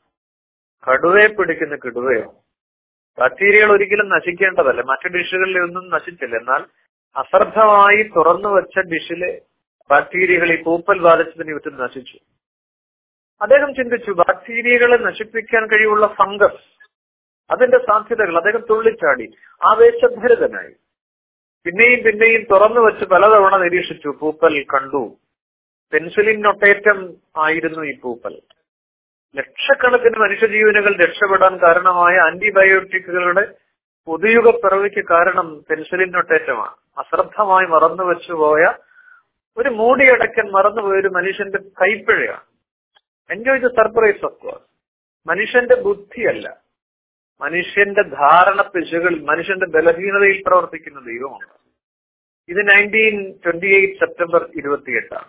കടുവയെ പിടിക്കുന്ന കിടുവയോ ബാക്ടീരിയകൾ ഒരിക്കലും നശിക്കേണ്ടതല്ല മറ്റു ഡിഷുകളിൽ ഒന്നും നശിച്ചില്ല എന്നാൽ അശ്രദ്ധമായി തുറന്നു വെച്ച ഡിഷിലെ ബാക്ടീരിയകൾ ഈ പൂപ്പൽ ബാധിച്ചതിന് ചുറ്റും നശിച്ചു അദ്ദേഹം ചിന്തിച്ചു ബാക്ടീരിയകളെ നശിപ്പിക്കാൻ കഴിവുള്ള ഫംഗസ് അതിന്റെ സാധ്യതകൾ അദ്ദേഹം തുള്ളിച്ചാടി ആവേശഭരിതനായി പിന്നെയും പിന്നെയും തുറന്നു വെച്ച് പലതവണ നിരീക്ഷിച്ചു പൂപ്പൽ കണ്ടു പെൻസിലിൻ നൊട്ടേറ്റം ആയിരുന്നു ഈ പൂപ്പൽ ലക്ഷക്കണക്കിന് മനുഷ്യജീവനുകൾ രക്ഷപ്പെടാൻ കാരണമായ ആന്റിബയോട്ടിക്കുകളുടെ പുതുയുഗ പിറവിക്ക് കാരണം പെൻസിലിൻ നൊട്ടേറ്റമാണ് അശ്രദ്ധമായി മറന്നുവെച്ചു പോയ ഒരു മൂടിയടയ്ക്കാൻ മറന്നുപോയ ഒരു മനുഷ്യന്റെ കൈപ്പിഴയാണ് enjoy the surprise of God മനുഷ്യന്റെ ബുദ്ധിയല്ല മനുഷ്യന്റെ ധാരണ പിശുകളിൽ മനുഷ്യന്റെ ബലഹീനതയിൽ പ്രവർത്തിക്കുന്ന ദൈവമുണ്ട് ഇത് നയൻറ്റീൻ ട്വന്റി എയ്റ്റ് സെപ്റ്റംബർ ഇരുപത്തിയെട്ടാണ്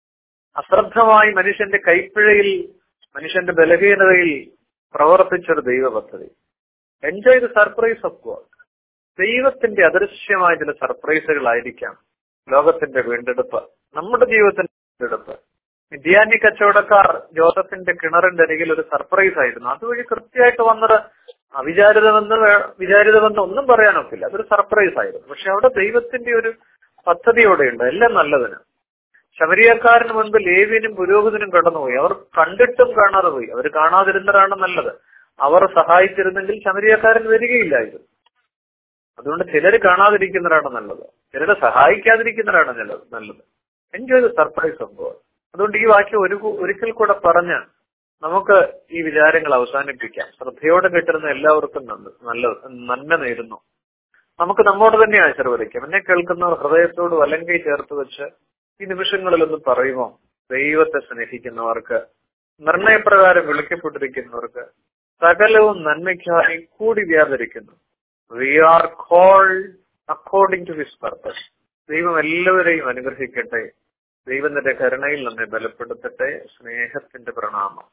അശ്രദ്ധമായി മനുഷ്യന്റെ കൈപ്പിഴയിൽ മനുഷ്യന്റെ ബലഹീനതയിൽ പ്രവർത്തിച്ചൊരു ദൈവ പദ്ധതി enjoy the surprise of God ദൈവത്തിന്റെ അദൃശ്യമായ ചില സർപ്രൈസുകളായിരിക്കാം ലോകത്തിന്റെ വീണ്ടെടുപ്പ് നമ്മുടെ ജീവിതത്തിന്റെ വീണ്ടെടുപ്പ് മിഥ്യാനി കച്ചവടക്കാർ ജോസഫിന്റെ കിണറിന്റെ അരികിൽ ഒരു സർപ്രൈസ് ആയിരുന്നു അതുവഴി കൃത്യമായിട്ട് വന്നത് അവിചാരിതമെന്ന് വേ- വിചാരിതമെന്ന് ഒന്നും പറയാനൊക്കില്ല അതൊരു സർപ്രൈസ് ആയിരുന്നു പക്ഷെ അവിടെ ദൈവത്തിന്റെ ഒരു പദ്ധതിയോടെയുണ്ട് എല്ലാം നല്ലതിന് ശബരിയക്കാരന് മുൻപ് ലേവ്യനും പുരോഹിതനും കടന്നുപോയി അവർ കണ്ടിട്ടും കാണാതെ പോയി അവർ കാണാതിരുന്നതാണ് നല്ലത് അവർ സഹായിച്ചിരുന്നെങ്കിൽ ശബരിയക്കാരൻ വരികയില്ലായിരുന്നു അതുകൊണ്ട് ചിലർ കാണാതിരിക്കുന്നതാണ് നല്ലത് ചിലരെ സഹായിക്കാതിരിക്കുന്നതാണ് നല്ലത് നല്ലത് enjoy the surprise of God അതുകൊണ്ട് ഈ വാക്യം ഒരു കു- ഒരിക്കൽ കൂടെ പറഞ്ഞ് നമുക്ക് ഈ വിചാരങ്ങൾ അവസാനിപ്പിക്കാം ശ്രദ്ധയോടെ കേട്ടിരുന്ന എല്ലാവർക്കും നന്ദി നല്ല നന്മ നേരുന്നു നമുക്ക് നമ്മോട് തന്നെ ആശീർവദിക്കാം എന്നെ കേൾക്കുന്നവർ ഹൃദയത്തോട് വലങ്കൈ ചേർത്ത് വെച്ച് ഈ നിമിഷങ്ങളിലൊന്ന് പറയുമോ ദൈവത്തെ സ്നേഹിക്കുന്നവർക്ക് നിർണയപ്രകാരം വിളിക്കപ്പെട്ടിരിക്കുന്നവർക്ക് സകലവും നന്മയ്ക്കായി കൂടി വ്യാപരിക്കുന്നു we are called according to his purpose ദൈവം എല്ലാവരെയും അനുഗ്രഹിക്കട്ടെ ദൈവത്തിന്റെ കരുണയിൽ നമ്മെ ബലപ്പെടുത്തട്ടെ സ്നേഹത്തിന്റെ പ്രണാമം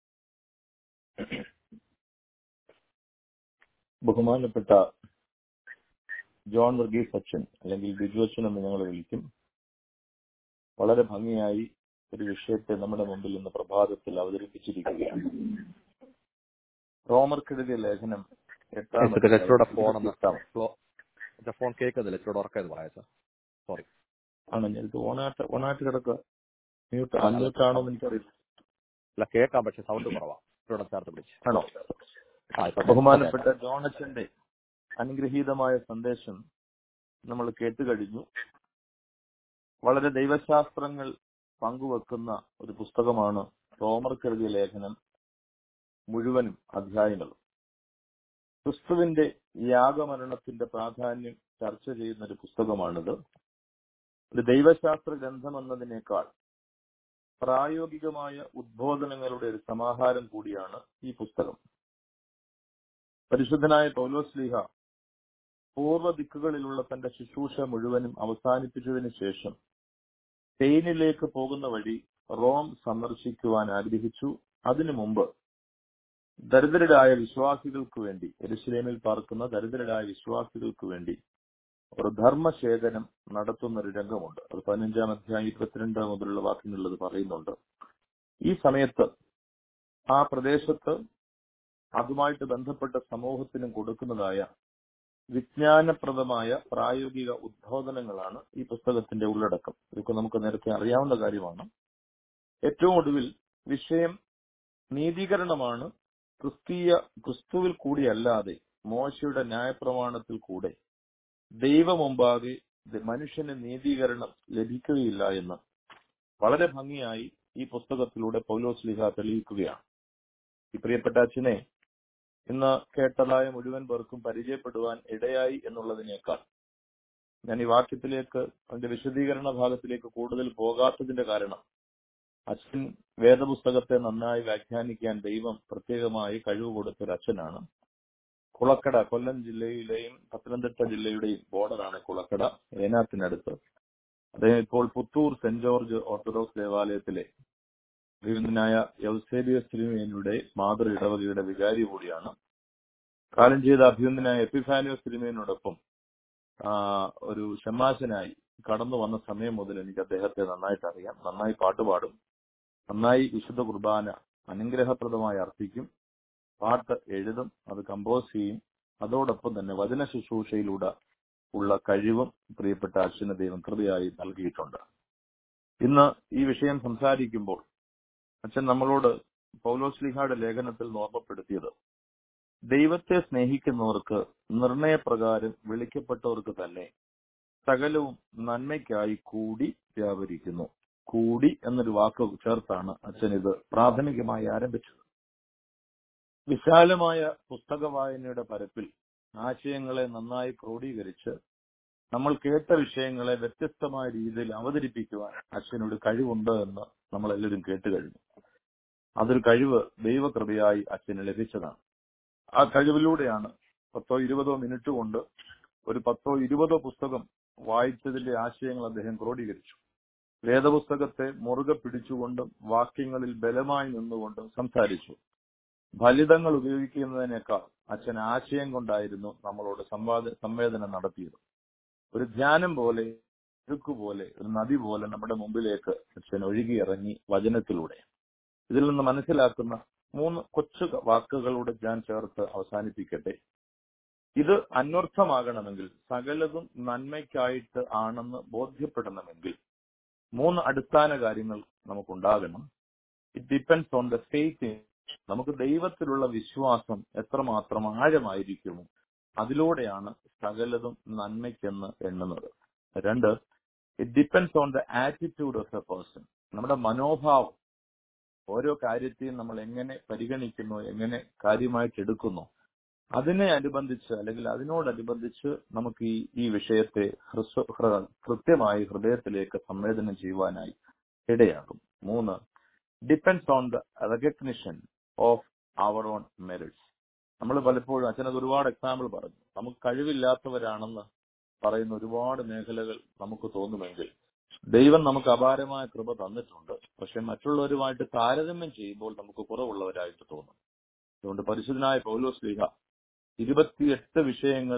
ബഹുമാനപ്പെട്ട ജോൺ വർഗീസ് അച്ഛൻ അല്ലെങ്കിൽ ബിജു അച്ഛൻ എന്ന് ഞങ്ങൾ വിളിക്കും വളരെ ഭംഗിയായി ഒരു വിഷയത്തെ നമ്മുടെ മുമ്പിൽ ഇന്ന് പ്രഭാതത്തിൽ അവതരിപ്പിച്ചിരിക്കുകയാണ് റോമർക്കെഴുതിയ ലേഖനം എട്ടാം ലച്ചോടെ ഫോൺ ഒന്ന് എട്ടാം ഫോൺ കേൾക്കുന്നില്ല ലച്ചോടെ ഉറക്കായത് വായച്ച സോറി ആണ് ഞാൻ ഇത് ഓണാട്ട് ഓണാട്ട് കിടക്കുക മ്യൂട്ട് അൺമ്യൂട്ടാണോ എന്ന് എനിക്കറിയില്ല അല്ല കേൾക്കാം പക്ഷെ സൗണ്ട് കുറവാ ലച്ചോടെ ചേർത്ത് പിടിച്ച് ആണോ ആ ഇപ്പൊ ബഹുമാനപ്പെട്ട ജോണച്ചന്റെ അനുഗ്രഹീതമായ സന്ദേശം നമ്മൾ കേട്ടുകഴിഞ്ഞു വളരെ ദൈവശാസ്ത്രങ്ങൾ പങ്കുവെക്കുന്ന ഒരു പുസ്തകമാണ് റോമർക്കെഴുതിയ ലേഖനം മുഴുവനും അധ്യായങ്ങളും ക്രിസ്തുവിന്റെ യാഗമരണത്തിന്റെ പ്രാധാന്യം ചർച്ച ചെയ്യുന്ന ഒരു പുസ്തകമാണിത് ഒരു ദൈവശാസ്ത്ര ഗ്രന്ഥം എന്നതിനേക്കാൾ പ്രായോഗികമായ ഉദ്ബോധനങ്ങളുടെ ഒരു സമാഹാരം കൂടിയാണ് ഈ പുസ്തകം പരിശുദ്ധനായ പൗലോസ്ലീഹ പൂർവ്വ ദിക്കുകളിലുള്ള തന്റെ ശുശ്രൂഷ മുഴുവനും അവസാനിപ്പിച്ചതിന് ശേഷം സ്പെയിനിലേക്ക് പോകുന്ന വഴി റോം സന്ദർശിക്കുവാൻ ആഗ്രഹിച്ചു അതിനു മുമ്പ് ദരിദ്രരായ വിശ്വാസികൾക്ക് വേണ്ടി എരുശലേമിൽ പാർക്കുന്ന ദരിദ്രരായ വിശ്വാസികൾക്ക് വേണ്ടി ഒരു ധർമ്മശേഖരം നടത്തുന്ന ഒരു രംഗമുണ്ട് അത് പതിനഞ്ചാം അധ്യായം ഇരുപത്തിരണ്ട് മുതലുള്ള വാക്യങ്ങളിൽ അത് പറയുന്നുണ്ട് ഈ സമയത്ത് ആ പ്രദേശത്ത് അതുമായിട്ട് ബന്ധപ്പെട്ട സമൂഹത്തിനും കൊടുക്കുന്നതായ വിജ്ഞാനപ്രദമായ പ്രായോഗിക ഉദ്ബോധനങ്ങളാണ് ഈ പുസ്തകത്തിന്റെ ഉള്ളടക്കം ഇതൊക്കെ നമുക്ക് നേരത്തെ അറിയാവുന്ന കാര്യമാണ് ഏറ്റവും ഒടുവിൽ വിഷയം നീതീകരണമാണ് ക്രിസ്തീയ ക്രിസ്തുവിൽ കൂടിയല്ലാതെ മോശയുടെ ന്യായപ്രമാണത്തിൽ കൂടെ ദൈവമുമ്പാകെ മനുഷ്യന് നീതീകരണം ലഭിക്കുകയില്ല എന്ന് വളരെ ഭംഗിയായി ഈ പുസ്തകത്തിലൂടെ പൗലോസ് ലിഹ തെളിയിക്കുകയാണ് ഈ പ്രിയപ്പെട്ട അച്ഛനെ ഇന്ന് കേട്ടതായ മുഴുവൻ പേർക്കും പരിചയപ്പെടുവാൻ ഇടയായി എന്നുള്ളതിനേക്കാൾ ഞാൻ ഈ വാക്യത്തിലേക്ക് അതിന്റെ വിശദീകരണ ഭാഗത്തിലേക്ക് കൂടുതൽ പോകാത്തതിന്റെ കാരണം അച്ഛൻ വേദപുസ്തകത്തെ നന്നായി വ്യാഖ്യാനിക്കാൻ ദൈവം പ്രത്യേകമായി കഴിവ് കൊടുത്തൊരു അച്ഛനാണ് കുളക്കട കൊല്ലം ജില്ലയിലെയും പത്തനംതിട്ട ജില്ലയുടെയും ബോർഡറാണ് കുളക്കട ഏനാത്തിനടുത്ത് അദ്ദേഹം ഇപ്പോൾ പുത്തൂർ സെന്റ് ജോർജ് ഓർത്തഡോക്സ് ദേവാലയത്തിലെ അഭിനന്ദനായ യൗസേബിയസ് സിനിമേനുടെ മാതൃ ഇടവകയുടെ വികാരി കൂടിയാണ് കാലം ചെയ്ത അഭിനന്ദനായ എപ്പിഫാനിയോസ് സിനിമേനോടൊപ്പം ഒരു ഷമ്മാശനായി കടന്നു വന്ന സമയം മുതൽ എനിക്ക് അദ്ദേഹത്തെ നന്നായിട്ട് അറിയാം നന്നായി പാട്ടുപാടും നന്നായി വിശുദ്ധ കുർബാന അനുഗ്രഹപ്രദമായി അർപ്പിക്കും പാട്ട് എഴുതും അത് കമ്പോസ് ചെയ്യും അതോടൊപ്പം തന്നെ വചന ശുശ്രൂഷയിലൂടെ ഉള്ള കഴിവും പ്രിയപ്പെട്ട അച്ഛന് ദൈവം കൃപയായി നൽകിയിട്ടുണ്ട് ഇന്ന് ഈ വിഷയം സംസാരിക്കുമ്പോൾ അച്ഛൻ നമ്മളോട് പൗലോസ്ലിഹയുടെ ലേഖനത്തിൽ ഓർമ്മപ്പെടുത്തിയത് ദൈവത്തെ സ്നേഹിക്കുന്നവർക്ക് നിർണയപ്രകാരം വിളിക്കപ്പെട്ടവർക്ക് തന്നെ സകലവും നന്മയ്ക്കായി കൂടി വ്യാപരിക്കുന്നു കൂടി എന്നൊരു വാക്ക് ചേർത്താണ് അച്ഛൻ ഇത് പ്രാഥമികമായി ആരംഭിച്ചത് വിശാലമായ പുസ്തക വായനയുടെ പരപ്പിൽ ആശയങ്ങളെ നന്നായി ക്രോഡീകരിച്ച് നമ്മൾ കേട്ട വിഷയങ്ങളെ വ്യത്യസ്തമായ രീതിയിൽ അവതരിപ്പിക്കുവാൻ അച്ഛനൊരു കഴിവുണ്ട് എന്ന് നമ്മൾ എല്ലാവരും കേട്ട് കഴിഞ്ഞു അതൊരു കഴിവ് ദൈവകൃപയായി അച്ഛന് ലഭിച്ചതാണ് ആ കഴിവിലൂടെയാണ് പത്തോ ഇരുപതോ മിനിറ്റ് കൊണ്ട് ഒരു പത്തോ ഇരുപതോ പുസ്തകം വായിച്ചതിന്റെ ആശയങ്ങൾ അദ്ദേഹം ക്രോഡീകരിച്ചു വേദപുസ്തകത്തെ മുറുകെ പിടിച്ചുകൊണ്ടും വാക്യങ്ങളിൽ ബലമായി നിന്നുകൊണ്ടും സംസാരിച്ചു ഫലിതങ്ങൾ ഉപയോഗിക്കുന്നതിനേക്കാൾ അച്ഛൻ ആശയം കൊണ്ടായിരുന്നു നമ്മളോട് സംവാദ സംവേദനം നടത്തിയത് ഒരു ധ്യാനം പോലെ പോലെ ഒരു നദി പോലെ നമ്മുടെ മുമ്പിലേക്ക് അച്ഛൻ ഒഴുകിയിറങ്ങി വചനത്തിലൂടെ ഇതിൽ നിന്ന് മനസ്സിലാക്കുന്ന മൂന്ന് കൊച്ചു വാക്കുകളോട് ഞാൻ ചേർത്ത് അവസാനിപ്പിക്കട്ടെ ഇത് അന്വർത്ഥമാകണമെങ്കിൽ സകലതും നന്മയ്ക്കായിട്ട് ആണെന്ന് ബോധ്യപ്പെടണമെങ്കിൽ മൂന്ന് അടിസ്ഥാന കാര്യങ്ങൾ നമുക്കുണ്ടാകണം it depends on the faith നമുക്ക് ദൈവത്തിലുള്ള വിശ്വാസം എത്രമാത്രം ആഴമായിരിക്കുമോ അതിലൂടെയാണ് സകലതും നന്മയ്ക്കെന്ന് എണ്ണുന്നത് രണ്ട് it depends on the attitude of a person നമ്മുടെ മനോഭാവം ഓരോ കാര്യത്തെയും നമ്മൾ എങ്ങനെ പരിഗണിക്കുന്നു എങ്ങനെ കാര്യമായിട്ട് എടുക്കുന്നു അതിനെ അനുബന്ധിച്ച് അല്ലെങ്കിൽ അതിനോടനുബന്ധിച്ച് നമുക്ക് ഈ ഈ വിഷയത്തെ കൃത്യമായി ഹൃദയത്തിലേക്ക് സംവേദനം ചെയ്യുവാനായി ഇടയാകും മൂന്ന് depends on the recognition of our own merits നമ്മൾ പലപ്പോഴും അച്ഛനത് ഒരുപാട് എക്സാമ്പിൾ പറഞ്ഞു നമുക്ക് കഴിവില്ലാത്തവരാണെന്ന് പറയുന്ന ഒരുപാട് മേഖലകൾ നമുക്ക് തോന്നുമെങ്കിൽ ദൈവം നമുക്ക് അപാരമായ കൃപ തന്നിട്ടുണ്ട് പക്ഷെ മറ്റുള്ളവരുമായിട്ട് താരതമ്യം ചെയ്യുമ്പോൾ നമുക്ക് കുറവുള്ളവരായിട്ട് തോന്നും അതുകൊണ്ട് പരിശുദ്ധനായ പൗലോസ് ലീഹ ഇരുപത്തിയെട്ട് വിഷയങ്ങൾ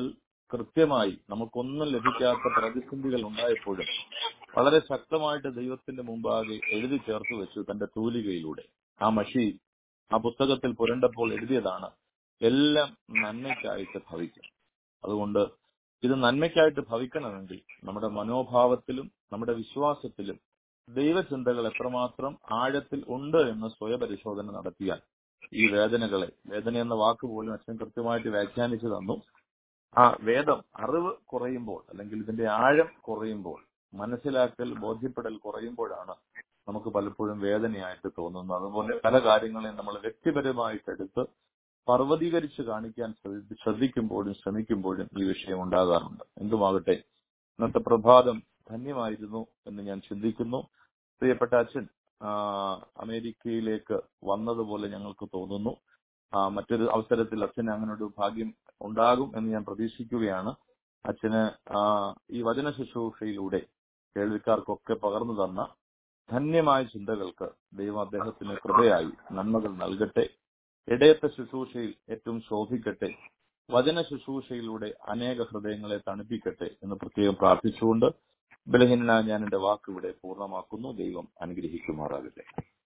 കൃത്യമായി നമുക്കൊന്നും ലഭിക്കാത്ത പ്രതിസന്ധികൾ ഉണ്ടായപ്പോഴും വളരെ ശക്തമായിട്ട് ദൈവത്തിന്റെ മുമ്പാകെ എഴുതി ചേർത്ത് വെച്ചു തന്റെ തൂലികയിലൂടെ ആ മഷി ആ പുസ്തകത്തിൽ പുരണ്ടപ്പോൾ എഴുതിയതാണ് എല്ലാം നന്മയ്ക്കായിട്ട് ഭവിക്കും അതുകൊണ്ട് ഇത് നന്മയ്ക്കായിട്ട് ഭവിക്കണമെങ്കിൽ നമ്മുടെ മനോഭാവത്തിലും നമ്മുടെ വിശ്വാസത്തിലും ദൈവചിന്തകൾ എത്രമാത്രം ആഴത്തിൽ ഉണ്ട് എന്ന് സ്വയപരിശോധന നടത്തിയാൽ ഈ വേദനകളെ വേദന എന്ന വാക്ക് പോലും അച്ഛൻ കൃത്യമായിട്ട് വ്യാഖ്യാനിച്ചു തന്നു ആ വേദം അറിവ് കുറയുമ്പോൾ അല്ലെങ്കിൽ ഇതിന്റെ ആഴം കുറയുമ്പോൾ മനസ്സിലാക്കൽ ബോധ്യപ്പെടൽ കുറയുമ്പോഴാണ് നമുക്ക് പലപ്പോഴും വേദനയായിട്ട് തോന്നുന്നത് അതുപോലെ പല കാര്യങ്ങളെയും നമ്മൾ വ്യക്തിപരമായിട്ട് എടുത്ത് പർവ്വതീകരിച്ച് കാണിക്കാൻ ശ്രദ്ധി- ശ്രദ്ധിക്കുമ്പോഴും ശ്രമിക്കുമ്പോഴും ഈ വിഷയം ഉണ്ടാകാറുണ്ട് എന്തുമാകട്ടെ ഇന്നത്തെ പ്രഭാതം ധന്യമായിരുന്നു എന്ന് ഞാൻ ചിന്തിക്കുന്നു പ്രിയപ്പെട്ട അച്ഛൻ ആ, അമേരിക്കയിലേക്ക് വന്നതുപോലെ ഞങ്ങൾക്ക് തോന്നുന്നു ആ, മറ്റൊരു അവസരത്തിൽ അച്ഛന് അങ്ങനെ ഒരു ഭാഗ്യം ഉണ്ടാകും എന്ന് ഞാൻ പ്രതീക്ഷിക്കുകയാണ് അച്ഛന് ആ, ഈ വചന ശുശ്രൂഷയിലൂടെ കേൾവിക്കാർക്കൊക്കെ പകർന്നു തന്ന ധന്യമായ ചിന്തകൾക്ക് ദൈവം അദ്ദേഹത്തിന് കൃപയായി നന്മകൾ നൽകട്ടെ ഇടയത്ത ശുശ്രൂഷയിൽ ഏറ്റവും ശോഭിക്കട്ടെ വചന ശുശ്രൂഷയിലൂടെ അനേക ഹൃദയങ്ങളെ തണുപ്പിക്കട്ടെ എന്ന് പ്രത്യേകം പ്രാർത്ഥിച്ചുകൊണ്ട് ബലഹീനനായ ഞാൻ എന്റെ വാക്ക് ഇവിടെ പൂർണ്ണമാക്കുന്നു ദൈവം അനുഗ്രഹിക്കുമാറാകട്ടെ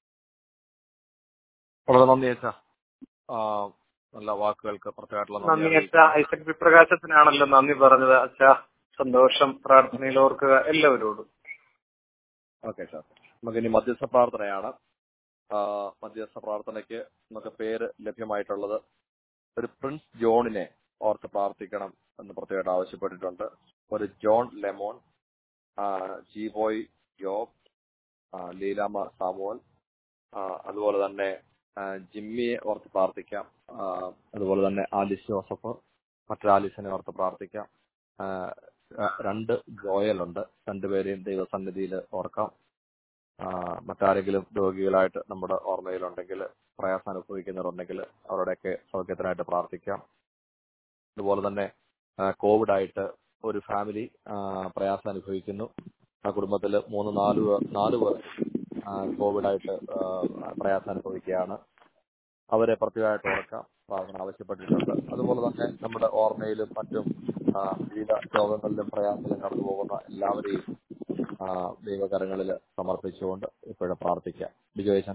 വളരെ നന്ദി അച്ഛ നല്ല വാക്കുകൾക്ക് പ്രത്യേകമായിട്ടുള്ള നന്ദി നന്ദി അച്ഛ ഐസക് വിപ്രകാശത്തിനാണല്ലോ നന്ദി പറഞ്ഞത് അച്ഛ സന്തോഷം പ്രാർത്ഥനയിൽ ഓർക്കുക എല്ലാവരോടും ഓക്കെ സാർ നമുക്ക് ഇനി മധ്യസ്ഥ പ്രാർത്ഥനയാണ് ആ, മധ്യസ്ഥ പ്രാർത്ഥനയ്ക്ക് നമുക്ക് പേര് ലഭ്യമായിട്ടുള്ളത് ഒരു പ്രിൻസ് ജോണിനെ ഓർത്ത് പ്രാർത്ഥിക്കണം എന്ന് പ്രത്യേകമായിട്ട് ആവശ്യപ്പെട്ടിട്ടുണ്ട് ഒരു ജോൺ ലെമോൺ ആ, ജീബോയ് ജോബ് ആ, ലീലാമ സാമുവൽ ആ, അതുപോലെ തന്നെ ആ, ജിമ്മിയെ ഓർത്ത് പ്രാർത്ഥിക്കാം ആ, അതുപോലെ തന്നെ ആലിസ് ജോസഫ് മറ്റൊരു ആലിസിനെ ഓർത്ത് പ്രാർത്ഥിക്കാം ആ, ആ, രണ്ട് ജോയലുണ്ട് രണ്ടുപേരെയും ദൈവസന്നിധിയിൽ ഓർക്കാം ആ, മറ്റാരെങ്കിലും രോഗികളായിട്ട് നമ്മുടെ ഓർമ്മയിലുണ്ടെങ്കിൽ പ്രയാസം അനുഭവിക്കുന്നവരുണ്ടെങ്കിൽ അവരുടെയൊക്കെ സൗഖ്യത്തിനായിട്ട് പ്രാർത്ഥിക്കാം അതുപോലെ തന്നെ ആ, കോവിഡ് ആയിട്ട് ഒരു ഫാമിലി ആ, പ്രയാസം അനുഭവിക്കുന്നു ആ കുടുംബത്തിൽ മൂന്ന് നാല് പേർ നാല് പേർ ആ, കോവിഡായിട്ട് ആ, പ്രയാസം അനുഭവിക്കുകയാണ് അവരെ പ്രത്യേകമായിട്ട് ഓർക്കാം പ്രാർത്ഥന ആവശ്യപ്പെട്ടിട്ടുണ്ട് അതുപോലെ തന്നെ നമ്മുടെ ഓർമ്മയിലും മറ്റും ആ, വിവിധ രോഗങ്ങളിലും പ്രയാസത്തിലും കടന്നു പോകുന്ന എല്ലാവരെയും ആ, ദൈവകരങ്ങളിൽ സമർപ്പിച്ചുകൊണ്ട് ഇപ്പോഴും പ്രാർത്ഥിക്കാം ബിജോയച്ചൻ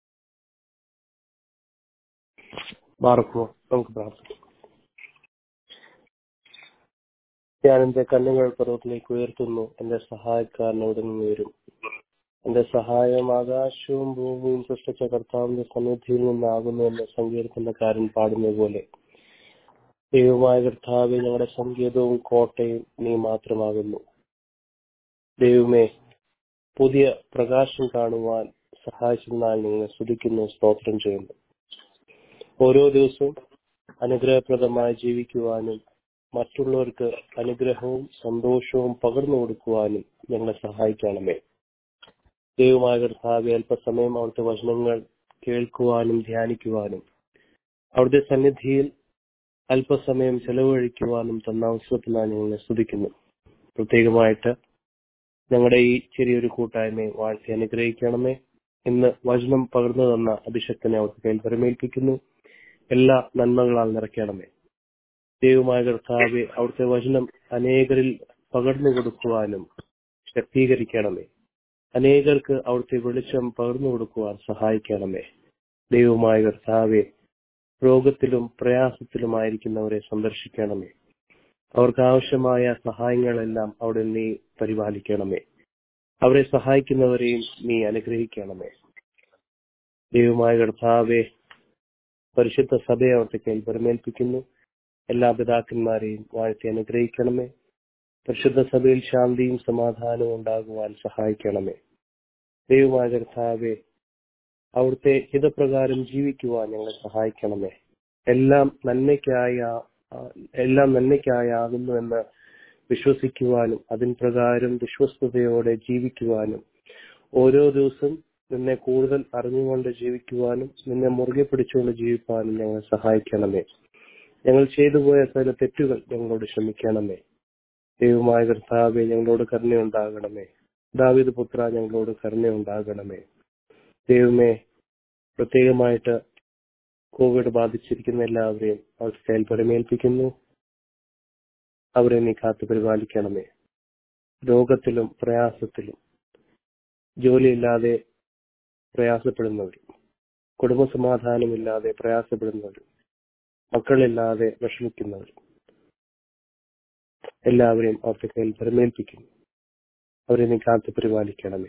മാർക്കോ നമുക്ക് പ്രാർത്ഥിക്കാം ഞാൻ എന്റെ കണ്ണുകൾ പർവ്വത്തിലേക്ക് ഉയർത്തുന്നു എന്റെ സഹായക്കാരൻ എവിടെ നിന്ന് വരും എന്റെ സഹായം ആകാശവും ഭൂമിയും സൃഷ്ടിച്ച കർത്താവിന്റെ സന്നിധിയിൽ നിന്നാകുന്നു എന്ന് സങ്കീർത്തനക്കാരൻ പാടുന്നത് പോലെ ദൈവമായ കർത്താവെ ഞങ്ങളുടെ സങ്കേതവും കോട്ടയും നീ മാത്രമാകുന്നു ദൈവമേ പുതിയ പ്രകാശം കാണുവാൻ സഹായിച്ചതിനാൽ നിങ്ങളെ സ്തുതിക്കുന്നു സ്തോത്രം ചെയ്യുന്നു ഓരോ ദിവസവും അനുഗ്രഹപ്രദമായി ജീവിക്കുവാനും മറ്റുള്ളവർക്ക് അനുഗ്രഹവും സന്തോഷവും പകർന്നു കൊടുക്കുവാനും ഞങ്ങളെ സഹായിക്കണമേ ദൈവമായ കർത്താവെ അല്പസമയം അവിടുത്തെ വചനങ്ങൾ കേൾക്കുവാനും ധ്യാനിക്കുവാനും അവിടുത്തെ സന്നിധിയിൽ അല്പസമയം ചെലവഴിക്കുവാനും തന്ന അവസരത്തിനാണ് ഞങ്ങളെ സ്തുതിക്കുന്നു പ്രത്യേകമായിട്ട് ഞങ്ങളുടെ ഈ ചെറിയൊരു കൂട്ടായ്മയെ വാഴ്ത്തി അനുഗ്രഹിക്കണമേ ഇന്ന് വചനം പകർന്നു തന്ന അഭിഷക്തനെ അവർക്ക് കയ്യിൽ പരമേൽപ്പിക്കുന്നു എല്ലാ നന്മകളാൽ നിറയ്ക്കണമേ ദൈവമായ കർത്താവെ അവിടുത്തെ വചനം അനേകരിൽ പകർന്നു കൊടുക്കുവാനും ശക്തീകരിക്കണമേ അനേകർക്ക് അവിടുത്തെ വെളിച്ചം പകർന്നു കൊടുക്കുവാൻ സഹായിക്കണമേ ദൈവമായ കർത്താവെ രോഗത്തിലും പ്രയാസത്തിലുമായിരിക്കുന്നവരെ സന്ദർശിക്കണമേ അവർക്ക് ആവശ്യമായ സഹായങ്ങളെല്ലാം അവിടെ നീ പരിപാലിക്കണമേ അവരെ സഹായിക്കുന്നവരെയും നീ അനുഗ്രഹിക്കണമേ ദൈവമായ കർത്താവെ പരിശുദ്ധ സഭയെ അവിടുത്തെ കയ്യിൽ പരമേൽപ്പിക്കുന്നു എല്ലാ പിതാക്കന്മാരെയും വാഴ്ത്തി അനുഗ്രഹിക്കണമേ പരിശുദ്ധ സഭയിൽ ശാന്തിയും സമാധാനവും ഉണ്ടാകുവാൻ സഹായിക്കണമേ ദൈവമായ കർത്താവെ അവിടുത്തെ ഹിതപ്രകാരം ജീവിക്കുവാൻ ഞങ്ങളെ സഹായിക്കണമേ എല്ലാം നന്മയ്ക്കായ എല്ലാം നന്മയ്ക്കായാകുന്നു എന്ന് വിശ്വസിക്കുവാനും അതിൻ പ്രകാരം വിശ്വസ്തയോടെ ജീവിക്കുവാനും ഓരോ ദിവസം നിന്നെ കൂടുതൽ അറിഞ്ഞുകൊണ്ട് ജീവിക്കുവാനും നിന്നെ മുറുകെ പിടിച്ചുകൊണ്ട് ജീവിക്കാനും ഞങ്ങളെ സഹായിക്കണമേ ഞങ്ങൾ ചെയ്തു പോയ ചില തെറ്റുകൾ ഞങ്ങളോട് ക്ഷമിക്കണമേ ദൈവമായ കർത്താവെ ഞങ്ങളോട് കരുണയുണ്ടാകണമേ ദാവിദ് പുത്ര ഞങ്ങളോട് കരുണയുണ്ടാകണമേ ദൈവമേ പ്രത്യേകമായിട്ട് കോവിഡ് ബാധിച്ചിരിക്കുന്ന എല്ലാവരെയും അവർക്ക് കയ്യിൽ പരമേൽപ്പിക്കുന്നു അവരെ നീ കാത്തു പരിപാലിക്കണമേ രോഗത്തിലും പ്രയാസത്തിലും ജോലിയില്ലാതെ പ്രയാസപ്പെടുന്നവരും കുടുംബസമാധാനമില്ലാതെ പ്രയാസപ്പെടുന്നവരും മക്കളില്ലാതെ വിഷമിക്കുന്നവരും എല്ലാവരെയും അവരുടെ കയ്യിൽ പരമേൽപ്പിക്കുന്നു അവരെ നീ കാത്തു പരിപാലിക്കണമേ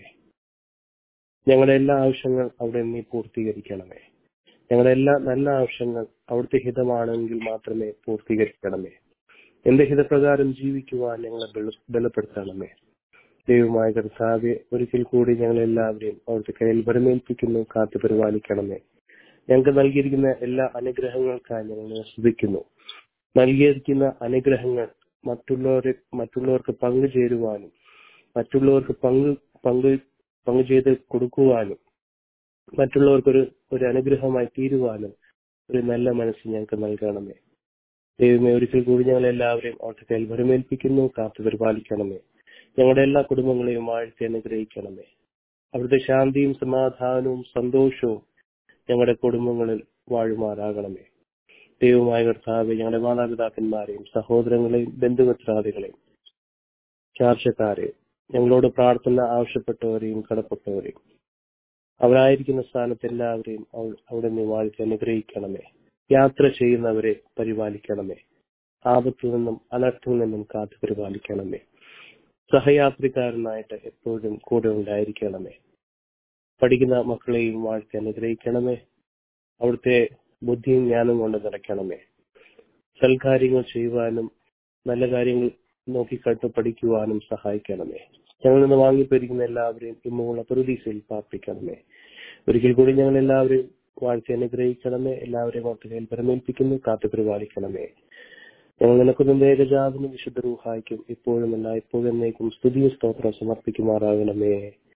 ഞങ്ങളുടെ എല്ലാ ആവശ്യങ്ങൾ അവിടെ നീ പൂർത്തീകരിക്കണമേ ഞങ്ങളുടെ എല്ലാ നല്ല ആവശ്യങ്ങൾ അവിടുത്തെ ഹിതമാണെങ്കിൽ മാത്രമേ പൂർത്തീകരിക്കണമേ എന്റെ ഹിതപ്രകാരം ജീവിക്കുവാൻ ഞങ്ങളെ ബല- ബലപ്പെടുത്തണമേ ദൈവമായ കർത്താവെ ഒരിക്കൽ കൂടി ഞങ്ങൾ എല്ലാവരെയും അവിടുത്തെ കയ്യിൽ വരമേൽപ്പിക്കുന്നു കാത്തു പരിപാലിക്കണമേ ഞങ്ങൾക്ക് നൽകിയിരിക്കുന്ന എല്ലാ അനുഗ്രഹങ്ങൾക്കായി ഞങ്ങൾ ശ്രദ്ധിക്കുന്നു നൽകിയിരിക്കുന്ന അനുഗ്രഹങ്ങൾ മറ്റുള്ളവരെ മറ്റുള്ളവർക്ക് പങ്കുചേരുവാനും മറ്റുള്ളവർക്ക് പങ്ക് പങ്ക് പങ്കു ചെയ്ത് കൊടുക്കുവാനും മറ്റുള്ളവർക്കൊരു ഒരു അനുഗ്രഹമായി തീരുവാനും ഒരു നല്ല മനസ്സ് ഞങ്ങൾക്ക് നൽകണമേ ദൈവമേ ഒരിക്കൽ കൂടി ഞങ്ങൾ എല്ലാവരെയും അവിടുത്തെ കയ്യിൽ വരമേൽപ്പിക്കുന്നു കാത്തു പരിപാലിക്കണമേ ഞങ്ങളുടെ എല്ലാ കുടുംബങ്ങളെയും വാഴ്ത്തി അനുഗ്രഹിക്കണമേ അവിടുത്തെ ശാന്തിയും സമാധാനവും സന്തോഷവും ഞങ്ങളുടെ കുടുംബങ്ങളിൽ വാഴുമാറാകണമേ ദൈവമായ കർത്താവെ ഞങ്ങളുടെ മാതാപിതാക്കന്മാരെയും സഹോദരങ്ങളെയും ബന്ധുമിത്രാദികളെയും ചാർച്ചക്കാരെയും ഞങ്ങളോട് പ്രാർത്ഥന ആവശ്യപ്പെട്ടവരെയും കടപ്പെട്ടവരെയും അവരായിരിക്കുന്ന സ്ഥാനത്ത് എല്ലാവരെയും അവ- അവിടെ നിന്ന് വാഴ്ത്തി അനുഗ്രഹിക്കണമേ യാത്ര ചെയ്യുന്നവരെ പരിപാലിക്കണമേ ആപത്തിൽ നിന്നും അനർത്ഥത്തിൽ നിന്നും കാത്തു പരിപാലിക്കണമേ സഹയാത്രികാരനായിട്ട് എപ്പോഴും കൂടെ ഉണ്ടായിരിക്കണമേ പഠിക്കുന്ന മക്കളെയും വാഴ്ത്തി അനുഗ്രഹിക്കണമേ അവിടുത്തെ ബുദ്ധിയും ജ്ഞാനം കൊണ്ട് നിറയ്ക്കണമേ സൽകാര്യങ്ങൾ ചെയ്യുവാനും നല്ല കാര്യങ്ങൾ നോക്കിക്കണ്ട് പഠിക്കുവാനും സഹായിക്കണമേ ഞങ്ങളിൽ നിന്ന് വാങ്ങിപ്പോയിരിക്കുന്ന എല്ലാവരെയും ഇമ്മുള്ള പ്രതീക്ഷയിൽ പ്രാർത്ഥിക്കണമേ ഒരിക്കൽ കൂടി ഞങ്ങൾ എല്ലാവരെയും വാഴ്ത്തി അനുഗ്രഹിക്കണമേ എല്ലാവരെയും അവിടുത്തെ കയ്യിൽ പരമേൽപ്പിക്കുന്നു കാത്തു പരിപാലിക്കണമേ ഞങ്ങൾ നിനക്കൊന്നും ഏകജാതനും വിശുദ്ധ റൂഹായിക്കും ഇപ്പോഴും അല്ല ഇപ്പോഴും എന്നേക്കും സ്തുതിയും സ്തോത്രം സമർപ്പിക്കുമാറാകണമേ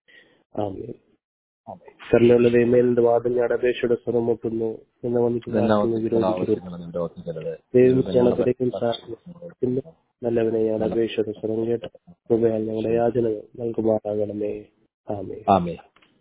ആമേ കരുണയുള്ള ദൈവമേലിന്റെ വാദം ഞാൻ അപേക്ഷയുടെ സ്വരം മുട്ടുന്നു എന്ന് വന്നിട്ട് പ്രാർത്ഥിക്കുന്നു, വിരോധിക്കരുത് ദൈവം ജനത്തിലേക്കും പ്രാർത്ഥിക്കുന്നു നല്ലവനെ ഞാൻ അപേക്ഷയുടെ സ്വരം കേട്ട് കൃപയാൽ ഞങ്ങളുടെ യാചനകൾ നൽകുമാറാകണമേ ആമേ ആമേ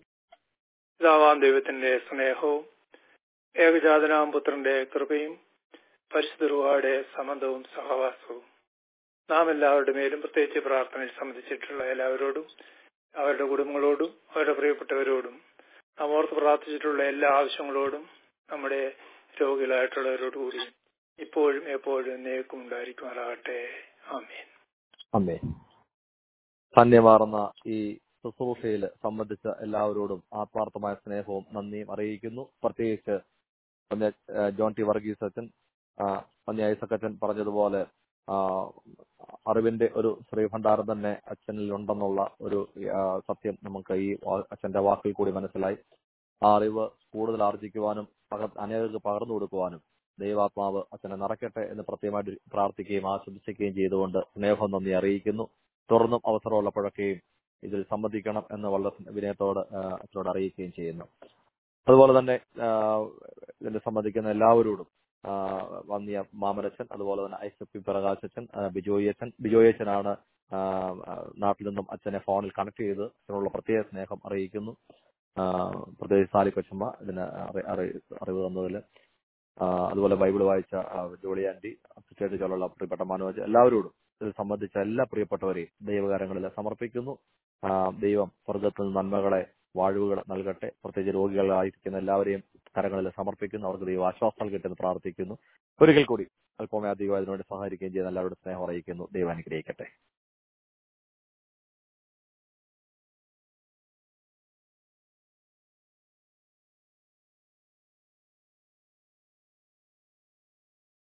പിതാവാം ദൈവത്തിന്റെ സ്നേഹവും ഏകജാതനാം പുത്രന്റെ കൃപയും പരിശുദ്ധ റുഹായുടെ സമന്തവും സഹവാസവും നാം എല്ലാവരുടെ മേലും പ്രത്യേകിച്ച് പ്രാർത്ഥനയിൽ സംബന്ധിച്ചിട്ടുള്ള എല്ലാവരോടും അവരുടെ കുടുംബങ്ങളോടും അവരുടെ പ്രിയപ്പെട്ടവരോടും നാം ഓർത്ത് പ്രാർത്ഥിച്ചിട്ടുള്ള എല്ലാ ആവശ്യങ്ങളോടും നമ്മുടെ രോഗികളായിട്ടുള്ളവരോടുകൂടി ഇപ്പോഴും എപ്പോഴും എന്നേക്കും ഉണ്ടായിരിക്കുമാറാകട്ടെ ആമേൻ അമ്മേ ധന്യമാർന്ന ഈ ശുശ്രൂഷയിൽ സംബന്ധിച്ച എല്ലാവരോടും ആത്മാർത്ഥമായ സ്നേഹവും നന്ദിയും അറിയിക്കുന്നു പ്രത്യേകിച്ച് പന്യ ഏഹ് ജോൺ ടി വർഗീസ് അച്ഛൻ ആ, പന്യ ഐസക് അച്ഛൻ പറഞ്ഞതുപോലെ ആ, അറിവിന്റെ ഒരു ശ്രീഭണ്ഡാരം തന്നെ അച്ഛനിൽ ഉണ്ടെന്നുള്ള ഒരു ആ, സത്യം നമുക്ക് ഈ വാ- അച്ഛന്റെ വാക്കിൽ കൂടി മനസ്സിലായി ആ അറിവ് കൂടുതൽ ആർജിക്കുവാനും പകർ- അനേകർക്ക് പകർന്നു കൊടുക്കുവാനും ദൈവാത്മാവ് അച്ഛനെ നിറയ്ക്കട്ടെ എന്ന് പ്രത്യേകമായിട്ട് പ്രാർത്ഥിക്കുകയും ആശംസിക്കുകയും ചെയ്തുകൊണ്ട് സ്നേഹം നന്ദി അറിയിക്കുന്നു തുടർന്നും അവസരമുള്ളപ്പോഴൊക്കെയും ഇതിൽ സംബന്ധിക്കണം എന്ന് വളരെ വിനയത്തോട് ആ, അച്ഛനോട് അറിയിക്കുകയും ചെയ്യുന്നു അതുപോലെ തന്നെ ആ, ഇതിൽ സംബന്ധിക്കുന്ന എല്ലാവരോടും ആ, വന്നിയ മാമരച്ചൻ അതുപോലെ തന്നെ ഐസക് പി പ്രകാശച്ചൻ ആ, ബിജോയി അച്ഛൻ ബിജോയി അച്ഛനാണ് ആ, ആ, നാട്ടിൽ നിന്നും അച്ഛനെ ഫോണിൽ കണക്ട് ചെയ്ത് അച്ഛനുള്ള പ്രത്യേക സ്നേഹം അറിയിക്കുന്നു ആ, പ്രത്യേകിച്ച് സാലി കൊച്ചമ്മ ഇതിന് അറി- അറി- അറിവ് തന്നതിൽ ആ, അതുപോലെ ബൈബിൾ വായിച്ച ആ, ജോളി ആന്റി അസിസ്റ്റേറ്റ് ചോലുള്ള പ്രിയപ്പെട്ട മനോജ് എല്ലാവരോടും ഇത് സംബന്ധിച്ച എല്ലാ പ്രിയപ്പെട്ടവരെയും ദൈവകാരങ്ങളിൽ സമർപ്പിക്കുന്നു ആ, ദൈവം സ്വർഗത്തിൽ നിന്ന് നന്മകളെ വാഴ്വുകൾ നൽകട്ടെ പ്രത്യേകിച്ച് രോഗികളായിരിക്കുന്ന എല്ലാവരെയും കരങ്ങളിൽ സമർപ്പിക്കുന്നു അവർക്ക് ദൈവം ആശ്വാസം നൽകട്ടെ എന്ന് പ്രാർത്ഥിക്കുന്നു ഒരിക്കൽ കൂടി അല്പമേ അധികം അതിനുവേണ്ടി സഹായിക്കുകയും ചെയ്യുന്ന എല്ലാവരുടെ സ്നേഹം അറിയിക്കുന്നു ദൈവം അനുഗ്രഹിക്കട്ടെ